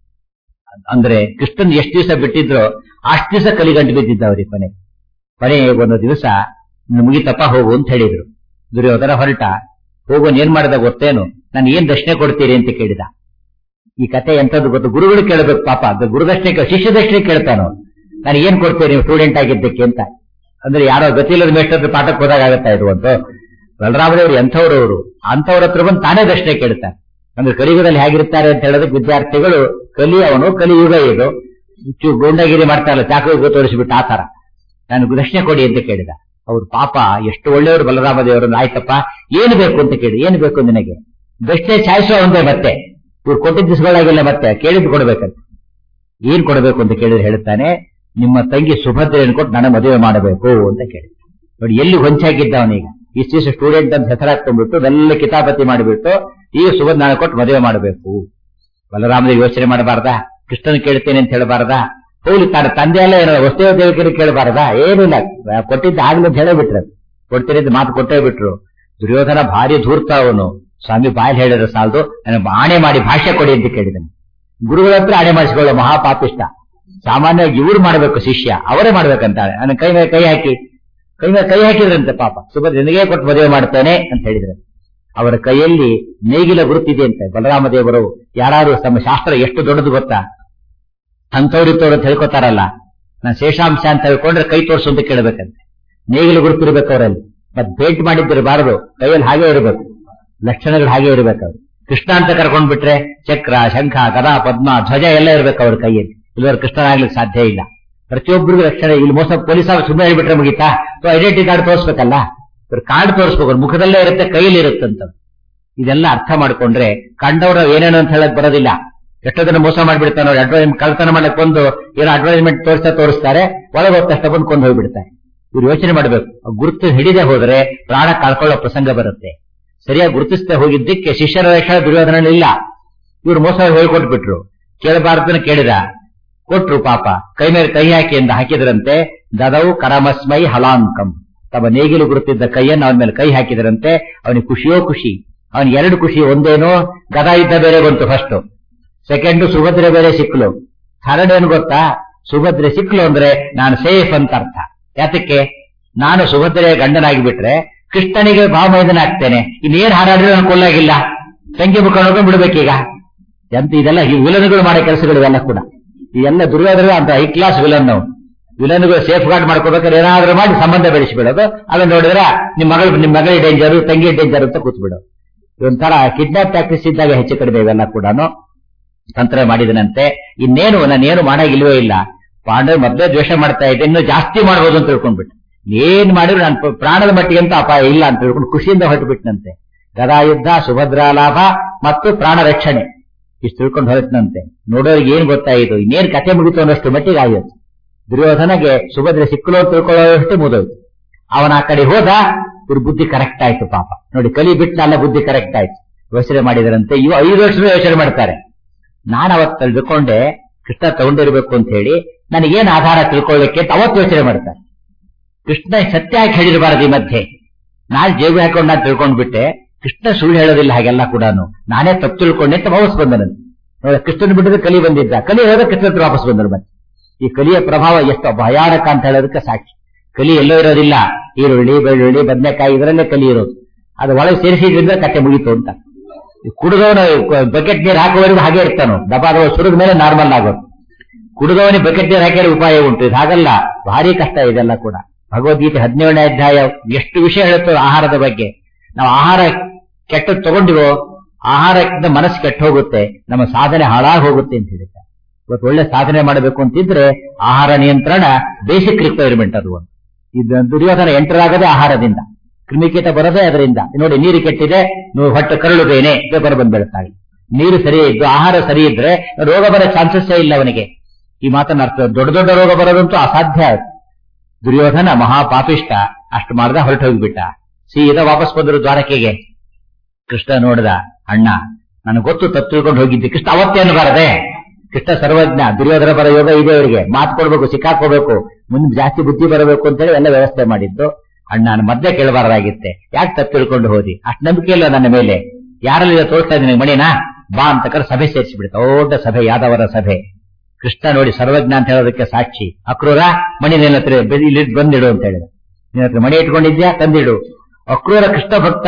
ಅಂದ್ರೆ ಕೃಷ್ಣನ್ ಎಷ್ಟು ದಿವಸ ಬಿಟ್ಟಿದ್ರು ಅಷ್ಟು ದಿವಸ ಕಲಿಗಂಟು ಬಿದ್ದಿದ್ದ ಅವ್ರಿಗೆ ಕೊನೆ ಕೊನೆ ಒಂದು ದಿವಸ ಮುಗಿತಪ್ಪ ಹೋಗು ಅಂತ ಹೇಳಿದ್ರು ದುರ್ಯೋಧನ ಹೊರಟ ಹೋಗೋನ್ ಏನ್ ಮಾಡಿದ ಗೊತ್ತೇನು ನಾನು ಏನ್ ದಕ್ಷಿಣೆ ಕೊಡ್ತೀರಿ ಅಂತ ಕೇಳಿದ ಈ ಕತೆ ಎಂತದ್ದು ಗೊತ್ತು ಗುರುಗಳು ಕೇಳಬೇಕು ಪಾಪ ಗುರುದಕ್ಷಿಣೆ ಶಿಷ್ಯ ದಕ್ಷಿಣೆ ಕೇಳ್ತಾನೋ ನಾನು ಏನ್ ಕೊಡ್ತೇನೆ ನೀವು ಸ್ಟೂಡೆಂಟ್ ಆಗಿದ್ದಕ್ಕೆ ಅಂತ ಅಂದ್ರೆ ಯಾರೋ ಗತಿಯಿಲ್ಲದ ಮೇಷ್ಟ್ರ ಪಾಠಕ್ಕೆ ಹೋದಾಗ ಆಗತ್ತಾ ಇದು ಅಂತ ಬಲರಾಮದೇವರು ಎಂಥವ್ರು ಅವರು ಅಂಥವ್ರ ಹತ್ರ ಬಂದು ತಾನೇ ದಕ್ಷಿಣೆ ಕೇಳ್ತಾರೆ ಅಂದ್ರೆ ಕಲಿಯುಗದಲ್ಲಿ ಹೇಗಿರ್ತಾರೆ ಅಂತ ಹೇಳೋದಕ್ಕೆ ವಿದ್ಯಾರ್ಥಿಗಳು ಕಲಿ ಅವನು ಕಲಿಯುಗ ಇದು ಗೂಂಡಗಿರಿ ಮಾಡ್ತಾರಲ್ಲ ಚಾಕು ತೋರಿಸಿಬಿಟ್ಟು ಆ ತರ ನಾನು ದಕ್ಷಿಣೆ ಕೊಡಿ ಅಂತ ಕೇಳಿದ ಅವ್ರ ಪಾಪ ಎಷ್ಟು ಒಳ್ಳೆಯವರು ಬಲರಾಮ ದೇವರು ಆಯ್ತಪ್ಪ ಏನು ಬೇಕು ಅಂತ ಕೇಳಿ ಏನು ಬೇಕು ನಿನಗೆ ಬೆಸ್ಟೇ ಚಾಯ್ಸು ಒಂದೇ ಮತ್ತೆ ಇವ್ರು ಕೊಟ್ಟಿದ್ದ ದಿವಸಗಳಾಗಿಲ್ಲ ಮತ್ತೆ ಕೇಳಿದ್ದು ಕೊಡ್ಬೇಕಂತ ಏನ್ ಕೊಡಬೇಕು ಅಂತ ಕೇಳಿದ್ರೆ ಹೇಳ್ತಾನೆ ನಿಮ್ಮ ತಂಗಿ ಸುಭದ್ರೆಯನ್ನು ಕೊಟ್ಟು ನನಗೆ ಮದುವೆ ಮಾಡಬೇಕು ಅಂತ ಕೇಳಿ ನೋಡಿ ಎಲ್ಲಿ ಹೊಂಚಾಗಿದ್ದ ಅವನೀಗ ಇಷ್ಟಿಷ್ಟು ಸ್ಟೂಡೆಂಟ್ ಅಂತ ಹೆಸರಾಕೊಂಡ್ಬಿಟ್ಟು ಎಲ್ಲ ಕಿತಾಪತಿ ಮಾಡಿಬಿಟ್ಟು ಈಗ ಸುಭದ್ರ ನಾನು ಕೊಟ್ಟು ಮದುವೆ ಮಾಡಬೇಕು ಬಲರಾಮದೇವಿ ಯೋಚನೆ ಮಾಡಬಾರ್ದಾ ಕೃಷ್ಣನ ಕೇಳ್ತೇನೆ ಅಂತ ಹೇಳಬಾರ್ದಾ ಹೋಗ್ಲಿ ತನ್ನ ತಂದೆ ಎಲ್ಲ ಏನೋ ವಸ್ತುವ ದೇವಕರಿಗೆ ಕೇಳಬಾರ್ದಾ ಏನಿಲ್ಲ ಕೊಟ್ಟಿದ್ದ ಆಗ್ಲಿ ಅಂತ ಹೇಳೇ ಬಿಟ್ರು ಕೊಡ್ತೀನಿ ಅಂತ ಮಾತು ಕೊಟ್ಟೇ ಬಿಟ್ರು ದುರ್ಯೋಧನ ಭಾರಿ ಧೂರ್ತ ಅವನು ಸ್ವಾಮಿ ಬಾಯಲ್ಲಿ ಹೇಳಿದ್ರೆ ಸಾಲದು ನನಗೆ ಆಣೆ ಮಾಡಿ ಭಾಷೆ ಕೊಡಿ ಅಂತ ಕೇಳಿದನು ಗುರುಗಳ ಹತ್ರ ಆಣೆ ಮಾಡಿಸಿಕೊಳ್ಳೋ ಮಹಾಪಾಪಿಷ್ಟ ಸಾಮಾನ್ಯವಾಗಿ ಇವ್ರು ಮಾಡಬೇಕು ಶಿಷ್ಯ ಅವರೇ ಮಾಡ್ಬೇಕಂತಾಳೆ ನನ್ನ ಕೈ ಮೇಲೆ ಕೈ ಹಾಕಿ ಕೈ ಮೇಲೆ ಕೈ ಹಾಕಿದ್ರಂತೆ ಪಾಪ ಸುಭದ್ರ ನಿನಗೆ ಕೊಟ್ಟು ಮದುವೆ ಮಾಡ್ತೇನೆ ಅಂತ ಹೇಳಿದ್ರೆ ಅವರ ಕೈಯಲ್ಲಿ ನೇಗಿಲ ಗುರುತಿದೆ ಅಂತೆ ಬಲರಾಮ ದೇವರು ಯಾರು ತಮ್ಮ ಶಾಸ್ತ್ರ ಎಷ್ಟು ದೊಡ್ಡದು ಗೊತ್ತಾ ಅಂತವ್ರಿತ್ತವ್ರು ಅಂತ ಹೇಳ್ಕೊತಾರಲ್ಲ ನಾನು ಶೇಷಾಂಶ ಅಂತ ಹೇಳ್ಕೊಂಡ್ರೆ ಕೈ ತೋರಿಸು ಅಂತ ಕೇಳಬೇಕಂತೆ ನೇಗಿಲು ಗುರುತಿರ್ಬೇಕು ಅವರಲ್ಲಿ ಮತ್ತೆ ಭೇಟಿ ಮಾಡಿದ್ದಿರಬಾರದು ಕೈಯಲ್ಲಿ ಹಾಗೆ ಇರಬೇಕು ಲಕ್ಷಣಗಳು ಹಾಗೆ ಇರಬೇಕು ಅವ್ರು ಕೃಷ್ಣ ಅಂತ ಕರ್ಕೊಂಡ್ ಬಿಟ್ರೆ ಚಕ್ರ ಶಂಖ ಗದಾ ಪದ್ಮ ಧ್ವಜ ಎಲ್ಲ ಇರಬೇಕು ಅವ್ರ ಕೈಯಲ್ಲಿ ಇಲ್ಲವ್ರ ಕೃಷ್ಣನಾಗ್ಲಿಕ್ಕೆ ಸಾಧ್ಯ ಇಲ್ಲ ಪ್ರತಿಯೊಬ್ಬರಿಗೂ ಲಕ್ಷಣ ಇಲ್ಲಿ ಮೋಸ ಪೊಲೀಸ್ ಸುಮ್ಮನೆ ಹೇಳ್ಬಿಟ್ರೆ ಮುಗಿತಾ ಸೊ ಐಡೆಂಟಿ ಕಾರ್ಡ್ ತೋರಿಸ್ಬೇಕಲ್ಲ ಇವ್ರ ಕಾರ್ಡ್ ತೋರಿಸ್ಬೇಕು ಅವ್ರ ಮುಖದಲ್ಲೇ ಇರುತ್ತೆ ಕೈಯಲ್ಲಿ ಇರುತ್ತಂತ ಇದೆಲ್ಲ ಅರ್ಥ ಮಾಡ್ಕೊಂಡ್ರೆ ಕಂಡವ್ರ ಏನೇನು ಅಂತ ಹೇಳಕ್ ಬರೋದಿಲ್ಲ ಎಷ್ಟೋ ಜನ ಮೋಸ ಮಾಡ್ಬಿಡ್ತಾನೆ ಅವ್ರು ಅಡ್ವರ್ಟೈಸ್ ಕಳ್ತನ ಮಾಡಕ್ ಬಂದು ಏನೋ ಅಡ್ವರ್ಟೈಸ್ಮೆಂಟ್ ತೋರಿಸ್ತಾ ತೋರಿಸ್ತಾರೆ ಒಳಗೆ ಹೋದ ತಕ್ಷಣ ಬಂದು ಕೊಂದು ಹೋಗ್ಬಿಡ್ತಾರೆ ಇವ್ರು ಯೋಚನೆ ಮಾಡಬೇಕು ಗುರುತು ಹಿಡಿದೇ ಹೋದ್ರೆ ಪ್ರಾಣ ಕಳ್ಕೊಳ್ಳೋ ಪ್ರಸಂಗ ಬರುತ್ತೆ ಸರಿಯಾಗಿ ಗುರುತಿಸದೆ ಹೋಗಿದ್ದಕ್ಕೆ ಶಿಷ್ಯರ ರಕ್ಷಣೆ ದುರ್ಯೋಧನ ಇಲ್ಲ ಇವ್ರು ಮೋಸ ಹೇಳ್ಕೊಟ್ಬಿಟ್ರು ಕೇಳಬಾರ್ದನ್ನ ಕೇಳಿದ ಕೊಟ್ರು ಪಾಪ ಕೈ ಮೇಲೆ ಕೈ ಹಾಕಿ ಎಂದು ಹಾಕಿದ್ರಂತೆ ದದವು ಕರಮಸ್ಮೈ ಹಲಾಂಕಂ ತಮ್ಮ ನೇಗಿಲು ಗುರುತಿದ್ದ ಕೈಯನ್ನು ಅವನ ಮೇಲೆ ಕೈ ಹಾಕಿದ್ರಂತೆ ಅವನಿಗೆ ಖುಷಿಯೋ ಖುಷಿ ಅವನಿಗೆ ಎರಡು ಖುಷಿ ಒಂದೇನೋ ಗದಾ ಯುದ್ಧ ಬೇರೆ ಬಂತು ಫಸ್ಟ್ ಸೆಕೆಂಡ್ ಸುಭದ್ರೆ ಬೇರೆ ಸಿಕ್ಲು ಥರ್ಡ್ ಏನ್ ಗೊತ್ತಾ ಸುಭದ್ರೆ ಸಿಕ್ಲು ಅಂದ್ರೆ ನಾನು ಸೇಫ್ ಅಂತ ಅರ್ಥ ಯಾತಕ್ಕೆ ನಾನು ಸುಭದ್ರೆಯ ಗಂಡನಾಗಿ ಬಿಟ್ರೆ ಕೃಷ್ಣನಿಗೆ ಭಾವಮೈದನಾಗ್ತೇನೆ ಇನ್ನೇನ್ ಹಾರಾಡಿದ್ರೆ ನಾನು ಕೊಲ್ಲಾಗಿಲ್ಲ ತಂಗಿ ಮುಖ ನೋಡ್ಕೊಂಡು ಬಿಡ್ಬೇಕೀಗ ಎಂತ ಇದೆಲ್ಲ ಈ ವಿಲನ್ಗಳು ಮಾಡೋ ಕೆಲಸಗಳು ಇವೆಲ್ಲ ಕೂಡ ಇದೆಲ್ಲ ದುರ್ಯೋಧನ ಅಂತ ಹೈ ಕ್ಲಾಸ್ ವಿಲನ್ ನಾವು ವಿಲನ್ಗಳು ಸೇಫ್ ಗಾರ್ಡ್ ಮಾಡ್ಕೋಬೇಕಾದ್ರೆ ಏನಾದ್ರೂ ಮಾಡಿ ಸಂಬಂಧ ಬೆಳೆಸಿಬಿಡೋದು ಅದನ್ನ ನೋಡಿದ್ರೆ ನಿಮ್ ಮಗಳು ನಿಮ್ ಮಗಳಿಗೆ ಡೇಂಜರ್ ತಂಗಿ ಡೇಂಜರ್ ಅಂತ ಕೂತ್ಬಿಡೋದು ಇದೊಂಥರ ಕಿಡ್ನಾಪ್ ಪ್ರಾಕ್ಟೀಸ್ ಇದ್ದಾಗ ಹೆಚ್ಚು ಕಡಿಮೆ ಇವೆಲ್ಲ ಕೂಡ ತಂತ್ರ ಮಾಡಿದನಂತೆ ಇನ್ನೇನು ನಾನೇನು ಮಾಡಾಗಿಲ್ವೇ ಇಲ್ಲ ಪಾಂಡವ ಮೊದಲೇ ದ್ವೇಷ ಮಾಡ್ತಾ ಇದ್ದೆ ಇನ್ನು ಜಾಸ್ತಿ ಮಾಡ್ಬೋದು ಅಂತ ತಿಳ್ಕೊಂಡ್ಬಿಟ್ಟು ಏನ್ ಮಾಡಿದ್ರು ನಾನು ಪ್ರಾಣದ ಮಟ್ಟಿಗೆ ಅಂತ ಅಪಾಯ ಇಲ್ಲ ಅಂತ ತಿಳ್ಕೊಂಡು ಖುಷಿಯಿಂದ ಹೊರಟುಬಿಟ್ನಂತೆ ಗದಾಯುದ್ಧ ಸುಭದ್ರಾ ಲಾಭ ಮತ್ತು ಪ್ರಾಣ ರಕ್ಷಣೆ ಇಷ್ಟು ತಿಳ್ಕೊಂಡು ಹೊರಟನಂತೆ ನೋಡೋರಿಗೆ ಏನ್ ಗೊತ್ತಾಯಿತು ಇನ್ನೇನ್ ಕತೆ ಮುಗಿತು ಅನ್ನೋಷ್ಟು ಮಟ್ಟಿಗೆ ಆಯ್ತು ದುರ್ಯೋಧನಗೆ ಸುಭದ್ರೆ ಸಿಕ್ಕಲು ಅಂತ ತಿಳ್ಕೊಳ್ಳೋಷ್ಟು ಮುದೋಯ್ತು ಅವನ ಆ ಕಡೆ ಹೋದ ಇವ್ರ ಬುದ್ಧಿ ಕರೆಕ್ಟ್ ಆಯ್ತು ಪಾಪ ನೋಡಿ ಕಲಿ ಬಿಟ್ಟನಲ್ಲ ಬುದ್ಧಿ ಕರೆಕ್ಟ್ ಆಯ್ತು ಯೋಚನೆ ಮಾಡಿದರಂತೆ ಇವು ಐದು ವರ್ಷದ ಯೋಚನೆ ಮಾಡ್ತಾರೆ ನಾನು ಅವತ್ತು ತಿಳ್ಕೊಂಡೆ ಕೃಷ್ಣ ತಗೊಂಡಿರ್ಬೇಕು ಅಂತ ಹೇಳಿ ನನಗೇನು ಆಧಾರ ತಿಳ್ಕೊಳ್ಳಿಕ್ಕೆ ಅಂತ ಅವತ್ತು ಯೋಚನೆ ಮಾಡ್ತಾರೆ ಕೃಷ್ಣ ಸತ್ಯ ಯಾಕೆ ಹೇಳಿರಬಾರದು ಈ ಮಧ್ಯೆ ನಾನು ಜೇಬು ಹಾಕೊಂಡು ನಾನು ತಿಳ್ಕೊಂಡ್ಬಿಟ್ಟೆ ಕೃಷ್ಣ ಸುಳ್ಳು ಹೇಳೋದಿಲ್ಲ ಹಾಗೆಲ್ಲ ಕೂಡ ನಾನೇ ತಪ್ಪು ತಿಳ್ಕೊಂಡೆ ಅಂತ ವಾಪಸ್ ಬಂದನಂತೆ ನೋಡ ಕೃಷ್ಣನ್ ಬಿಟ್ಟಿದ್ರೆ ಕಲಿ ಬಂದಿದ್ದ ಕಲಿ ಹೋದ ಕೃಷ್ಣ ಹತ್ರ ವಾಪಸ್ ಬಂದರು ಮತ್ತೆ ಈ ಕಲಿಯ ಪ್ರಭಾವ ಎಷ್ಟು ಭಯಾನಕ ಅಂತ ಹೇಳೋದಕ್ಕೆ ಸಾಕ್ಷಿ ಕಲಿ ಎಲ್ಲೋ ಇರೋದಿಲ್ಲ ಈರುಳ್ಳಿ ಬೆಳ್ಳುಳ್ಳಿ ಬದನೆಕಾಯಿ ಇದರಲ್ಲೇ ಕಲಿ ಇರೋದು ಅದು ಒಳಗೆ ಸೇರಿಸಿದ್ರಿಂದ ಕಟ್ಟೆ ಮುಗೀತು ಅಂತ ಕುಡಿದವನು ಬಕೆಟ್ ನೀರು ಹಾಕುವವರೆಗೂ ಹಾಗೆ ಇರ್ತಾನು ದಬಾದವ ಸುರಿದ ಮೇಲೆ ನಾರ್ಮಲ್ ಆಗೋದು ಕುಡಿದವನಿಗೆ ಬಕೆಟ್ ನೀರು ಹಾಕಿದ್ರೆ ಉಪಾಯ ಉಂಟು ಇದು ಹಾಗಲ್ಲ ಭಾರಿ ಕಷ್ಟ ಇದೆಲ್ಲ ಕೂಡ ಭಗವದ್ಗೀತೆ ಹದಿನೇಳನೇ ಅಧ್ಯಾಯ ಎಷ್ಟು ವಿಷಯ ಹೇಳುತ್ತೋ ಆಹಾರದ ಬಗ್ಗೆ ನಾವು ಆಹಾರ ಕೆಟ್ಟದ್ದು ತಗೊಂಡಿವೋ ಆಹಾರದಿಂದ ಮನಸ್ಸು ಕೆಟ್ಟ ಹೋಗುತ್ತೆ ನಮ್ಮ ಸಾಧನೆ ಹಾಳಾಗಿ ಹೋಗುತ್ತೆ ಅಂತ ಹೇಳುತ್ತೆ ಇವತ್ತು ಒಳ್ಳೆ ಸಾಧನೆ ಮಾಡಬೇಕು ಅಂತಿದ್ರೆ ಆಹಾರ ನಿಯಂತ್ರಣ ಬೇಸಿಕ್ ರಿಕ್ವೈರ್ಮೆಂಟ್ ಅದು ಒಂದು ಇದು ದುರ್ಯೋಧನ ಎಂಟರ್ ಆಗದೆ ಆಹಾರದಿಂದ ಕ್ರಿಮಿಕೀಟ ಬರೋದೇ ಅದರಿಂದ ನೋಡಿ ನೀರು ಕೆಟ್ಟಿದೆ ನೀವು ಹೊಟ್ಟೆ ಕರಳುದೇನೆ ಪೇಪರ್ ಬಂದು ಬೆಳೆಸ್ತಾಳೆ ನೀರು ಸರಿ ಇದ್ದು ಆಹಾರ ಸರಿ ಇದ್ರೆ ರೋಗ ಬರೋ ಚಾನ್ಸಸ್ಸೇ ಇಲ್ಲ ಅವನಿಗೆ ಈ ಮಾತನ್ನ ಅರ್ಥ ದೊಡ್ಡ ದೊಡ್ಡ ರೋಗ ಬರೋದಂತೂ ಅಸಾಧ್ಯ ದುರ್ಯೋಧನ ಮಹಾಪಾಪಿಷ್ಟ ಅಷ್ಟು ಮಾಡ್ದ ಹೊರಟು ಹೋಗ್ಬಿಟ್ಟ ಸೀದಾ ವಾಪಸ್ ಬಂದರು ದ್ವಾರಕೆಗೆ ಕೃಷ್ಣ ನೋಡ್ದ ಅಣ್ಣ ನನಗೆ ಗೊತ್ತು ತಪ್ಪು ತಿಳ್ಕೊಂಡು ಹೋಗಿದ್ದೆ ಕೃಷ್ಣ ಅವತ್ತೇನು ಬಾರದೆ ಕೃಷ್ಣ ಸರ್ವಜ್ಞ ದುರ್ಯೋಧನ ಬರೋ ಯೋಗ ಇದೆ ಅವರಿಗೆ ಮಾತು ಕೊಡ್ಬೇಕು ಸಿಕ್ಕಾಕೋಬೇಕು ಮುಂದೆ ಜಾಸ್ತಿ ಬುದ್ಧಿ ಬರಬೇಕು ಅಂತೇಳಿ ಎಲ್ಲ ವ್ಯವಸ್ಥೆ ಮಾಡಿದ್ದು ಅಣ್ಣ ನಾನು ಮದ್ದೆ ಕೇಳಬಾರ್ದಾಗಿತ್ತೆ ಯಾಕೆ ತಪ್ಪು ತಿಳ್ಕೊಂಡು ಹೋದಿ ಅಷ್ಟು ನಂಬಿಕೆ ಇಲ್ಲ ನನ್ನ ಮೇಲೆ ಯಾರಲ್ಲಿ ತೋರಿಸ್ತಾ ಇದ್ದೀನಿ ಮಣಿನಾ ಬಾ ಅಂತ ಕರೆ ಸಭೆ ಸೇರಿಸಿಬಿಡ್ತ ದೊಡ್ಡ ಸಭೆ ಯಾದವರ ಸಭೆ ಕೃಷ್ಣ ನೋಡಿ ಸರ್ವಜ್ಞ ಅಂತ ಹೇಳೋದಕ್ಕೆ ಸಾಕ್ಷಿ ಅಕ್ರೂರ ಮಣಿ ನಿನ್ನ ಹತ್ರ ಬೆ- ಇಲ್ಲಿ ಬಂದಿಡು ಅಂತ ಹೇಳಿದ ನಿನ್ನ ಹತ್ರ ಮಣಿ ಇಟ್ಕೊಂಡಿದ್ಯಾ ತಂದಿಡು ಅಕ್ರೂರ ಕೃಷ್ಣ ಭಕ್ತ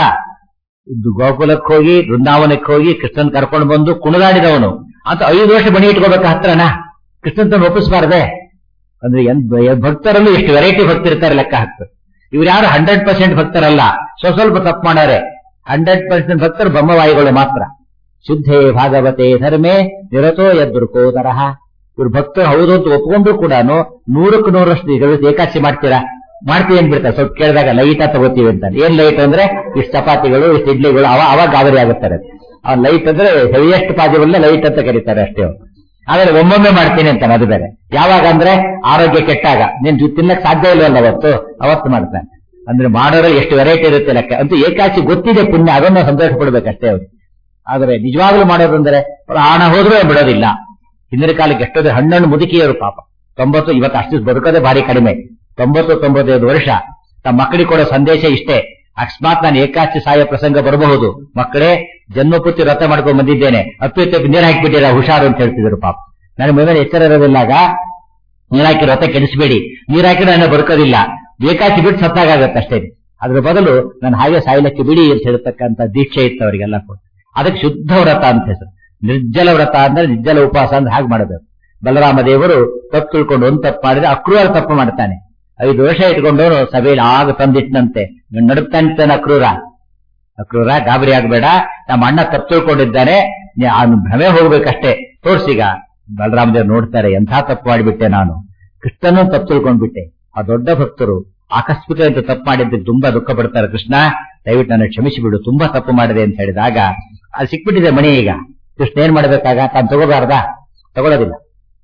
ಇದು ಗೋಕುಲಕ್ಕೆ ಹೋಗಿ ಬೃಂದಾವನಕ್ಕೆ ಹೋಗಿ ಕೃಷ್ಣನ್ ಕರ್ಕೊಂಡು ಬಂದು ಕುಣಿದಾಡಿದವನು ಅಂತ ಐದು ವರ್ಷ ಮಣಿ ಇಟ್ಕೋಬೇಕ ಹತ್ರನ ಕೃಷ್ಣನ್ ತಂದು ಒಪ್ಪಿಸಬಾರ್ದೆ ಅಂದ್ರೆ ಎಂತ ಭಕ್ತರಲ್ಲೂ ಎಷ್ಟು ವೆರೈಟಿ ಭಕ್ತಿರ್ತಾರೆ ಲೆಕ್ಕ ಹಾಕ್ತಾರೆ ಇವ್ರು ಯಾರು ಹಂಡ್ರೆಡ್ ಪರ್ಸೆಂಟ್ ಭಕ್ತರಲ್ಲ ಸ್ವಲ್ಪ ಸ್ವಲ್ಪ ತಪ್ಪು ಮಾಡಾರೆ ಹಂಡ್ರೆಡ್ ಪರ್ಸೆಂಟ್ ಭಕ್ತರು ಬ್ರಹ್ಮವಾಯುಗಳು ಮಾತ್ರ ಶುದ್ಧೇ ಭಾಗವತೆ ಧರ್ಮೇ ನಿರತೋ ಯದೃಕೋದರಹ ಇವ್ರು ಭಕ್ತರು ಹೌದು ಅಂತ ಒಪ್ಕೊಂಡ್ರು ಕೂಡ ನೂರಕ್ಕೆ ನೂರಷ್ಟು ಈಗ ಏಕಾಚಿ ಮಾಡ್ತೀರಾ ಮಾಡ್ತೀವಿ ಅಂದ್ಬಿಡ್ತಾರೆ ಸ್ವಲ್ಪ ಕೇಳಿದಾಗ ಲೈಟ್ ತಗೋತೀವಿ ಅಂತ ಏನ್ ಲೈಟ್ ಅಂದ್ರೆ ಇಷ್ಟು ಚಪಾತಿಗಳು ಇಷ್ಟು ಇಡ್ಲಿಗಳು ಅವ ಅವಾಗ ಗಾಬರಿ ಆಗುತ್ತಾರೆ ಆ ಲೈಟ್ ಅಂದ್ರೆ ಹೆವಿಯೆಸ್ಟ್ ಪಾಸಿಬಲ್ ಲೈಟ್ ಅಂತ ಕರೀತಾರೆ ಅಷ್ಟೇ ಅವ್ರು. ಆದ್ರೆ ಒಮ್ಮೊಮ್ಮೆ ಮಾಡ್ತೀನಿ ಅಂತಾನೆ ಅದು ಬೇರೆ ಯಾವಾಗ ಅಂದ್ರೆ ಆರೋಗ್ಯ ಕೆಟ್ಟಾಗ ನೀನ್ ತಿನ್ನಕ್ ಸಾಧ್ಯ ಇಲ್ವಲ್ಲ ಅವತ್ತು ಅವತ್ತು ಮಾಡ್ತಾನೆ ಅಂದ್ರೆ ಮಾಡೋರಲ್ಲಿ ಎಷ್ಟು ವೆರೈಟಿ ಇರುತ್ತೆ ಲೆಕ್ಕ ಅಂತೂ ಏಕಾಚಿ ಗೊತ್ತಿದೆ ಪುಣ್ಯ ಅದನ್ನ ಸಂತೋಷ ಪಡ್ಬೇಕಷ್ಟೇ ಅವ್ರು ಆದ್ರೆ ನಿಜವಾಗ್ಲೂ ಮಾಡೋದು ಅಂದ್ರೆ ಪ್ರಾಣ ಹೋದ್ರೂ ಬಿಡೋದಿಲ್ಲ ಹಿಂದಿನ ಕಾಲಕ್ಕೆ ಎಷ್ಟೊಂದು ಹಣ್ಣಣ್ಣು ಮುದುಕಿಯರು ಪಾಪ ತೊಂಬತ್ತು ಇವತ್ತು ಅಷ್ಟು ಬದುಕೋದೇ ಭಾರಿ ಕಡಿಮೆ ತೊಂಬತ್ತು ತೊಂಬತ್ತೈದು ವರ್ಷ ತಮ್ಮ ಮಕ್ಕಳಿಗೆ ಕೊಡೋ ಸಂದೇಶ ಇಷ್ಟೇ ಅಕಸ್ಮಾತ್ ನಾನು ಏಕಾಚಿ ಸಾಯ ಪ್ರಸಂಗ ಬರಬಹುದು ಮಕ್ಕಳೇ ಜನ್ಮಪೂರ್ತಿ ವ್ರತ ಮಾಡ್ಕೊಂಡು ಬಂದಿದ್ದೇನೆ ಅಪ್ಪಿ ತಪ್ಪಿ ನೀರು ಹಾಕಿಬಿಟ್ಟಿರ ಹುಷಾರು ಅಂತ ಹೇಳ್ತಿದ್ರು ಪಾಪ ನನಗೆ ಮೇಲೆ ಎಚ್ಚರ ಇರೋದಿಲ್ಲಾಗ ನೀರ್ ಹಾಕಿ ವ್ರತ ಕೆಡಿಸಬೇಡಿ ನೀರ್ ಹಾಕಿ ನಾನು ಬದುಕೋದಿಲ್ಲ ಬೇಕಾಚಿ ಬಿಟ್ಟು ಸತ್ತಾಗತ್ತೆ ಅಷ್ಟೇ ಅದ್ರ ಬದಲು ನಾನು ಹಾಗೆ ಸಾಯ್ಲಕ್ಕೆ ಬಿಡಿ ಅಂತ ಹೇಳ್ತಕ್ಕಂಥ ದೀಕ್ಷೆ ಇತ್ತು ಅವರಿಗೆಲ್ಲ ಕೂಡ ಅದಕ್ಕೆ ಶುದ್ಧ ವ್ರತ ಅಂತ ಹೆಸರು ನಿರ್ಜಲ ವ್ರತ ಅಂದ್ರೆ ನಿರ್ಜಲ ಉಪವಾಸ ಅಂದ್ರೆ ಹಾಗೆ ಮಾಡಬೇಕು ಬಲರಾಮ ದೇವರು ತಪ್ಪು ತಿಳ್ಕೊಂಡು ಒಂದು ತಪ್ಪು ಮಾಡಿದ್ರೆ ಅಕ್ರೂರ ತಪ್ಪು ಮಾಡ್ತಾನೆ ಐದು ವರ್ಷ ಇಟ್ಕೊಂಡವನು ಸಭೆಯಲ್ಲಿ ಆಗ ತಂದಿಟ್ಟನಂತೆ ನಡುತ್ತಾನೆ ಅಕ್ರೂರ ಅಕ್ರೂರ ಗಾಬರಿ ಆಗಬೇಡ ನಮ್ಮ ಅಣ್ಣ ತಪ್ಪು ತಿಳ್ಕೊಂಡಿದ್ದಾನೆ ನೀ ಅವ್ನು ಭ್ರಮೆ ಹೋಗ್ಬೇಕಷ್ಟೇ ತೋರ್ಸಿಗ ಬಲರಾಮದೇವ್ ನೋಡ್ತಾರೆ ಎಂಥ ತಪ್ಪು ಮಾಡಿಬಿಟ್ಟೆ ನಾನು ಕೃಷ್ಣನೂ ತಪ್ಪು ತಿಳ್ಕೊಂಡ್ಬಿಟ್ಟೆ ಆ ದೊಡ್ಡ ಭಕ್ತರು ಆಕಸ್ಮಿಕ ಅಂತ ತಪ್ಪು ಮಾಡಿದ್ದಕ್ಕೆ ತುಂಬಾ ದುಃಖ ಪಡ್ತಾರೆ ಕೃಷ್ಣ ದಯವಿಟ್ಟು ನನ್ನ ಕ್ಷಮಿಸಿಬಿಡು ತುಂಬಾ ತಪ್ಪು ಮಾಡಿದೆ ಅಂತ ಹೇಳಿದಾಗ ಅದು ಸಿಕ್ಬಿಟ್ಟಿದೆ ಮಣಿ ಈಗ ಕೃಷ್ಣ ಏನ್ ಮಾಡ್ಬೇಕಾಗ ತಾನು ತಗೋಬಾರ್ದಾ ತಗೊಳ್ಳೋದಿಲ್ಲ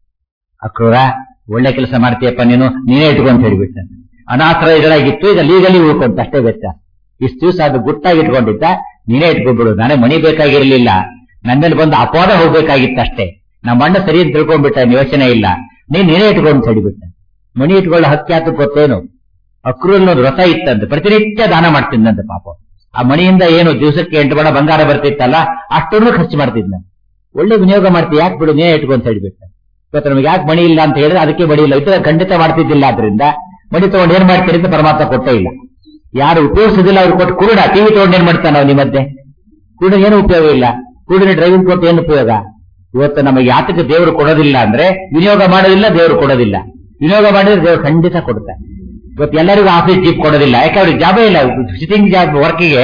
ಅಕ್ರೂರ ಒಳ್ಳೆ ಕೆಲಸ ಮಾಡ್ತೀಯಪ್ಪ ನೀನು ನೀನೇ ಇಟ್ಕೊ ಅಂತ ಹೇಳಿಬಿಟ್ಟೆ ಅನಾಥರಗಳಾಗಿತ್ತು ಈಗ ಲೀಗಲಿ ಉಳ್ಕೊಂತ ಅಷ್ಟೇ ವ್ಯತ್ಯಾಸ ಇಷ್ಟು ದಿವಸ ಅದು ಗುಟ್ಟಾಗಿ ಇಟ್ಕೊಂಡಿದ್ದ ನೀನೇ ಇಟ್ಕೊಂಡ್ಬಿಡು ನಾನೇ ಮಣಿ ಬೇಕಾಗಿರ್ಲಿಲ್ಲ ನನ್ನಲ್ಲಿ ಬಂದು ಅಪವಾದ ಹೋಗ್ಬೇಕಾಗಿತ್ತು ಅಷ್ಟೇ ನಮ್ಮ ಅಣ್ಣ ಸರಿ ಅಂತ ತಿಳ್ಕೊಂಡ್ಬಿಟ್ಟ ಯೋಚನೆ ಇಲ್ಲ ನೀನ್ ನೀನೇ ಇಟ್ಕೊಂಡು ಅಂತ ಹೇಳಿಬಿಟ್ಟೆ ಮಣಿ ಇಟ್ಕೊಳ್ಳೋ ಹಕ್ಕ್ಯಾತ ಗೊತ್ತೇನು ಅಕ್ರೂರಲ್ಲಿ ಒಂದು ವ್ರತ ಇತ್ತಂತೆ ಪ್ರತಿನಿತ್ಯ ದಾನ ಮಾಡ್ತಿದ್ದಂತೆ ಪಾಪ ಆ ಮಣಿಯಿಂದ ಏನು ದಿವಸಕ್ಕೆ ಎಂಟು ಬಣ ಬಂಗಾರ ಬರ್ತಿತ್ತಲ್ಲ ಅಷ್ಟನ್ನು ಖರ್ಚು ಮಾಡ್ತಿದ್ನ ಒಳ್ಳೆ ವಿನಿಯೋಗ ಮಾಡ್ತೀವಿ ಯಾಕೆ ಬಿಡು ನೀನೇ ಇಟ್ಕೊ ಅಂತ ಹೇಳಿಬಿಟ್ಟೆ ಇವತ್ತು ನಮಗೆ ಯಾಕೆ ಮಣಿ ಇಲ್ಲ ಅಂತ ಹೇಳಿದ್ರೆ ಅದಕ್ಕೆ ಮಣಿ ಇಲ್ಲ ಇತರ ಖಂಡಿತ ಮಾಡ್ತಿದ್ದಿಲ್ಲ ಆದ್ರಿಂದ ಮಣಿ ತಗೊಂಡು ಏನ್ ಮಾಡ್ತೀರಿ ಅಂತ ಪರಮಾತ್ಮ ಕೊಟ್ಟೇ ಇಲ್ಲ ಯಾರು ಉಪಯೋಗಿಸೋದಿಲ್ಲ ಅವ್ರು ಕೊಟ್ಟು ಕುರುಡ ಟಿವಿ ತಗೊಂಡು ಏನ್ ಮಾಡ್ತಾನೆ ನಾವು ನಿಮ್ಮ ಮಧ್ಯೆ ಕುರುಡ ಏನು ಉಪಯೋಗ ಇಲ್ಲ ಕುರುಡಿನ ಡ್ರೈವಿಂಗ್ ಕೊಟ್ಟು ಏನು ಉಪಯೋಗ ಇವತ್ತು ನಮಗೆ ಯಾತಕ್ಕೆ ದೇವರು ಕೊಡೋದಿಲ್ಲ ಅಂದ್ರೆ ವಿನಿಯೋಗ ಮಾಡೋದಿಲ್ಲ ದೇವರು ಕೊಡೋದಿಲ್ಲ ವಿನಿಯೋಗ ಮಾಡಿದ್ರೆ ದೇವರು ಖಂಡಿತ ಕೊಡ್ತಾರೆ ಇವತ್ತು ಎಲ್ಲರಿಗೂ ಆಫೀಸ್ ಜೀಪ್ ಕೊಡೋದಿಲ್ಲ ಯಾಕೆ ಅವ್ರಿಗೆ ಜಾಬೇ ಇಲ್ಲ ಸಿಟಿಂಗ್ ಜಾಬ್ ವರ್ಕಿಗೆ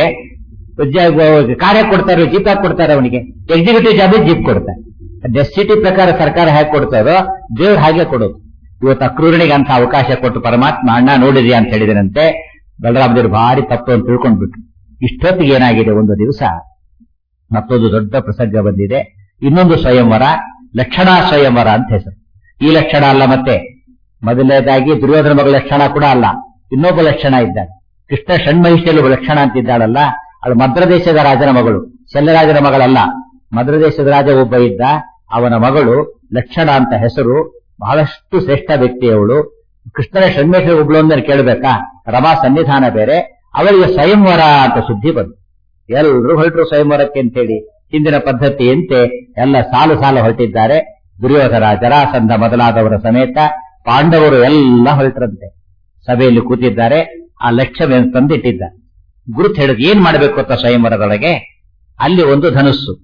ಕಾರ್ಯ ಕೊಡ್ತಾರೆ ಜೀಪ್ ಹಾಕಿ ಕೊಡ್ತಾರೆ ಅವನಿಗೆ ಎಕ್ಸಿಕ್ಯೂಟಿವ್ ಜಾಬ್ ಜೀಪ್ ಕೊಡ್ತಾರೆ ನೆಸಿಟಿ ಪ್ರಕಾರ ಸರ್ಕಾರ ಹೇಗೆ ಕೊಡ್ತಾರೋ ದೇವ್ರು ಹಾಗೆ ಕೊಡೋದು ಇವತ್ತು ಅಕ್ರೂರನಿಗೆ ಅಂತ ಅವಕಾಶ ಕೊಟ್ಟು ಪರಮಾತ್ಮ ಅಣ್ಣ ನೋಡಿದ್ಯಾ ಅಂತ ಹೇಳಿದರಂತೆ ಬಲರಾಮದೇವರು ಭಾರಿ ತಪ್ಪು ಅಂತ ತಿಳ್ಕೊಂಡ್ಬಿಟ್ರು ಇಷ್ಟೊತ್ತಿಗೆ ಏನಾಗಿದೆ ಒಂದು ದಿವಸ ಮತ್ತೊಂದು ದೊಡ್ಡ ಪ್ರಸಂಗ ಬಂದಿದೆ ಇನ್ನೊಂದು ಸ್ವಯಂವರ ಲಕ್ಷಣಾ ಸ್ವಯಂವರ ಅಂತ ಹೆಸರು ಈ ಲಕ್ಷಣ ಅಲ್ಲ ಮತ್ತೆ ಮೊದಲನೇದಾಗಿ ದುರ್ಯೋಧನ ಮಗಳ ಲಕ್ಷಣ ಕೂಡ ಅಲ್ಲ ಇನ್ನೊಬ್ಬ ಲಕ್ಷಣ ಇದ್ದಾಳೆ ಕೃಷ್ಣ ಷಣ್ಮಹಿಷಿಯಲ್ಲಿ ಒಬ್ಬ ಲಕ್ಷಣ ಅಂತ ಇದ್ದಾಳಲ್ಲ ಅದು ಮದ್ರದೇಶದ ರಾಜನ ಮಗಳು ಶಲ್ಯರಾಜನ ಮಗಳಲ್ಲ ಮದ್ರದೇಶದ ರಾಜ ಒಬ್ಬ ಇದ್ದ ಅವನ ಮಗಳು ಲಕ್ಷಣ ಅಂತ ಹೆಸರು ಬಹಳಷ್ಟು ಶ್ರೇಷ್ಠ ವ್ಯಕ್ತಿಯವಳು ಕೃಷ್ಣನ ಷಣ್ಮೇಶ್ವರ ಒಬ್ಳು ಅಂದ್ರೆ ಕೇಳಬೇಕಾ ರಮಾ ಸನ್ನಿಧಾನ ಬೇರೆ ಅವರಿಗೆ ಸ್ವಯಂವರ ಅಂತ ಸುದ್ದಿ ಬಂತು ಎಲ್ಲರೂ ಹೊರಟರು ಸ್ವಯಂವರಕ್ಕೆ ಅಂತೇಳಿ ಹಿಂದಿನ ಪದ್ಧತಿಯಂತೆ ಎಲ್ಲ ಸಾಲು ಸಾಲು ಹೊರಟಿದ್ದಾರೆ ದುರ್ಯೋಧನ ಜರಾಸಂಧ ಮೊದಲಾದವರ ಸಮೇತ ಪಾಂಡವರು ಎಲ್ಲ ಹೊರಟರಂತೆ ಸಭೆಯಲ್ಲಿ ಕೂತಿದ್ದಾರೆ ಆ ಲಕ್ಷ್ಯ ತಂದಿಟ್ಟಿದ್ದ ಗುರುತು ಹೇಳಿದ್ ಏನ್ ಮಾಡಬೇಕು ಅಂತ ಸ್ವಯಂವರದೊಳಗೆ ಅಲ್ಲಿ ಒಂದು ಧನುಸ್ಸು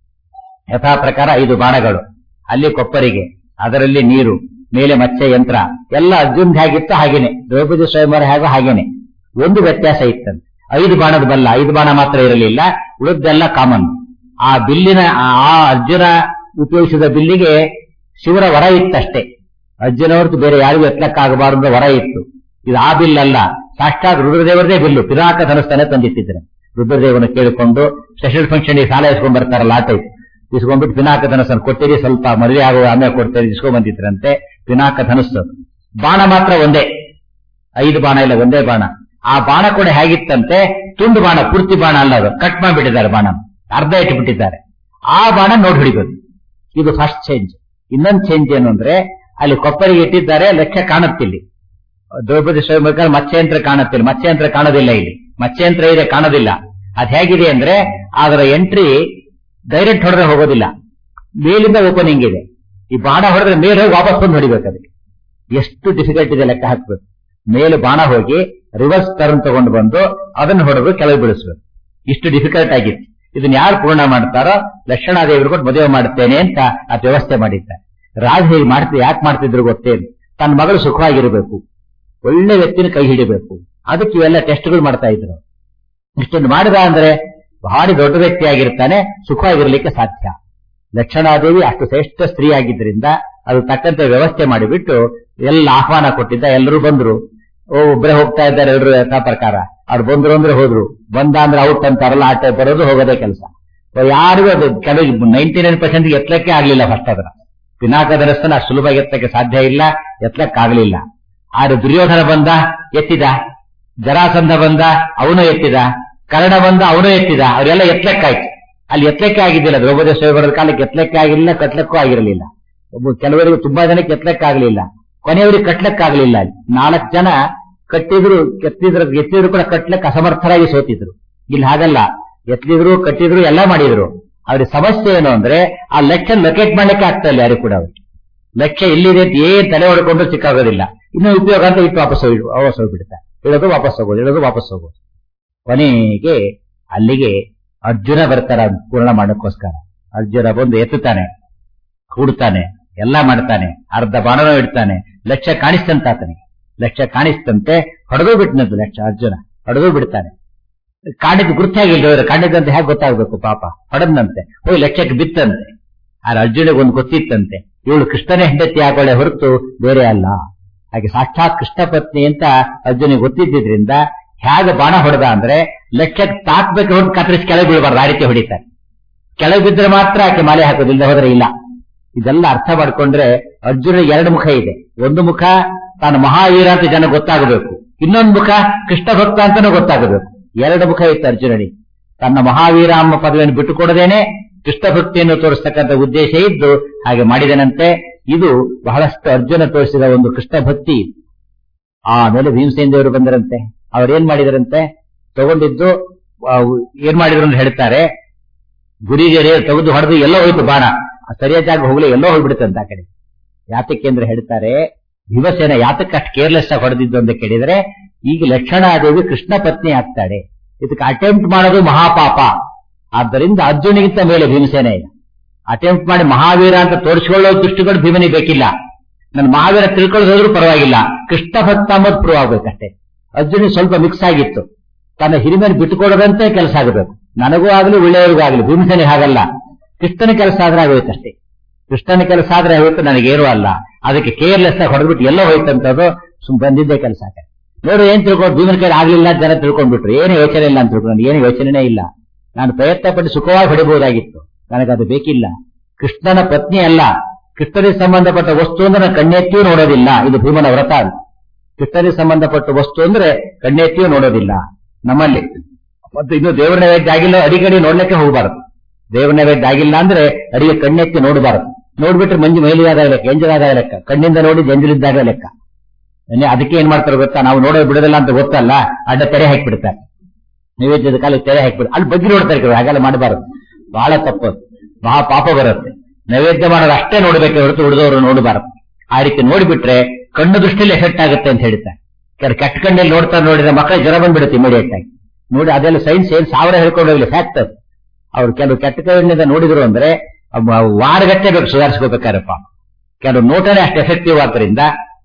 ಯಥಾ ಪ್ರಕಾರ ಐದು ಬಾಣಗಳು ಅಲ್ಲಿ ಕೊಪ್ಪರಿಗೆ ಅದರಲ್ಲಿ ನೀರು ಮೇಲೆ ಮತ್ಸ್ಯ ಯಂತ್ರ ಎಲ್ಲ ಅರ್ಜುನ್ ಹೇಗಿತ್ತು ಹಾಗೇನೆ ದ್ರೌಪದಿ ಸ್ವಯಂವರ ಹೇಗೋ ಹಾಗೇನೆ ಒಂದು ವ್ಯತ್ಯಾಸ ಇತ್ತಂತೆ ಐದು ಬಾಣದ ಬಲ್ಲ ಐದು ಬಾಣ ಮಾತ್ರ ಇರಲಿಲ್ಲ ಉಳಿದೆಲ್ಲ ಕಾಮನ್ ಆ ಬಿಲ್ಲಿನ ಆ ಅರ್ಜುನ ಉಪಯೋಗಿಸಿದ ಬಿಲ್ಲಿಗೆ ಶಿವರ ವರ ಇತ್ತಷ್ಟೇ ಅರ್ಜುನ ಹೊರತು ಬೇರೆ ಯಾರಿಗೂ ಎತ್ತಕ್ಕಾಗಬಾರದು ವರ ಇತ್ತು ಇದು ಆ ಬಿಲ್ ಅಲ್ಲ ಸಾಕ್ಷಾತ್ ರುದ್ರದೇವರದೇ ಬಿಲ್ಲು ಪಿರಾಕ ಧನಸ್ಥಾನೆ ತಂದಿಟ್ಟಿದ್ರೆ ರುದ್ರದೇವನ ಕೇಳಿಕೊಂಡು ಸ್ಪೆಷಲ್ ಫಂಕ್ಷನ್ ಸಾಲ ಇಸ್ಕೊಂಡ್ ಬರ್ತಾರಲ್ಲ ಆ ಟೈಪ್ ಇಸ್ಕೊಂಡ್ಬಿಟ್ಟು ಪಿನಾಕ ಧನಸ್ಸನ್ನು ಕೊಟ್ಟಿರಿ ಸ್ವಲ್ಪ ಮದುವೆ ಆಗುವ ಆಮೇಲೆ ಕೊಡ್ತೀರಿ ಇಸ್ಕೊಂಡ್ ಬಂದಿದ್ರಂತೆ ಪಿನಾಕ ಧನಸ್ಸು ಬಾಣ ಮಾತ್ರ ಒಂದೇ ಐದು ಬಾಣ ಇಲ್ಲ ಒಂದೇ ಬಾಣ ಆ ಬಾಣ ಕೂಡ ಹೇಗಿತ್ತಂತೆ ತುಂಡು ಬಾಣ ಪೂರ್ತಿ ಬಾಣ ಅಲ್ಲ ಅದು ಕಟ್ ಮಾಡಿಬಿಟ್ಟಿದ್ದಾರೆ ಬಾಣ ಅರ್ಧ ಇಟ್ಟುಬಿಟ್ಟಿದ್ದಾರೆ ಆ ಬಾಣ ನೋಡಿ ಹಿಡಿಬೇಕು ಇದು ಫಸ್ಟ್ ಚೇಂಜ್ ಇನ್ನೊಂದು ಚೇಂಜ್ ಏನು ಅಂದ್ರೆ ಅಲ್ಲಿ ಕೊಪ್ಪರಿಗೆ ಇಟ್ಟಿದ್ದಾರೆ ಲೆಕ್ಕ ಕಾಣುತ್ತಿಲ್ಲಿ ದ್ರೌಪದಿ ಸ್ವಯಂವರ ಮತ್ಸ್ಯಂತ್ರ ಕಾಣುತ್ತಿಲ್ಲ ಮತ್ಸ್ಯಂತ್ರ ಕಾಣೋದಿಲ್ಲ ಇಲ್ಲಿ ಮತ್ಸ್ಯಂತ್ರ ಇದೆ ಕಾಣೋದಿಲ್ಲ ಅದ್ ಹೇಗಿದೆ ಅಂದ್ರೆ ಅದರ ಎಂಟ್ರಿ ಡೈರೆಕ್ಟ್ ಹೊಡೆದ್ರೆ ಹೋಗೋದಿಲ್ಲ ಮೇಲಿಂದ ಓಪನಿಂಗ್ ಇದೆ ಈ ಬಾಣ ಹೊಡೆದ್ರೆ ಮೇಲೆ ಹೋಗಿ ವಾಪಸ್ ಬಂದು ಹೊಡಿಬೇಕು ಅದಕ್ಕೆ ಎಷ್ಟು ಡಿಫಿಕಲ್ಟ್ ಇದೆ ಲೆಕ್ಕ ಹಾಕ್ಬೇಕು ಮೇಲೆ ಬಾಣ ಹೋಗಿ ರಿವರ್ಸ್ ಟರ್ನ್ ತಗೊಂಡು ಬಂದು ಅದನ್ನು ಹೊಡೆದು ಕೆಳಗೆ ಬೀಳಿಸ್ಬೇಕು ಇಷ್ಟು ಡಿಫಿಕಲ್ಟ್ ಆಗಿತ್ತು ಇದನ್ನ ಯಾರು ಪೂರ್ಣ ಮಾಡ್ತಾರೋ ಲಕ್ಷಣಾದೇವರು ಕೊಟ್ಟು ಮದುವೆ ಮಾಡುತ್ತೇನೆ ಅಂತ ಆ ವ್ಯವಸ್ಥೆ ಮಾಡಿದ್ದಾರೆ ರಾಜ ಹೇಗೆ ಮಾಡ್ತಿದ್ರು ಯಾಕೆ ಮಾಡ್ತಿದ್ರು ಗೊತ್ತೇನು ತನ್ನ ಮಗಳು ಸುಖವಾಗಿರಬೇಕು ಒಳ್ಳೆ ವ್ಯಕ್ತಿನ ಕೈ ಹಿಡಿಬೇಕು ಅದಕ್ಕೆ ಇವೆಲ್ಲ ಟೆಸ್ಟ್ಗಳು ಮಾಡ್ತಾ ಇದ್ರು ಇಷ್ಟೊಂದು ಮಾಡಿದ ಅಂದ್ರೆ ಭಾರಿ ದೊಡ್ಡ ವ್ಯಕ್ತಿ ಆಗಿರ್ತಾನೆ ಸುಖವಾಗಿರ್ಲಿಕ್ಕೆ ಸಾಧ್ಯ ಲಕ್ಷಣಾದೇವಿ ಅಷ್ಟು ಶ್ರೇಷ್ಠ ಸ್ತ್ರೀ ಆಗಿದ್ದರಿಂದ ಅದು ತಕ್ಕಂತೆ ವ್ಯವಸ್ಥೆ ಮಾಡಿಬಿಟ್ಟು ಎಲ್ಲ ಆಹ್ವಾನ ಕೊಟ್ಟಿದ್ದ ಎಲ್ಲರೂ ಬಂದ್ರು ಓ ಒಬ್ಬರೇ ಹೋಗ್ತಾ ಇದ್ದಾರೆ ಎಲ್ರು ಯಥಾ ಪ್ರಕಾರ ಅವ್ರು ಬಂದ್ರು ಅಂದ್ರೆ ಹೋದ್ರು ಬಂದ ಅಂದ್ರೆ ಔಟ್ ಅಂತಾರಲ್ಲ ಆ ಟೈಪ್ ಬರೋದು ಹೋಗೋದೇ ಕೆಲಸ ಯಾರಿಗೂ ಅದು ಕೆಲವು ನೈಂಟಿ ನೈನ್ ಪರ್ಸೆಂಟ್ ಎತ್ತಲಕ್ಕೆ ಆಗ್ಲಿಲ್ಲ ಫಸ್ಟ್ ಅದನ್ನ ಪಿನಾಕದರಸ್ತನ ಅಷ್ಟು ಸುಲಭವಾಗಿ ಎತ್ತಕ್ಕೆ ಸಾಧ್ಯ ಇಲ್ಲ ಎತ್ತಲಕ್ಕಾಗ್ಲಿಲ್ಲ ಆದ್ರೆ ದುರ್ಯೋಧನ ಬಂದ ಎತ್ತಿದ ಜರಾಸಂಧ ಬಂದ ಅವನು ಎತ್ತಿದ ಕರ್ಣ ಬಂದ ಅವನು ಎತ್ತಿದ ಅವರೆಲ್ಲ ಎತ್ತಲಕ್ಕಾಯ್ತು ಅಲ್ಲಿ ಎತ್ತಲಕ್ಕೆ ಆಗಿದ್ದಿಲ್ಲ ದ್ರೌಪದಿ ಸ್ವಯಂವರದ ಕಾಲಕ್ಕೆ ಎತ್ತಲಕ್ಕೆ ಆಗಿರಲಿಲ್ಲ ಕಟ್ಲಕ್ಕೂ ಆಗಿರಲಿಲ್ಲ ಒಬ್ಬ ಕೆಲವರಿಗೆ ತುಂಬಾ ಜನಕ್ಕೆ ಎತ್ತಲಕ್ಕಾಗ್ಲಿಲ್ಲ ಕೊನೆಯವರಿಗೆ ಕಟ್ಲಕ್ಕಾಗ್ಲಿಲ್ಲ ನಾಲ್ಕು ಜನ ಕಟ್ಟಿದ್ರು ಕೆತ್ತಿದ್ರು ಎತ್ತಿದ್ರು ಕೂಡ ಕಟ್ಲಕ್ಕೆ ಅಸಮರ್ಥರಾಗಿ ಸೋತಿದ್ರು ಇಲ್ಲಿ ಹಾಗಲ್ಲ ಎತ್ತಿದ್ರು ಕಟ್ಟಿದ್ರು ಎಲ್ಲ ಮಾಡಿದ್ರು ಅವ್ರಿಗೆ ಸಮಸ್ಯೆ ಏನು ಅಂದ್ರೆ ಆ ಲಕ್ಷ್ಯ ಲೊಕೇಟ್ ಮಾಡ್ಲಿಕ್ಕೆ ಆಗ್ತಾ ಇಲ್ಲ ಯಾರು ಕೂಡ ಅವ್ರಿಗೆ ಲಕ್ಷ್ಯ ಎಲ್ಲಿದೆ ಅಂತ ಏನ್ ತಲೆ ಹೊಡ್ಕೊಂಡು ಸಿಕ್ಕಾಗೋದಿಲ್ಲ ಇನ್ನು ಉಪಯೋಗ ಅಂತ ಇಟ್ಟು ವಾಪಸ್ ಹೋಗಿ ವಾಪಸ್ ಹೋಗ್ಬಿಡುತ್ತೆ ಇಳೋದು ವಾಪಸ್ ಹೋಗೋದು ಇಳೋದು ವಾಪಸ್ ಹೋಗೋದು ಕೊನೆಗೆ ಅಲ್ಲಿಗೆ ಅರ್ಜುನ ಬರ್ತಾರ ಪೂರ್ಣ ಮಾಡಕ್ಕೋಸ್ಕರ ಅರ್ಜುನ ಬಂದು ಎತ್ತುತ್ತಾನೆ ಕೂಡ್ತಾನೆ ಎಲ್ಲ ಮಾಡ್ತಾನೆ ಅರ್ಧ ಬಾಣನೂ ಇಡ್ತಾನೆ ಲಕ್ಷ್ಯ ಕಾಣಿಸ್ತಂತ ಆತನಿಗೆ ಲಕ್ಷ್ಯ ಕಾಣಿಸ್ತಂತೆ ಹೊಡೆದು ಬಿಟ್ಟನಂತೆ ಲಕ್ಷ್ಯ ಅರ್ಜುನ ಹೊಡೆದು ಬಿಡ್ತಾನೆ ಕಾಣಿದ್ ಗುರ್ತಾಗಿಲ್ಲ ಕಾಣಿದಂತೆ ಹೇಗೆ ಗೊತ್ತಾಗ್ಬೇಕು ಪಾಪ ಹೊಡೆದಂತೆ ಹೋಗಿ ಲಕ್ಷ್ಯಕ್ಕೆ ಬಿತ್ತಂತೆ ಆದ್ರೆ ಅರ್ಜುನಿಗೆ ಒಂದು ಗೊತ್ತಿತ್ತಂತೆ ಇವಳು ಕೃಷ್ಣನೇ ಹೆಂಡತಿ ಆಗೋಳೆ ಹೊರತು ಬೇರೆ ಅಲ್ಲ ಹಾಗೆ ಸಾಕ್ಷಾತ್ ಕೃಷ್ಣ ಪತ್ನಿ ಅಂತ ಅರ್ಜುನಿಗೆ ಗೊತ್ತಿದ್ದಿದ್ರಿಂದ ಹೇಗೆ ಬಾಣ ಹೊಡೆದ ಅಂದ್ರೆ ಲಕ್ಷ್ಯಕ್ಕೆ ತಾಕ್ಬೇಕು ಹೊರತು ಕತ್ತರಿಸಿ ಕೆಳಗೆ ಬೀಳಬಾರ್ದು ಆ ರೀತಿ ಹೊಡಿತಾರೆ ಕೆಳಗೆ ಬಿದ್ದರೆ ಮಾತ್ರ ಆಕೆ ಮಾಲೆ ಹಾಕೋದಿಲ್ಲ ಹೋದ್ರೆ ಇಲ್ಲ ಇದೆಲ್ಲ ಅರ್ಥ ಮಾಡ್ಕೊಂಡ್ರೆ ಅರ್ಜುನ ಎರಡು ಮುಖ ಇದೆ ಒಂದು ಮುಖ ತಾನು ಮಹಾವೀರ ಅಂತ ಜನ ಗೊತ್ತಾಗಬೇಕು ಇನ್ನೊಂದು ಮುಖ ಕೃಷ್ಣ ಭಕ್ತ ಅಂತಾನೂ ಗೊತ್ತಾಗಬೇಕು ಎರಡು ಮುಖ ಇತ್ತು ಅರ್ಜುನನಿಗೆ ತನ್ನ ಮಹಾವೀರ ಎಂಬ ಪದವಿಯನ್ನು ಬಿಟ್ಟುಕೊಡದೇನೆ ಕೃಷ್ಣ ಭಕ್ತಿಯನ್ನು ತೋರಿಸ್ತಕ್ಕಂಥ ಉದ್ದೇಶ ಇದ್ದು ಹಾಗೆ ಮಾಡಿದನಂತೆ ಇದು ಬಹಳಷ್ಟು ಅರ್ಜುನ ತೋರಿಸಿದ ಒಂದು ಕೃಷ್ಣ ಭಕ್ತಿ ಆಮೇಲೆ ಭೀಮಸೇನ ದೇವರು ಬಂದರಂತೆ ಅವ್ರೇನ್ ಮಾಡಿದರಂತೆ ತಗೊಂಡಿದ್ದು ಆ, ಏನ್ ಮಾಡಿದ್ರು ಅಂತ ಹೇಳ್ತಾರೆ ಗುರಿಗೆ ತೆಗೆದು ಹೊಡೆದು ಎಲ್ಲೋ ಹೋಯ್ತು ಬಾಣ ಆ ಸರಿಯಾದ ಜಾಗ ಹೋಗ್ಲಿ ಎಲ್ಲೋ ಹೋಗ್ಬಿಡುತ್ತಂತ ಆ ಕಡೆ ಯಾತಕ್ಕೆ ಅಂದ್ರೆ ಹೇಳ್ತಾರೆ ಭೀಮಸೇನ ಯಾತಕ್ಕೆ ಅಷ್ಟು ಕೇರ್ಲೆಸ್ ಆಗಿ ಹೊಡೆದಿದ್ದು ಅಂತ ಕೇಳಿದ್ರೆ ಈಗ ಲಕ್ಷಣಾದೇವಿ ಕೃಷ್ಣ ಪತ್ನಿ ಆಗ್ತಾಳೆ ಇದಕ್ಕೆ ಅಟೆಂಪ್ಟ್ ಮಾಡೋದು ಮಹಾಪಾಪ ಆದ್ದರಿಂದ ಅರ್ಜುನಿಗಿಂತ ಮೇಲೆ ಭೀಮಸೇನೆ ಈಗ ಅಟೆಂಪ್ಟ್ ಮಾಡಿ ಮಹಾವೀರ ಅಂತ ತೋರಿಸಿಕೊಳ್ಳೋ ದೃಷ್ಟಿಗಳು ಭೀಮನಿಗೆ ಬೇಕಿಲ್ಲ ನನ್ನ ಮಹಾವೀರ ತಿಳ್ಕೊಳ್ಳೋದಾದ್ರೂ ಪರವಾಗಿಲ್ಲ ಕೃಷ್ಣ ಭಕ್ತ ಅಂಬುದು ಪ್ರೂವ್ ಆಗ್ಬೇಕಷ್ಟೇ ಅರ್ಜುನಿಗೆ ಸ್ವಲ್ಪ ಮಿಕ್ಸ್ ಆಗಿತ್ತು ತನ್ನ ಹಿರಿಮೆಯನ್ನು ಬಿಟ್ಟುಕೊಡದಂತೆ ಕೆಲಸ ಆಗಬೇಕು ನನಗೂ ಆಗಲಿ ಒಳ್ಳೆಯವರಿಗೂ ಆಗಲಿ ಭೀಮಸೇನೆ ಹಾಗಲ್ಲ ಕೃಷ್ಣನ ಕೆಲಸ ಆದ್ರೆ ಆಗೋಯ್ತಷ್ಟೇ ಕೃಷ್ಣನ ಕೆಲಸ ಆದ್ರೆ ಆಗೋಯ್ತು ನನಗೇನು ಅಲ್ಲ ಅದಕ್ಕೆ ಕೇರ್ಲೆಸ್ ಆಗಿ ಹೊಡೆದ್ಬಿಟ್ಟು ಎಲ್ಲೋ ಹೋಯ್ತಂತದ್ದು ಸುಮ್ ಬಂದಿದ್ದೇ ಕೆಲಸ ನೋಡು ಏನ್ ತಿಳ್ಕೊಂಡು ಭೀಮನ ಕೈ ಆಗ್ಲಿಲ್ಲ ಅಂತ ಜನ ತಿಳ್ಕೊಂಡ್ಬಿಟ್ರು ಏನು ಯೋಚನೆ ಇಲ್ಲ ಅಂತ ತಿಳ್ಕೊಂಡು ಏನು ಯೋಚನೆನೇ ಇಲ್ಲ ನಾನು ಪ್ರಯತ್ನ ಪಟ್ಟು ಸುಖವಾಗಿ ಹೊಡಿಬಹುದಾಗಿತ್ತು ನನಗದು ಬೇಕಿಲ್ಲ ಕೃಷ್ಣನ ಪತ್ನಿ ಅಲ್ಲ ಕೃಷ್ಣನಿಗೆ ಸಂಬಂಧಪಟ್ಟ ವಸ್ತು ಅಂದ್ರೆ ನಾನು ಕಣ್ಣೆತ್ತಿಯೂ ನೋಡೋದಿಲ್ಲ ಇದು ಭೀಮನ ವ್ರತ ಅದು ಕೃಷ್ಣನಿಗೆ ಸಂಬಂಧಪಟ್ಟ ವಸ್ತು ಅಂದ್ರೆ ಕಣ್ಣೆತ್ತಿಯೂ ನೋಡೋದಿಲ್ಲ ನಮ್ಮಲ್ಲಿ ಮತ್ತು ಇನ್ನು ದೇವರ ನೈವೇದ್ಯ ಆಗಿಲ್ಲ ಅಡಿಗಡಿ ನೋಡ್ಲಿಕ್ಕೆ ಹೋಗಬಾರದು ದೇವರ ನೈವೇದ್ಯ ಆಗಿಲ್ಲ ಅಂದ್ರೆ ಅಡಿಗೆ ಕಣ್ಣೆತ್ತಿ ನೋಡಬಾರದು ನೋಡ್ಬಿಟ್ರೆ ಮಂಜು ಮೇಲಿಯಾದಾಗ ಲೆಕ್ಕ ಎಂಜಲಾದಾಗ ಲೆಕ್ಕ ಕಣ್ಣಿಂದ ನೋಡಿ ಎಂಜಲಿದ್ದಾಗ ಲೆಕ್ಕ ಇನ್ನೇ ಅದಕ್ಕೆ ಏನ್ ಮಾಡ್ತಾರೆ ಗೊತ್ತಾ ನಾವು ನೋಡೋದು ಬಿಡೋದಿಲ್ಲ ಅಂತ ಗೊತ್ತಲ್ಲ ಅಡ್ಡ ತೆರೆ ಹಾಕಿಬಿಡ್ತಾರೆ ನೈವೇದ್ಯದ ಕಾಲಕ್ಕೆ ತೆರೆ ಹಾಕಿಬಿಡ ಅಲ್ಲಿ ಬಗ್ಗೆ ನೋಡ್ತಾರೆ ಕೆಲವು ಹಾಗೆಲ್ಲ ಮಾಡಬಾರದು ಬಹಳ ತಪ್ಪು ಬಹಳ ಪಾಪ ಬರುತ್ತೆ ನೈವೇದ್ಯ ಮಾಡೋದು ಅಷ್ಟೇ ನೋಡ್ಬೇಕು ಹೊರತು ಉಳಿದವರು ನೋಡಬಾರದು ಆ ರೀತಿ ನೋಡಿಬಿಟ್ರೆ ಕಣ್ಣು ದೃಷ್ಟಿಯಲ್ಲಿ ಎಫೆಕ್ಟ್ ಆಗುತ್ತೆ ಅಂತ ಹೇಳ್ತಾರೆ ಕೆಲವು ಕೆಟ್ಟ ಕಣ್ಣಲ್ಲಿ ನೋಡ್ತಾ ನೋಡಿದ್ರೆ ಮಕ್ಕಳಿಗೆ ಜ್ವರ ಬಂದ್ಬಿಡುತ್ತೆ ಇಮಿಡಿಯೇಟ್ ಆಗಿ ನೋಡಿ ಅದೆಲ್ಲ ಸೈನ್ಸ್ ಏನ್ ಸಾವಿರ ಹೇಳ್ಕೊಂಡು ಹೋಗ್ಲಿ ಫ್ಯಾಕ್ಟ್ ಅದು ಅವ್ರು ಕೆಲವು ಕೆಟ್ಟ ಕಣ್ಣಿಂದ ನೋಡಿದ್ರು ಅಂದ್ರೆ ಅವ್- ಅವ್ ವಾರಗಟ್ಟೆ ಬೇಕು ಸುಧಾರಿಸ್ಕೋಬೇಕಾರಪ್ಪ ಕೆಲವು ನೋಟನೇ ಅಷ್ಟು ಎಫೆಕ್ಟಿವ್ ಆದ್ದರಿಂದ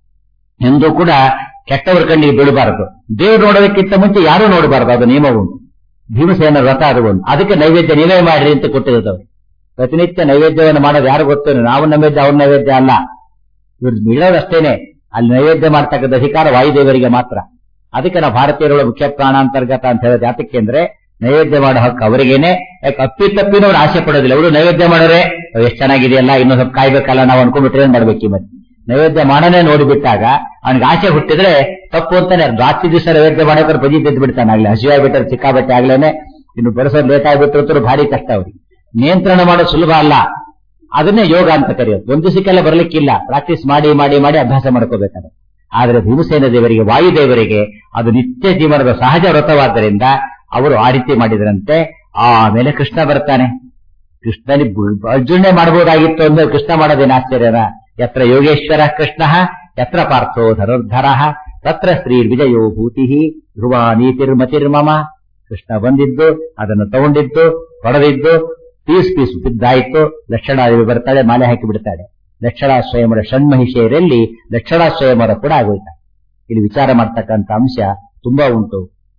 ಎಂದೂ ಕೂಡ ಕೆಟ್ಟವರ ಕಣ್ಣಿಗೆ ಬೀಳಬಾರದು ದೇವ್ರು ನೋಡೋದಕ್ಕಿಂತ ಮುಂಚೆ ಯಾರೂ ನೋಡಬಾರದು ಅದು ನಿಯಮ ಉಂಟು ಭೀಮಸೇನ ವ್ರತ ಅದು ಒಂದು ಅದಕ್ಕೆ ನೈವೇದ್ಯ ನೀವೇ ಮಾಡ್ರಿ ಅಂತ ಕೊಟ್ಟಿರೋದವ್ರು ಪ್ರತಿನಿತ್ಯ ನೈವೇದ್ಯವನ್ನು ಮಾಡೋದು ಯಾರು ಗೊತ್ತೇನು ನಾವು ನೈವೇದ್ಯ ಅವ್ರ ನೈವೇದ್ಯ ಅಲ್ಲ ಇವ್ರು ಬೀಳೋದಷ್ಟೇನೆ ಅಲ್ಲಿ ನೈವೇದ್ಯ ಮಾಡ್ತಕ್ಕಂಥ ಅಧಿಕಾರ ವಾಯುದೇವರಿಗೆ ಮಾತ್ರ ಅದಕ್ಕೆ ನಾವು ಭಾರತೀಯರುಗಳ ಮುಖ್ಯ ಪ್ರಾಣಾಂತರ್ಗತ ಅಂತ ಹೇಳೋದು ಯಾತಕ್ಕೆ ಅಂದ್ರೆ ನೈವೇದ್ಯ ಮಾಡೋ ಹಕ್ಕು ಅವರಿಗೇನೆ ಯಾಕೆ ಅಪ್ಪಿ ತಪ್ಪಿನವ್ರು ಆಸೆ ಪಡೋದಿಲ್ಲ ಅವರು ನೈವೇದ್ಯ ಮಾಡೋರೆ ಎಷ್ಟು ಚೆನ್ನಾಗಿದೆಯಲ್ಲ ಇನ್ನೂ ಸ್ವಲ್ಪ ಕಾಯ್ಬೇಕಲ್ಲ ನಾವು ಅನ್ಕೊಂಡ್ಬಿಟ್ರೆ ಏನ್ ಮಾಡ್ಬೇಕು ಈ ಮತ್ತೆ ನೈವೇದ್ಯ ಮಾಡನೇ ನೋಡಿಬಿಟ್ಟಾಗ ಅವನಿಗೆ ಆಸೆ ಹುಟ್ಟಿದ್ರೆ ತಪ್ಪು ಅಂತಾನೆ ರಾತ್ರಿ ದಿವಸ ನೈವೇದ್ಯ ಮಾಡೋಕೆ ಬಜಿ ಬಿದ್ದು ಬಿಡ್ತಾನೆ ಆಗ್ಲಿ ಹಸಿವಾಗ್ಬಿಟ್ರೆ ಸಿಕ್ಕಾಬಟ್ಟೆ ಆಗ್ಲೇನೆ ಇನ್ನು ಬರೆಸೋದು ಲೇಟ್ ಆಗ್ಬಿಟ್ರು ಭಾರಿ ಕಷ್ಟ ಅವ್ರಿಗೆ ನಿಯಂತ್ರಣ ಮಾಡೋದು ಸುಲಭ ಅಲ್ಲ ಅದನ್ನೇ ಯೋಗ ಅಂತ ಕರೆಯೋದು ಒಂದು ದಿವಸಕ್ಕೆಲ್ಲ ಬರ್ಲಿಕ್ಕಿಲ್ಲ ಪ್ರಾಕ್ಟೀಸ್ ಮಾಡಿ ಮಾಡಿ ಮಾಡಿ ಅಭ್ಯಾಸ ಮಾಡ್ಕೋಬೇಕಾದ್ರೆ ಆದ್ರೆ ಭೀಮಸೇನ ದೇವರಿಗೆ ವಾಯುದೇವರಿಗೆ ಅದು ನಿತ್ಯ ಜೀವನದ ಸಹಜ ವ್ರತವಾದ್ದರಿಂದ ಅವರು ಆ ರೀತಿ ಮಾಡಿದ್ರಂತೆ ಆಮೇಲೆ ಕೃಷ್ಣ ಬರ್ತಾನೆ ಕೃಷ್ಣನಿ ಅರ್ಜುನೇ ಮಾಡಬಹುದಾಗಿತ್ತು ಅಂದ್ರೆ ಕೃಷ್ಣ ಮಾಡೋದೇನು ಆಶ್ಚರ್ಯನ ಯತ್ರ ಯೋಗೇಶ್ವರ ಕೃಷ್ಣ ಯತ್ರ ಪಾರ್ಥೋ ಧನುರ್ಧರ ತತ್ರ ಶ್ರೀ ವಿಜಯೋ ಭೂತಿ ಧ್ರುವ ನೀತಿರ್ಮತಿರ್ಮಮ ಕೃಷ್ಣ ಬಂದಿದ್ದು ಅದನ್ನು ತಗೊಂಡಿದ್ದು ಹೊಡೆದಿದ್ದು ಪೀಸ್ ಪೀಸ್ ಬಿದ್ದಾಯಿತು ಲಕ್ಷಣಾದೇವಿ ಬರ್ತಾಳೆ ಮಾಲೆ ಹಾಕಿ ಬಿಡ್ತಾಳೆ ಲಕ್ಷಣಾ ಸ್ವಯಂವರ ಷಣ್ಮಹಿಷೆಯರಲ್ಲಿ ಲಕ್ಷಣಾ ಸ್ವಯಂವರ ಕೂಡ ಆಗೋಯ್ತ ಇಲ್ಲಿ ವಿಚಾರ ಮಾಡ್ತಕ್ಕಂಥ ಅಂಶ ತುಂಬಾ ಉಂಟು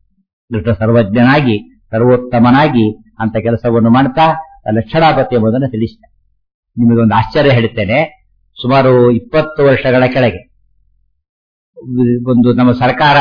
ಕೃಷ್ಣ ಸರ್ವಜ್ಞನಾಗಿ ಸರ್ವೋತ್ತಮನಾಗಿ ಅಂತ ಕೆಲಸವನ್ನು ಮಾಡ್ತಾ ಲಕ್ಷಣಾಪತಿ ಎಂಬುದನ್ನು ತಿಳಿಸಿದ ನಿಮಗೊಂದು ಆಶ್ಚರ್ಯ ಹೇಳ್ತೇನೆ ಸುಮಾರು ಇಪ್ಪತ್ತು ವರ್ಷಗಳ ಕೆಳಗೆ ಒಂದು ನಮ್ಮ ಸರ್ಕಾರ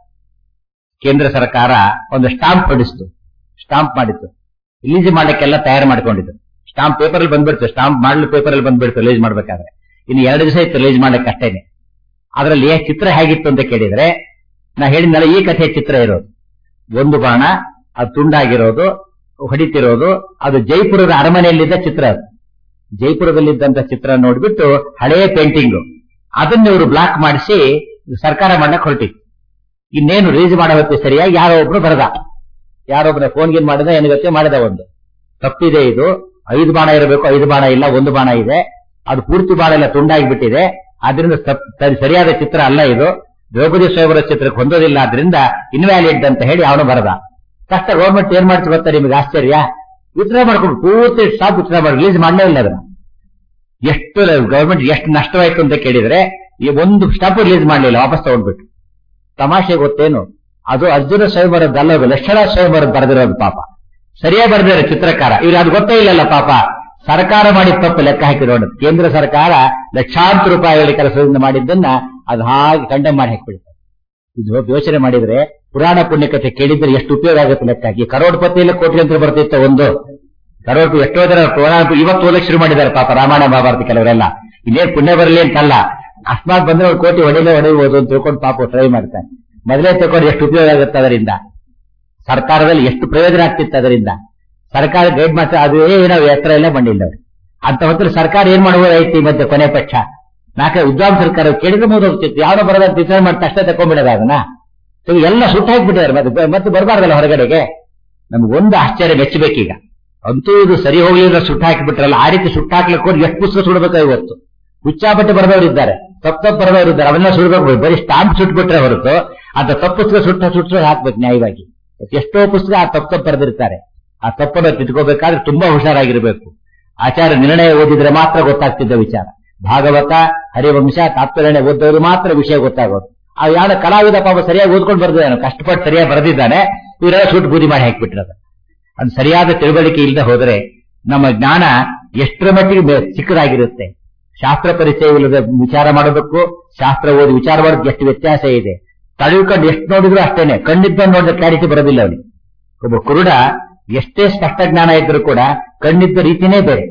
ಕೇಂದ್ರ ಸರ್ಕಾರ ಒಂದು ಸ್ಟಾಂಪ್ ಹೊಡಿಸ್ತು ಸ್ಟಾಂಪ್ ಮಾಡಿತ್ತು ರಿಲೀಸ್ ಮಾಡ್ಲಿಕ್ಕೆಲ್ಲ ತಯಾರು ಮಾಡ್ಕೊಂಡಿತ್ತು ಸ್ಟಾಂಪ್ ಪೇಪರ್ ಅಲ್ಲಿ ಬಂದ್ಬಿಡ್ತು ಸ್ಟಾಂಪ್ ಮಾಡಲು ಪೇಪರ್ ಅಲ್ಲಿ ಬಂದ್ಬಿಡ್ತು ರಿಲೀಸ್ ಮಾಡ್ಬೇಕಾದ್ರೆ ಇನ್ನು ಎರಡು ದಿವಸ ಇತ್ತು ರಿಲೀಸ್ ಮಾಡ್ಲಿಕ್ಕೆ ಅಷ್ಟೇನೆ ಅದರಲ್ಲಿ ಚಿತ್ರ ಹೇಗಿತ್ತು ಅಂತ ಕೇಳಿದ್ರೆ ನಾ ಹೇಳಿದ್ನಲ್ಲ ಈ ಕಥೆಯ ಚಿತ್ರ ಇರೋದು ಒಂದು ಬಾಣ ಅದು ತುಂಡಾಗಿರೋದು ಹೊಡಿತಿರೋದು ಅದು ಜೈಪುರದ ಅರಮನೆಯಲ್ಲಿದ್ದ ಚಿತ್ರ ಅದು ಜೈಪುರದಲ್ಲಿದ್ದಂತ ಚಿತ್ರ ನೋಡ್ಬಿಟ್ಟು ಹಳೆಯ ಪೇಂಟಿಂಗ್ ಅದನ್ನ ಇವರು ಬ್ಲಾಕ್ ಮಾಡಿಸಿ ಸರ್ಕಾರ ಮಾಡಕ್ ಹೊರಟಿತ್ತು ಇನ್ನೇನು ರಿಲೀಸ್ ಮಾಡೋ ಹೊತ್ತು ಸರಿಯಾಗಿ ಯಾರೋ ಒಬ್ರು ಬರದ ಯಾರೊಬ್ಬರ ಫೋನ್ ಗೇನ್ ಮಾಡಿದ ಏನುಗತ್ತೆ ಮಾಡಿದ ಒಂದು ತಪ್ಪಿದೆ ಇದು ಐದು ಬಾಣ ಇರಬೇಕು ಐದು ಬಾಣ ಇಲ್ಲ ಒಂದು ಬಾಣ ಇದೆ ಅದು ಪೂರ್ತಿ ಬಾಣ ಎಲ್ಲ ತುಂಡಾಗಿಬಿಟ್ಟಿದೆ ಆದ್ರಿಂದ ತಪ್- ಸರಿ- ಸರಿಯಾದ ಚಿತ್ರ ಅಲ್ಲ ಇದು ದ್ರೌಪದಿ ಸ್ವಯಂವರ ಚಿತ್ರಕ್ಕೆ ಹೊಂದೋದಿಲ್ಲ ಆದ್ರಿಂದ ಇನ್ವ್ಯಾಲಿಡ್ ಅಂತ ಹೇಳಿ ಅವನು ಬರದ ಕಷ್ಟ ಗೌರ್ಮೆಂಟ್ ಏನ್ ಮಾಡ್ತು ಗೊತ್ತಾ ನಿಮಗೆ ಆಶ್ಚರ್ಯ ವಿತ್ಡ್ರಾ ಮಾಡ್ಕೊಂಡು ಪೂರ್ತಿ ಸ್ಟಾಪ್ ವಿತ್ಡ್ರಾ ಮಾಡಿ ರಿಲೀಸ್ ಮಾಡಲೇ ಇಲ್ಲ ಅದನ್ನ ಎಷ್ಟು ಗೌರ್ಮೆಂಟ್ ಎಷ್ಟು ನಷ್ಟವಾಯ್ತು ಅಂತ ಕೇಳಿದ್ರೆ ಈ ಒಂದು ಸ್ಟಾಪ್ ರಿಲೀಸ್ ಮಾಡಲಿಲ್ಲ ವಾಪಸ್ ತಗೊಂಡ್ಬಿಟ್ಟು ತಮಾಷೆ ಗೊತ್ತೇನು ಅದು ಅರ್ಜುನ ಸ್ವಯಂವರದ್ದಲ್ಲ ಅದು ಲಕ್ಷಣ ಸ್ವಯಂವರದ್ದು ಬರೆದಿರೋದು ಪಾಪ ಸರಿಯಾಗಿ ಬರೆದಿರೋ ಚಿತ್ರಕಾರ ಇವ್ರು ಅದು ಗೊತ್ತೇ ಇಲ್ಲಲ್ಲ ಪಾಪ ಸರ್ಕಾರ ಮಾಡಿದ ತಪ್ಪು ಲೆಕ್ಕ ಹಾಕಿ ನೋಡಿ ಕೇಂದ್ರ ಸರ್ಕಾರ ಲಕ್ಷಾಂತರ ರೂಪಾಯಿಗಳ ಕೆಲಸದಿಂದ ಮಾಡಿದ್ದನ್ನ ಅದು ಹಾಗೆ ಕಂಡೆಮ್ ಮಾಡಿ ಹಾಕಿಬಿಡ್ತಾರೆ ಇದು ಯೋಚನೆ ಮಾಡಿದ್ರೆ ಪುರಾಣ ಪುಣ್ಯಕತೆ ಕೇಳಿದ್ರೆ ಎಷ್ಟು ಉಪಯೋಗ ಆಗುತ್ತೆ ಲೆಕ್ಕ ಹಾಕಿ ಕರೋಡ್ಪತಿಯಲ್ಲಿ ಕೋಟಿ ಅಂತ ಬರ್ತಿತ್ತು ಒಂದು ಕರೋಡ್ ಎಷ್ಟೋ ಜನ ಪುರಾಣ ಇವತ್ತು ಓದಕ್ಕೆ ಶುರು ಮಾಡಿದ್ದಾರೆ ಪಾಪ ರಾಮಾಯಣ ಮಹಾಭಾರತ ಕೆಲವರೆಲ್ಲ ಇನ್ನೇನ್ ಪುಣ್ಯ ಬರಲಿ ಅಂತಲ್ಲ ಅಕಸ್ಮಾತ್ ಬಂದ್ರೆ ಒಂದು ಕೋಟಿ ಹೊಡೆಯಲೇ ಹೊಡೆಯಬಹುದು ಅಂತ ತಿಳ್ಕೊಂಡು ಪಾಪ ಟ್ರೈ ಮಾಡ್ತಾರೆ ಮೊದಲೇ ತಿಳ್ಕೊಂಡು ಎಷ್ಟು ಉಪಯೋಗ ಆಗುತ್ತೆ ಅದರಿಂದ ಸರ್ಕಾರದಲ್ಲಿ ಎಷ್ಟು ಪ್ರಯೋಜನ ಆಗ್ತಿತ್ತು ಅದರಿಂದ ಸರ್ಕಾರ ಗೈಡ್ ಮಾಡ್ತಾರೆ ಅದು ಏನೋ ಎತ್ತರ ಎಲ್ಲ ಬಂದಿಲ್ಲ ಅವ್ರು ಅಂತ ಹೊತ್ತಲ್ಲಿ ಸರ್ಕಾರ ಏನ್ ಮಾಡಬಹುದಾಯ್ತು ಈ ಮಧ್ಯೆ ಕೊನೆ ಪಕ್ಷ ನಾಲ್ಕು ವಿದ್ವಾಂಸ ಸರ್ಕಾರ ಕೇಳಿದ್ರೆ ಹೋಗ್ತಿತ್ತು ಯಾವ್ದೋ ಬರೋದ ಡಿಸೈಡ್ ಮಾಡಿ ತಕ್ಷಣ ತಕೊಂಡ್ಬಿಡೋದ ಅದನ್ನ ಸೊ ಎಲ್ಲ ಸುಟ್ಟು ಹಾಕ್ಬಿಟ್ಟಿದ್ದಾರೆ ಮತ್ತೆ ಮತ್ತೆ ಬರಬಾರ್ದಲ್ಲ ಹೊರಗಡೆಗೆ ನಮ್ಗೊಂದು ಆಶ್ಚರ್ಯ ಮೆಚ್ಚಬೇಕೀಗ ಅಂತೂ ಇದು ಸರಿ ಹೋಗ್ಲಿಲ್ಲ ಸುಟ್ಟು ಹಾಕಿಬಿಟ್ರಲ್ಲ ಆ ರೀತಿ ಸುಟ್ಟು ಹಾಕ್ಲಿಕ್ಕೆ ಹೋಗಿ ಎಷ್ಟು ಪುಸ್ತಕ ಸುಡಬೇಕು ಇವತ್ತು ಹುಚ್ಚಾಪಟ್ಟೆ ಬರೆದವರು ಇದ್ದಾರೆ ತಪ್ಪು ತಪ್ಪು ಬರೆದವರು ಇದ್ದಾರೆ ಅವನ್ನ ಸುಡಬೇಕು ಬರೀ ಸ್ಟಾಂಪ್ ಸುಟ್ಬಿಟ್ರೆ ಹೊರತು ಅಂತ ತಪ್ಪು ಪುಸ್ತಕ ಸುಟ್ಟ ಸುಟ್ಟು ಹಾಕ್ಬೇಕು ನ್ಯಾಯವಾಗಿ ಎಷ್ಟೋ ಪುಸ್ತಕ ಆ ತಪ್ಪು ತಪ್ಪು ಬರೆದಿರ್ತಾರೆ ಆ ತಪ್ಪನ್ನು ತಿದ್ಕೋಬೇಕಾದ್ರೆ ತುಂಬಾ ಹುಷಾರಾಗಿರ್ಬೇಕು ಆಚಾರ ನಿರ್ಣಯ ಓದಿದ್ರೆ ಮಾತ್ರ ಗೊತ್ತಾಗ್ತಿದ್ದ ವಿಚಾರ ಭಾಗವತ ಹರಿವಂಶ ತಾತ್ಪರ್ಯ ಓದೋರು ಮಾತ್ರ ವಿಷಯ ಗೊತ್ತಾಗೋದು ಆ ಯಾರ ಕಲಾವಿದ ಪಾಪ ಸರಿಯಾಗಿ ಓದ್ಕೊಂಡು ಬರ್ದಿದ್ದಾನೆ ಕಷ್ಟಪಟ್ಟು ಸರಿಯಾಗಿ ಬರೆದಿದ್ದಾನೆ ಇವರೆಲ್ಲ ಸುಟ್ಟು ಬೂದಿ ಮಾಡಿ ಹಾಕಿಬಿಟ್ರದ ಅದು ಸರಿಯಾದ ತಿಳುವಳಿಕೆ ಇಲ್ಲದೆ ಹೋದರೆ ನಮ್ಮ ಜ್ಞಾನ ಎಷ್ಟರ ಮಟ್ಟಿಗೆ ಬೆ- ಚಿಕ್ಕದಾಗಿರುತ್ತೆ ಶಾಸ್ತ್ರ ಪರಿಚಯವಿಲ್ಲದೆ ವಿಚಾರ ಮಾಡೋದಕ್ಕೂ ಶಾಸ್ತ್ರ ಓದಿ ವಿಚಾರ ಮಾಡೋದಕ್ಕೆ ಎಷ್ಟು ವ್ಯತ್ಯಾಸ ಇದೆ ತಡೆದುಕೊಂಡು ಎಷ್ಟು ನೋಡಿದ್ರು ಅಷ್ಟೇನೆ ಕಣ್ಣಿದ್ದ ನೋಡಿದ್ರೆ ಕ್ಲಾರಿಟಿ ಬರೋದಿಲ್ಲ ಅವನಿಗೆ ಒಬ್ಬ ಕುರುಡ ಎಷ್ಟೇ ಸ್ಪಷ್ಟ ಜ್ಞಾನ ಇದ್ರೂ ಕೂಡ ಕಣ್ಣಿದ್ದ ರೀತಿನೇ ಬೇರೆ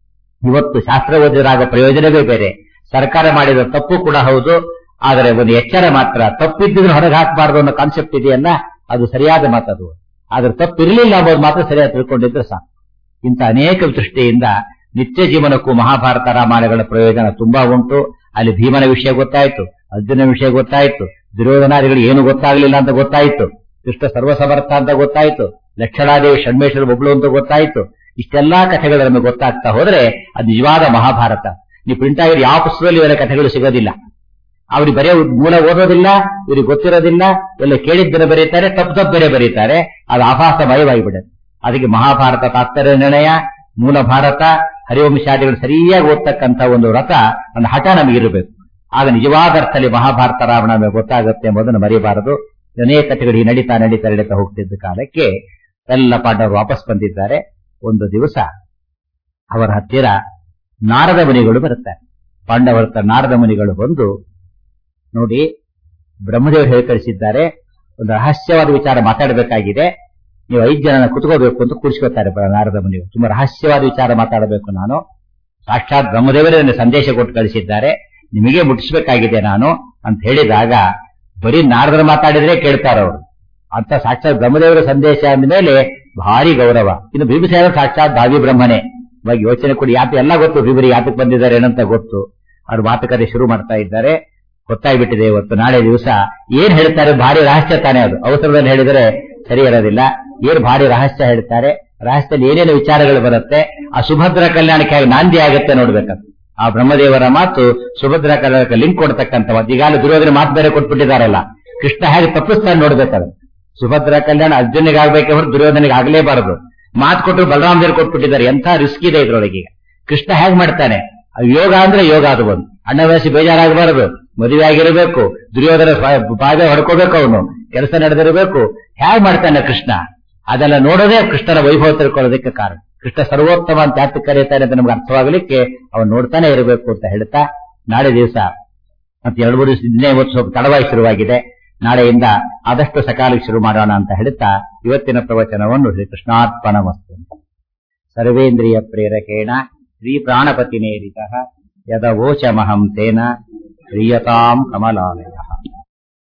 ಇವತ್ತು ಶಾಸ್ತ್ರ ಓದಿದ್ರಾಗ ಪ್ರಯೋಜನವೇ ಬೇರೆ ಸರ್ಕಾರ ಮಾಡಿದ ತಪ್ಪು ಕೂಡ ಹೌದು ಆದರೆ ಒಂದು ಎಚ್ಚರ ಮಾತ್ರ ತಪ್ಪಿದ್ದಿದ್ರೆ ಹೊರಗೆ ಹಾಕಬಾರದು ಅನ್ನೋ ಕಾನ್ಸೆಪ್ಟ್ ಇದೆಯಲ್ಲ ಅದು ಸರಿಯಾದ ಮಾತದು ಆದ್ರೆ ತಪ್ಪಿರಲಿಲ್ಲ ಅನ್ನೋದು ಮಾತ್ರ ಸರಿಯಾಗಿ ತಿಳ್ಕೊಂಡಿದ್ರೆ ಸಾಕು ಇಂಥ ಅನೇಕ ದೃಷ್ಟಿಯಿಂದ ನಿತ್ಯ ಜೀವನಕ್ಕೂ ಮಹಾಭಾರತ ರಾಮಾಯಣಗಳ ಪ್ರಯೋಜನ ತುಂಬಾ ಉಂಟು ಅಲ್ಲಿ ಭೀಮನ ವಿಷಯ ಗೊತ್ತಾಯ್ತು ಅರ್ಜುನ ವಿಷಯ ಗೊತ್ತಾಯ್ತು ದುರ್ಯೋಧನಾದಿಗಳು ಏನು ಗೊತ್ತಾಗ್ಲಿಲ್ಲ ಅಂತ ಗೊತ್ತಾಯ್ತು ಕೃಷ್ಣ ಸರ್ವಸಮರ್ಥ ಅಂತ ಗೊತ್ತಾಯ್ತು ಲಕ್ಷಣಾದೇವಿ ಷಣ್ಮೇಶ್ವರ ಒಬ್ಳು ಅಂತ ಗೊತ್ತಾಯ್ತು ಇಷ್ಟೆಲ್ಲಾ ಕಥೆಗಳು ನಮಗೆ ಗೊತ್ತಾಗ್ತಾ ಹೋದ್ರೆ ಅದು ನಿಜವಾದ ಮಹಾಭಾರತ ನೀವು ಪ್ರಿಂಟ್ ಆಗಿರೋ ಯಾವ ಪುಸ್ತಕದಲ್ಲಿ ಇವರ ಕಥೆಗಳು ಸಿಗೋದಿಲ್ಲ ಅವ್ರಿಗೆ ಬರೆಯೋ ಮೂಲ ಓದೋದಿಲ್ಲ ಇವ್ರಿಗೆ ಗೊತ್ತಿರೋದಿಲ್ಲ ಎಲ್ಲ ಕೇಳಿದ್ದನ್ನು ಬರೀತಾರೆ ತಪ್ಪು ತಪ್ಪು ಬೇರೆ ಬರೀತಾರೆ ಅದು ಆಭಾಸಮಯವಾಗಿಬಿಡುತ್ತೆ ಅದಕ್ಕೆ ಮಹಾಭಾರತ ತಾತ್ಪರ್ಯ ನಿರ್ಣಯ ಮೂಲ ಭಾರತ ಹರಿವಂಶಾದಿಗಳು ಸರಿಯಾಗಿ ಓದ್ತಕ್ಕಂಥ ಒಂದು ರಥ ಒಂದು ಹಠ ನಮಗಿರಬೇಕು ಆಗ ನಿಜವಾದ ಅರ್ಥದಲ್ಲಿ ಮಹಾಭಾರತ ರಾವಣ ನಮಗೆ ಗೊತ್ತಾಗುತ್ತೆ ಎಂಬುದನ್ನು ಮರೆಯಬಾರದು ಅನೇಕ ಕಥೆಗಳು ಈ ನಡೀತಾ ನಡೀತಾ ನಡೀತಾ ಹೋಗ್ತಿದ್ದ ಕಾಲಕ್ಕೆ ಎಲ್ಲ ಪಾಂಡವರು ವಾಪಸ್ ಬಂದಿದ್ದಾರೆ ಒಂದು ದಿವಸ ಅವರ ಹತ್ತಿರ ನಾರದ ಮುನಿಗಳು ಬರುತ್ತಾರೆ ಪಾಂಡವರ ಹತ್ರ ನಾರದ ಮುನಿಗಳು ಬಂದು ನೋಡಿ ಬ್ರಹ್ಮದೇವರು ಹೇಳಿ ಕಳಿಸಿದ್ದಾರೆ ಒಂದು ರಹಸ್ಯವಾದ ವಿಚಾರ ಮಾತಾಡಬೇಕಾಗಿದೆ ನೀವು ಐದು ಜನನ ಕುತ್ಕೋಬೇಕು ಅಂತ ಕೂರಿಸ್ಕೊತಾರೆ ಬ- ನಾರದ ಮುನಿಗಳು ತುಂಬಾ ರಹಸ್ಯವಾದ ವಿಚಾರ ಮಾತಾಡಬೇಕು ನಾನು ಸಾಕ್ಷಾತ್ ಬ್ರಹ್ಮದೇವರೇ ನನಗೆ ಸಂದೇಶ ಕೊಟ್ಟು ಕಳಿಸಿದ್ದಾರೆ ನಿಮಗೆ ಮುಟ್ಟಿಸ್ಬೇಕಾಗಿದೆ ನಾನು ಅಂತ ಹೇಳಿದಾಗ ಬರೀ ನಾರದರು ಮಾತಾಡಿದ್ರೆ ಕೇಳ್ತಾರೆ ಅವರು ಅಂತ ಸಾಕ್ಷಾತ್ ಬ್ರಹ್ಮದೇವರ ಸಂದೇಶ ಅಂದಮೇಲೆ ಭಾರಿ ಗೌರವ ಇನ್ನು ಭೀಮಸೇನ ಸಾಕ್ಷಾತ್ ದಾವಿ ಬ್ರಹ್ಮನೇ ಇವಾಗ ಯೋಚನೆ ಕೊಡಿ ಯಾತ ಎಲ್ಲ ಗೊತ್ತು ಭೀಮರಿ ಯಾತಕ್ಕೆ ಬಂದಿದ್ದಾರೆ ಏನಂತ ಗೊತ್ತು ಅವ್ರು ಮಾತುಕತೆ ಶುರು ಮಾಡ್ತಾ ಇದ್ದಾರೆ ಗೊತ್ತಾಗ್ಬಿಟ್ಟಿದೆ ಇವತ್ತು ನಾಳೆ ದಿವಸ ಏನ್ ಹೇಳ್ತಾರೆ ಭಾರಿ ರಹಸ್ಯ ತಾನೇ ಅದು ಅವಸರದಲ್ಲಿ ಹೇಳಿದರೆ ಸರಿ ಇರೋದಿಲ್ಲ ಏನ್ ಭಾರಿ ರಹಸ್ಯ ಹೇಳ್ತಾರೆ ರಹಸ್ಯದಲ್ಲಿ ಏನೇನು ವಿಚಾರಗಳು ಬರುತ್ತೆ ಆ ಸುಭದ್ರ ಕಲ್ಯಾಣಕ್ಕೆ ಹೇಗೆ ನಾಂದಿ ಆಗುತ್ತೆ ನೋಡ್ಬೇಕಂತ ಆ ಬ್ರಹ್ಮದೇವರ ಮಾತು ಸುಭದ್ರ ಕಲ್ಯಾಣಕ್ಕೆ ಲಿಂಕ್ ಕೊಡ್ತಕ್ಕಂಥ ಈಗಾಗಲೇ ದುರ್ಯೋಧನ ಮಾತು ಬೇರೆ ಕೊಟ್ಬಿಟ್ಟಿದಾರಲ್ಲ ಕೃಷ್ಣ ಹೇಗೆ ತಪ್ಪಿಸ್ತಾನೆ ನೋಡ್ಬೇಕಾದ್ರೆ ಸುಭದ್ರ ಕಲ್ಯಾಣ ಅರ್ಜುನಿಗೆ ಆಗ್ಬೇಕೆ ಹೊರತು ದುರ್ಯೋಧನಿಗೆ ಆಗ್ಲೇಬಾರದು ಮಾತು ಕೊಟ್ಟರು ಬಲರಾಮದೇವರು ಕೊಟ್ಬಿಟ್ಟಿದ್ದಾರೆ ಎಂಥ ರಿಸ್ಕ್ ಇದೆ ಇದ್ರೊಳಗೆ ಕೃಷ್ಣ ಹೇಗ್ ಮಾಡ್ತಾನೆ ಅದು ಯೋಗ ಅಂದ್ರೆ ಯೋಗ ಅದು ಒಂದು ಅಣ್ಣ ವಯಸ್ಸು ಬೇಜಾರಾಗಬಾರದು ಮದುವೆ ಆಗಿರಬೇಕು ದುರ್ಯೋಧನ ಬಾಗ ಹೊಡ್ಕೋಬೇಕು ಅವನು ಕೆಲಸ ನಡೆದಿರಬೇಕು ಹೇಗ್ ಮಾಡ್ತಾನೆ ಕೃಷ್ಣ ಅದೆಲ್ಲ ನೋಡೋದೇ ಕೃಷ್ಣನ ವೈಭವ ತಿಳ್ಕೊಳ್ಳೋದಕ್ಕೆ ಕಾರಣ ಕೃಷ್ಣ ಸರ್ವೋತ್ತಮ ಅಂತ ಯಾತಕ್ಕೆ ಕರೀತಾನೆ ಅಂತ ನಮ್ಗೆ ಅರ್ಥವಾಗಲಿಕ್ಕೆ ಅವನು ನೋಡ್ತಾನೆ ಇರಬೇಕು ಅಂತ ಹೇಳ್ತಾ ನಾಳೆ ದಿವಸ ಮತ್ತೆ ಎರಡು ಮೂರು ದಿವಸ ನಿನ್ನೆ ಇವತ್ತು ಸ್ವಲ್ಪ ತಡವಾಗಿ ಶುರುವಾಗಿದೆ ನಾಳೆಯಿಂದ ಆದಷ್ಟು ಸಕಾಲಕ್ಕೆ ಶುರು ಮಾಡೋಣ ಅಂತ ಹೇಳುತ್ತಾ ಇವತ್ತಿನ ಪ್ರವಚನವನ್ನು ಶ್ರೀ ಕೃಷ್ಣಾರ್ಪಣಮಸ್ತು ಸರ್ವೇಂದ್ರಿಯ ಪ್ರೇರಕೇಣ ಶ್ರೀ ಪ್ರಾಣಪತಿನೇರಿತ ಯದವೋಚಮಹಂ ತೇನ ಪ್ರಿಯತಾಂ ಕಮಲಾಲಯ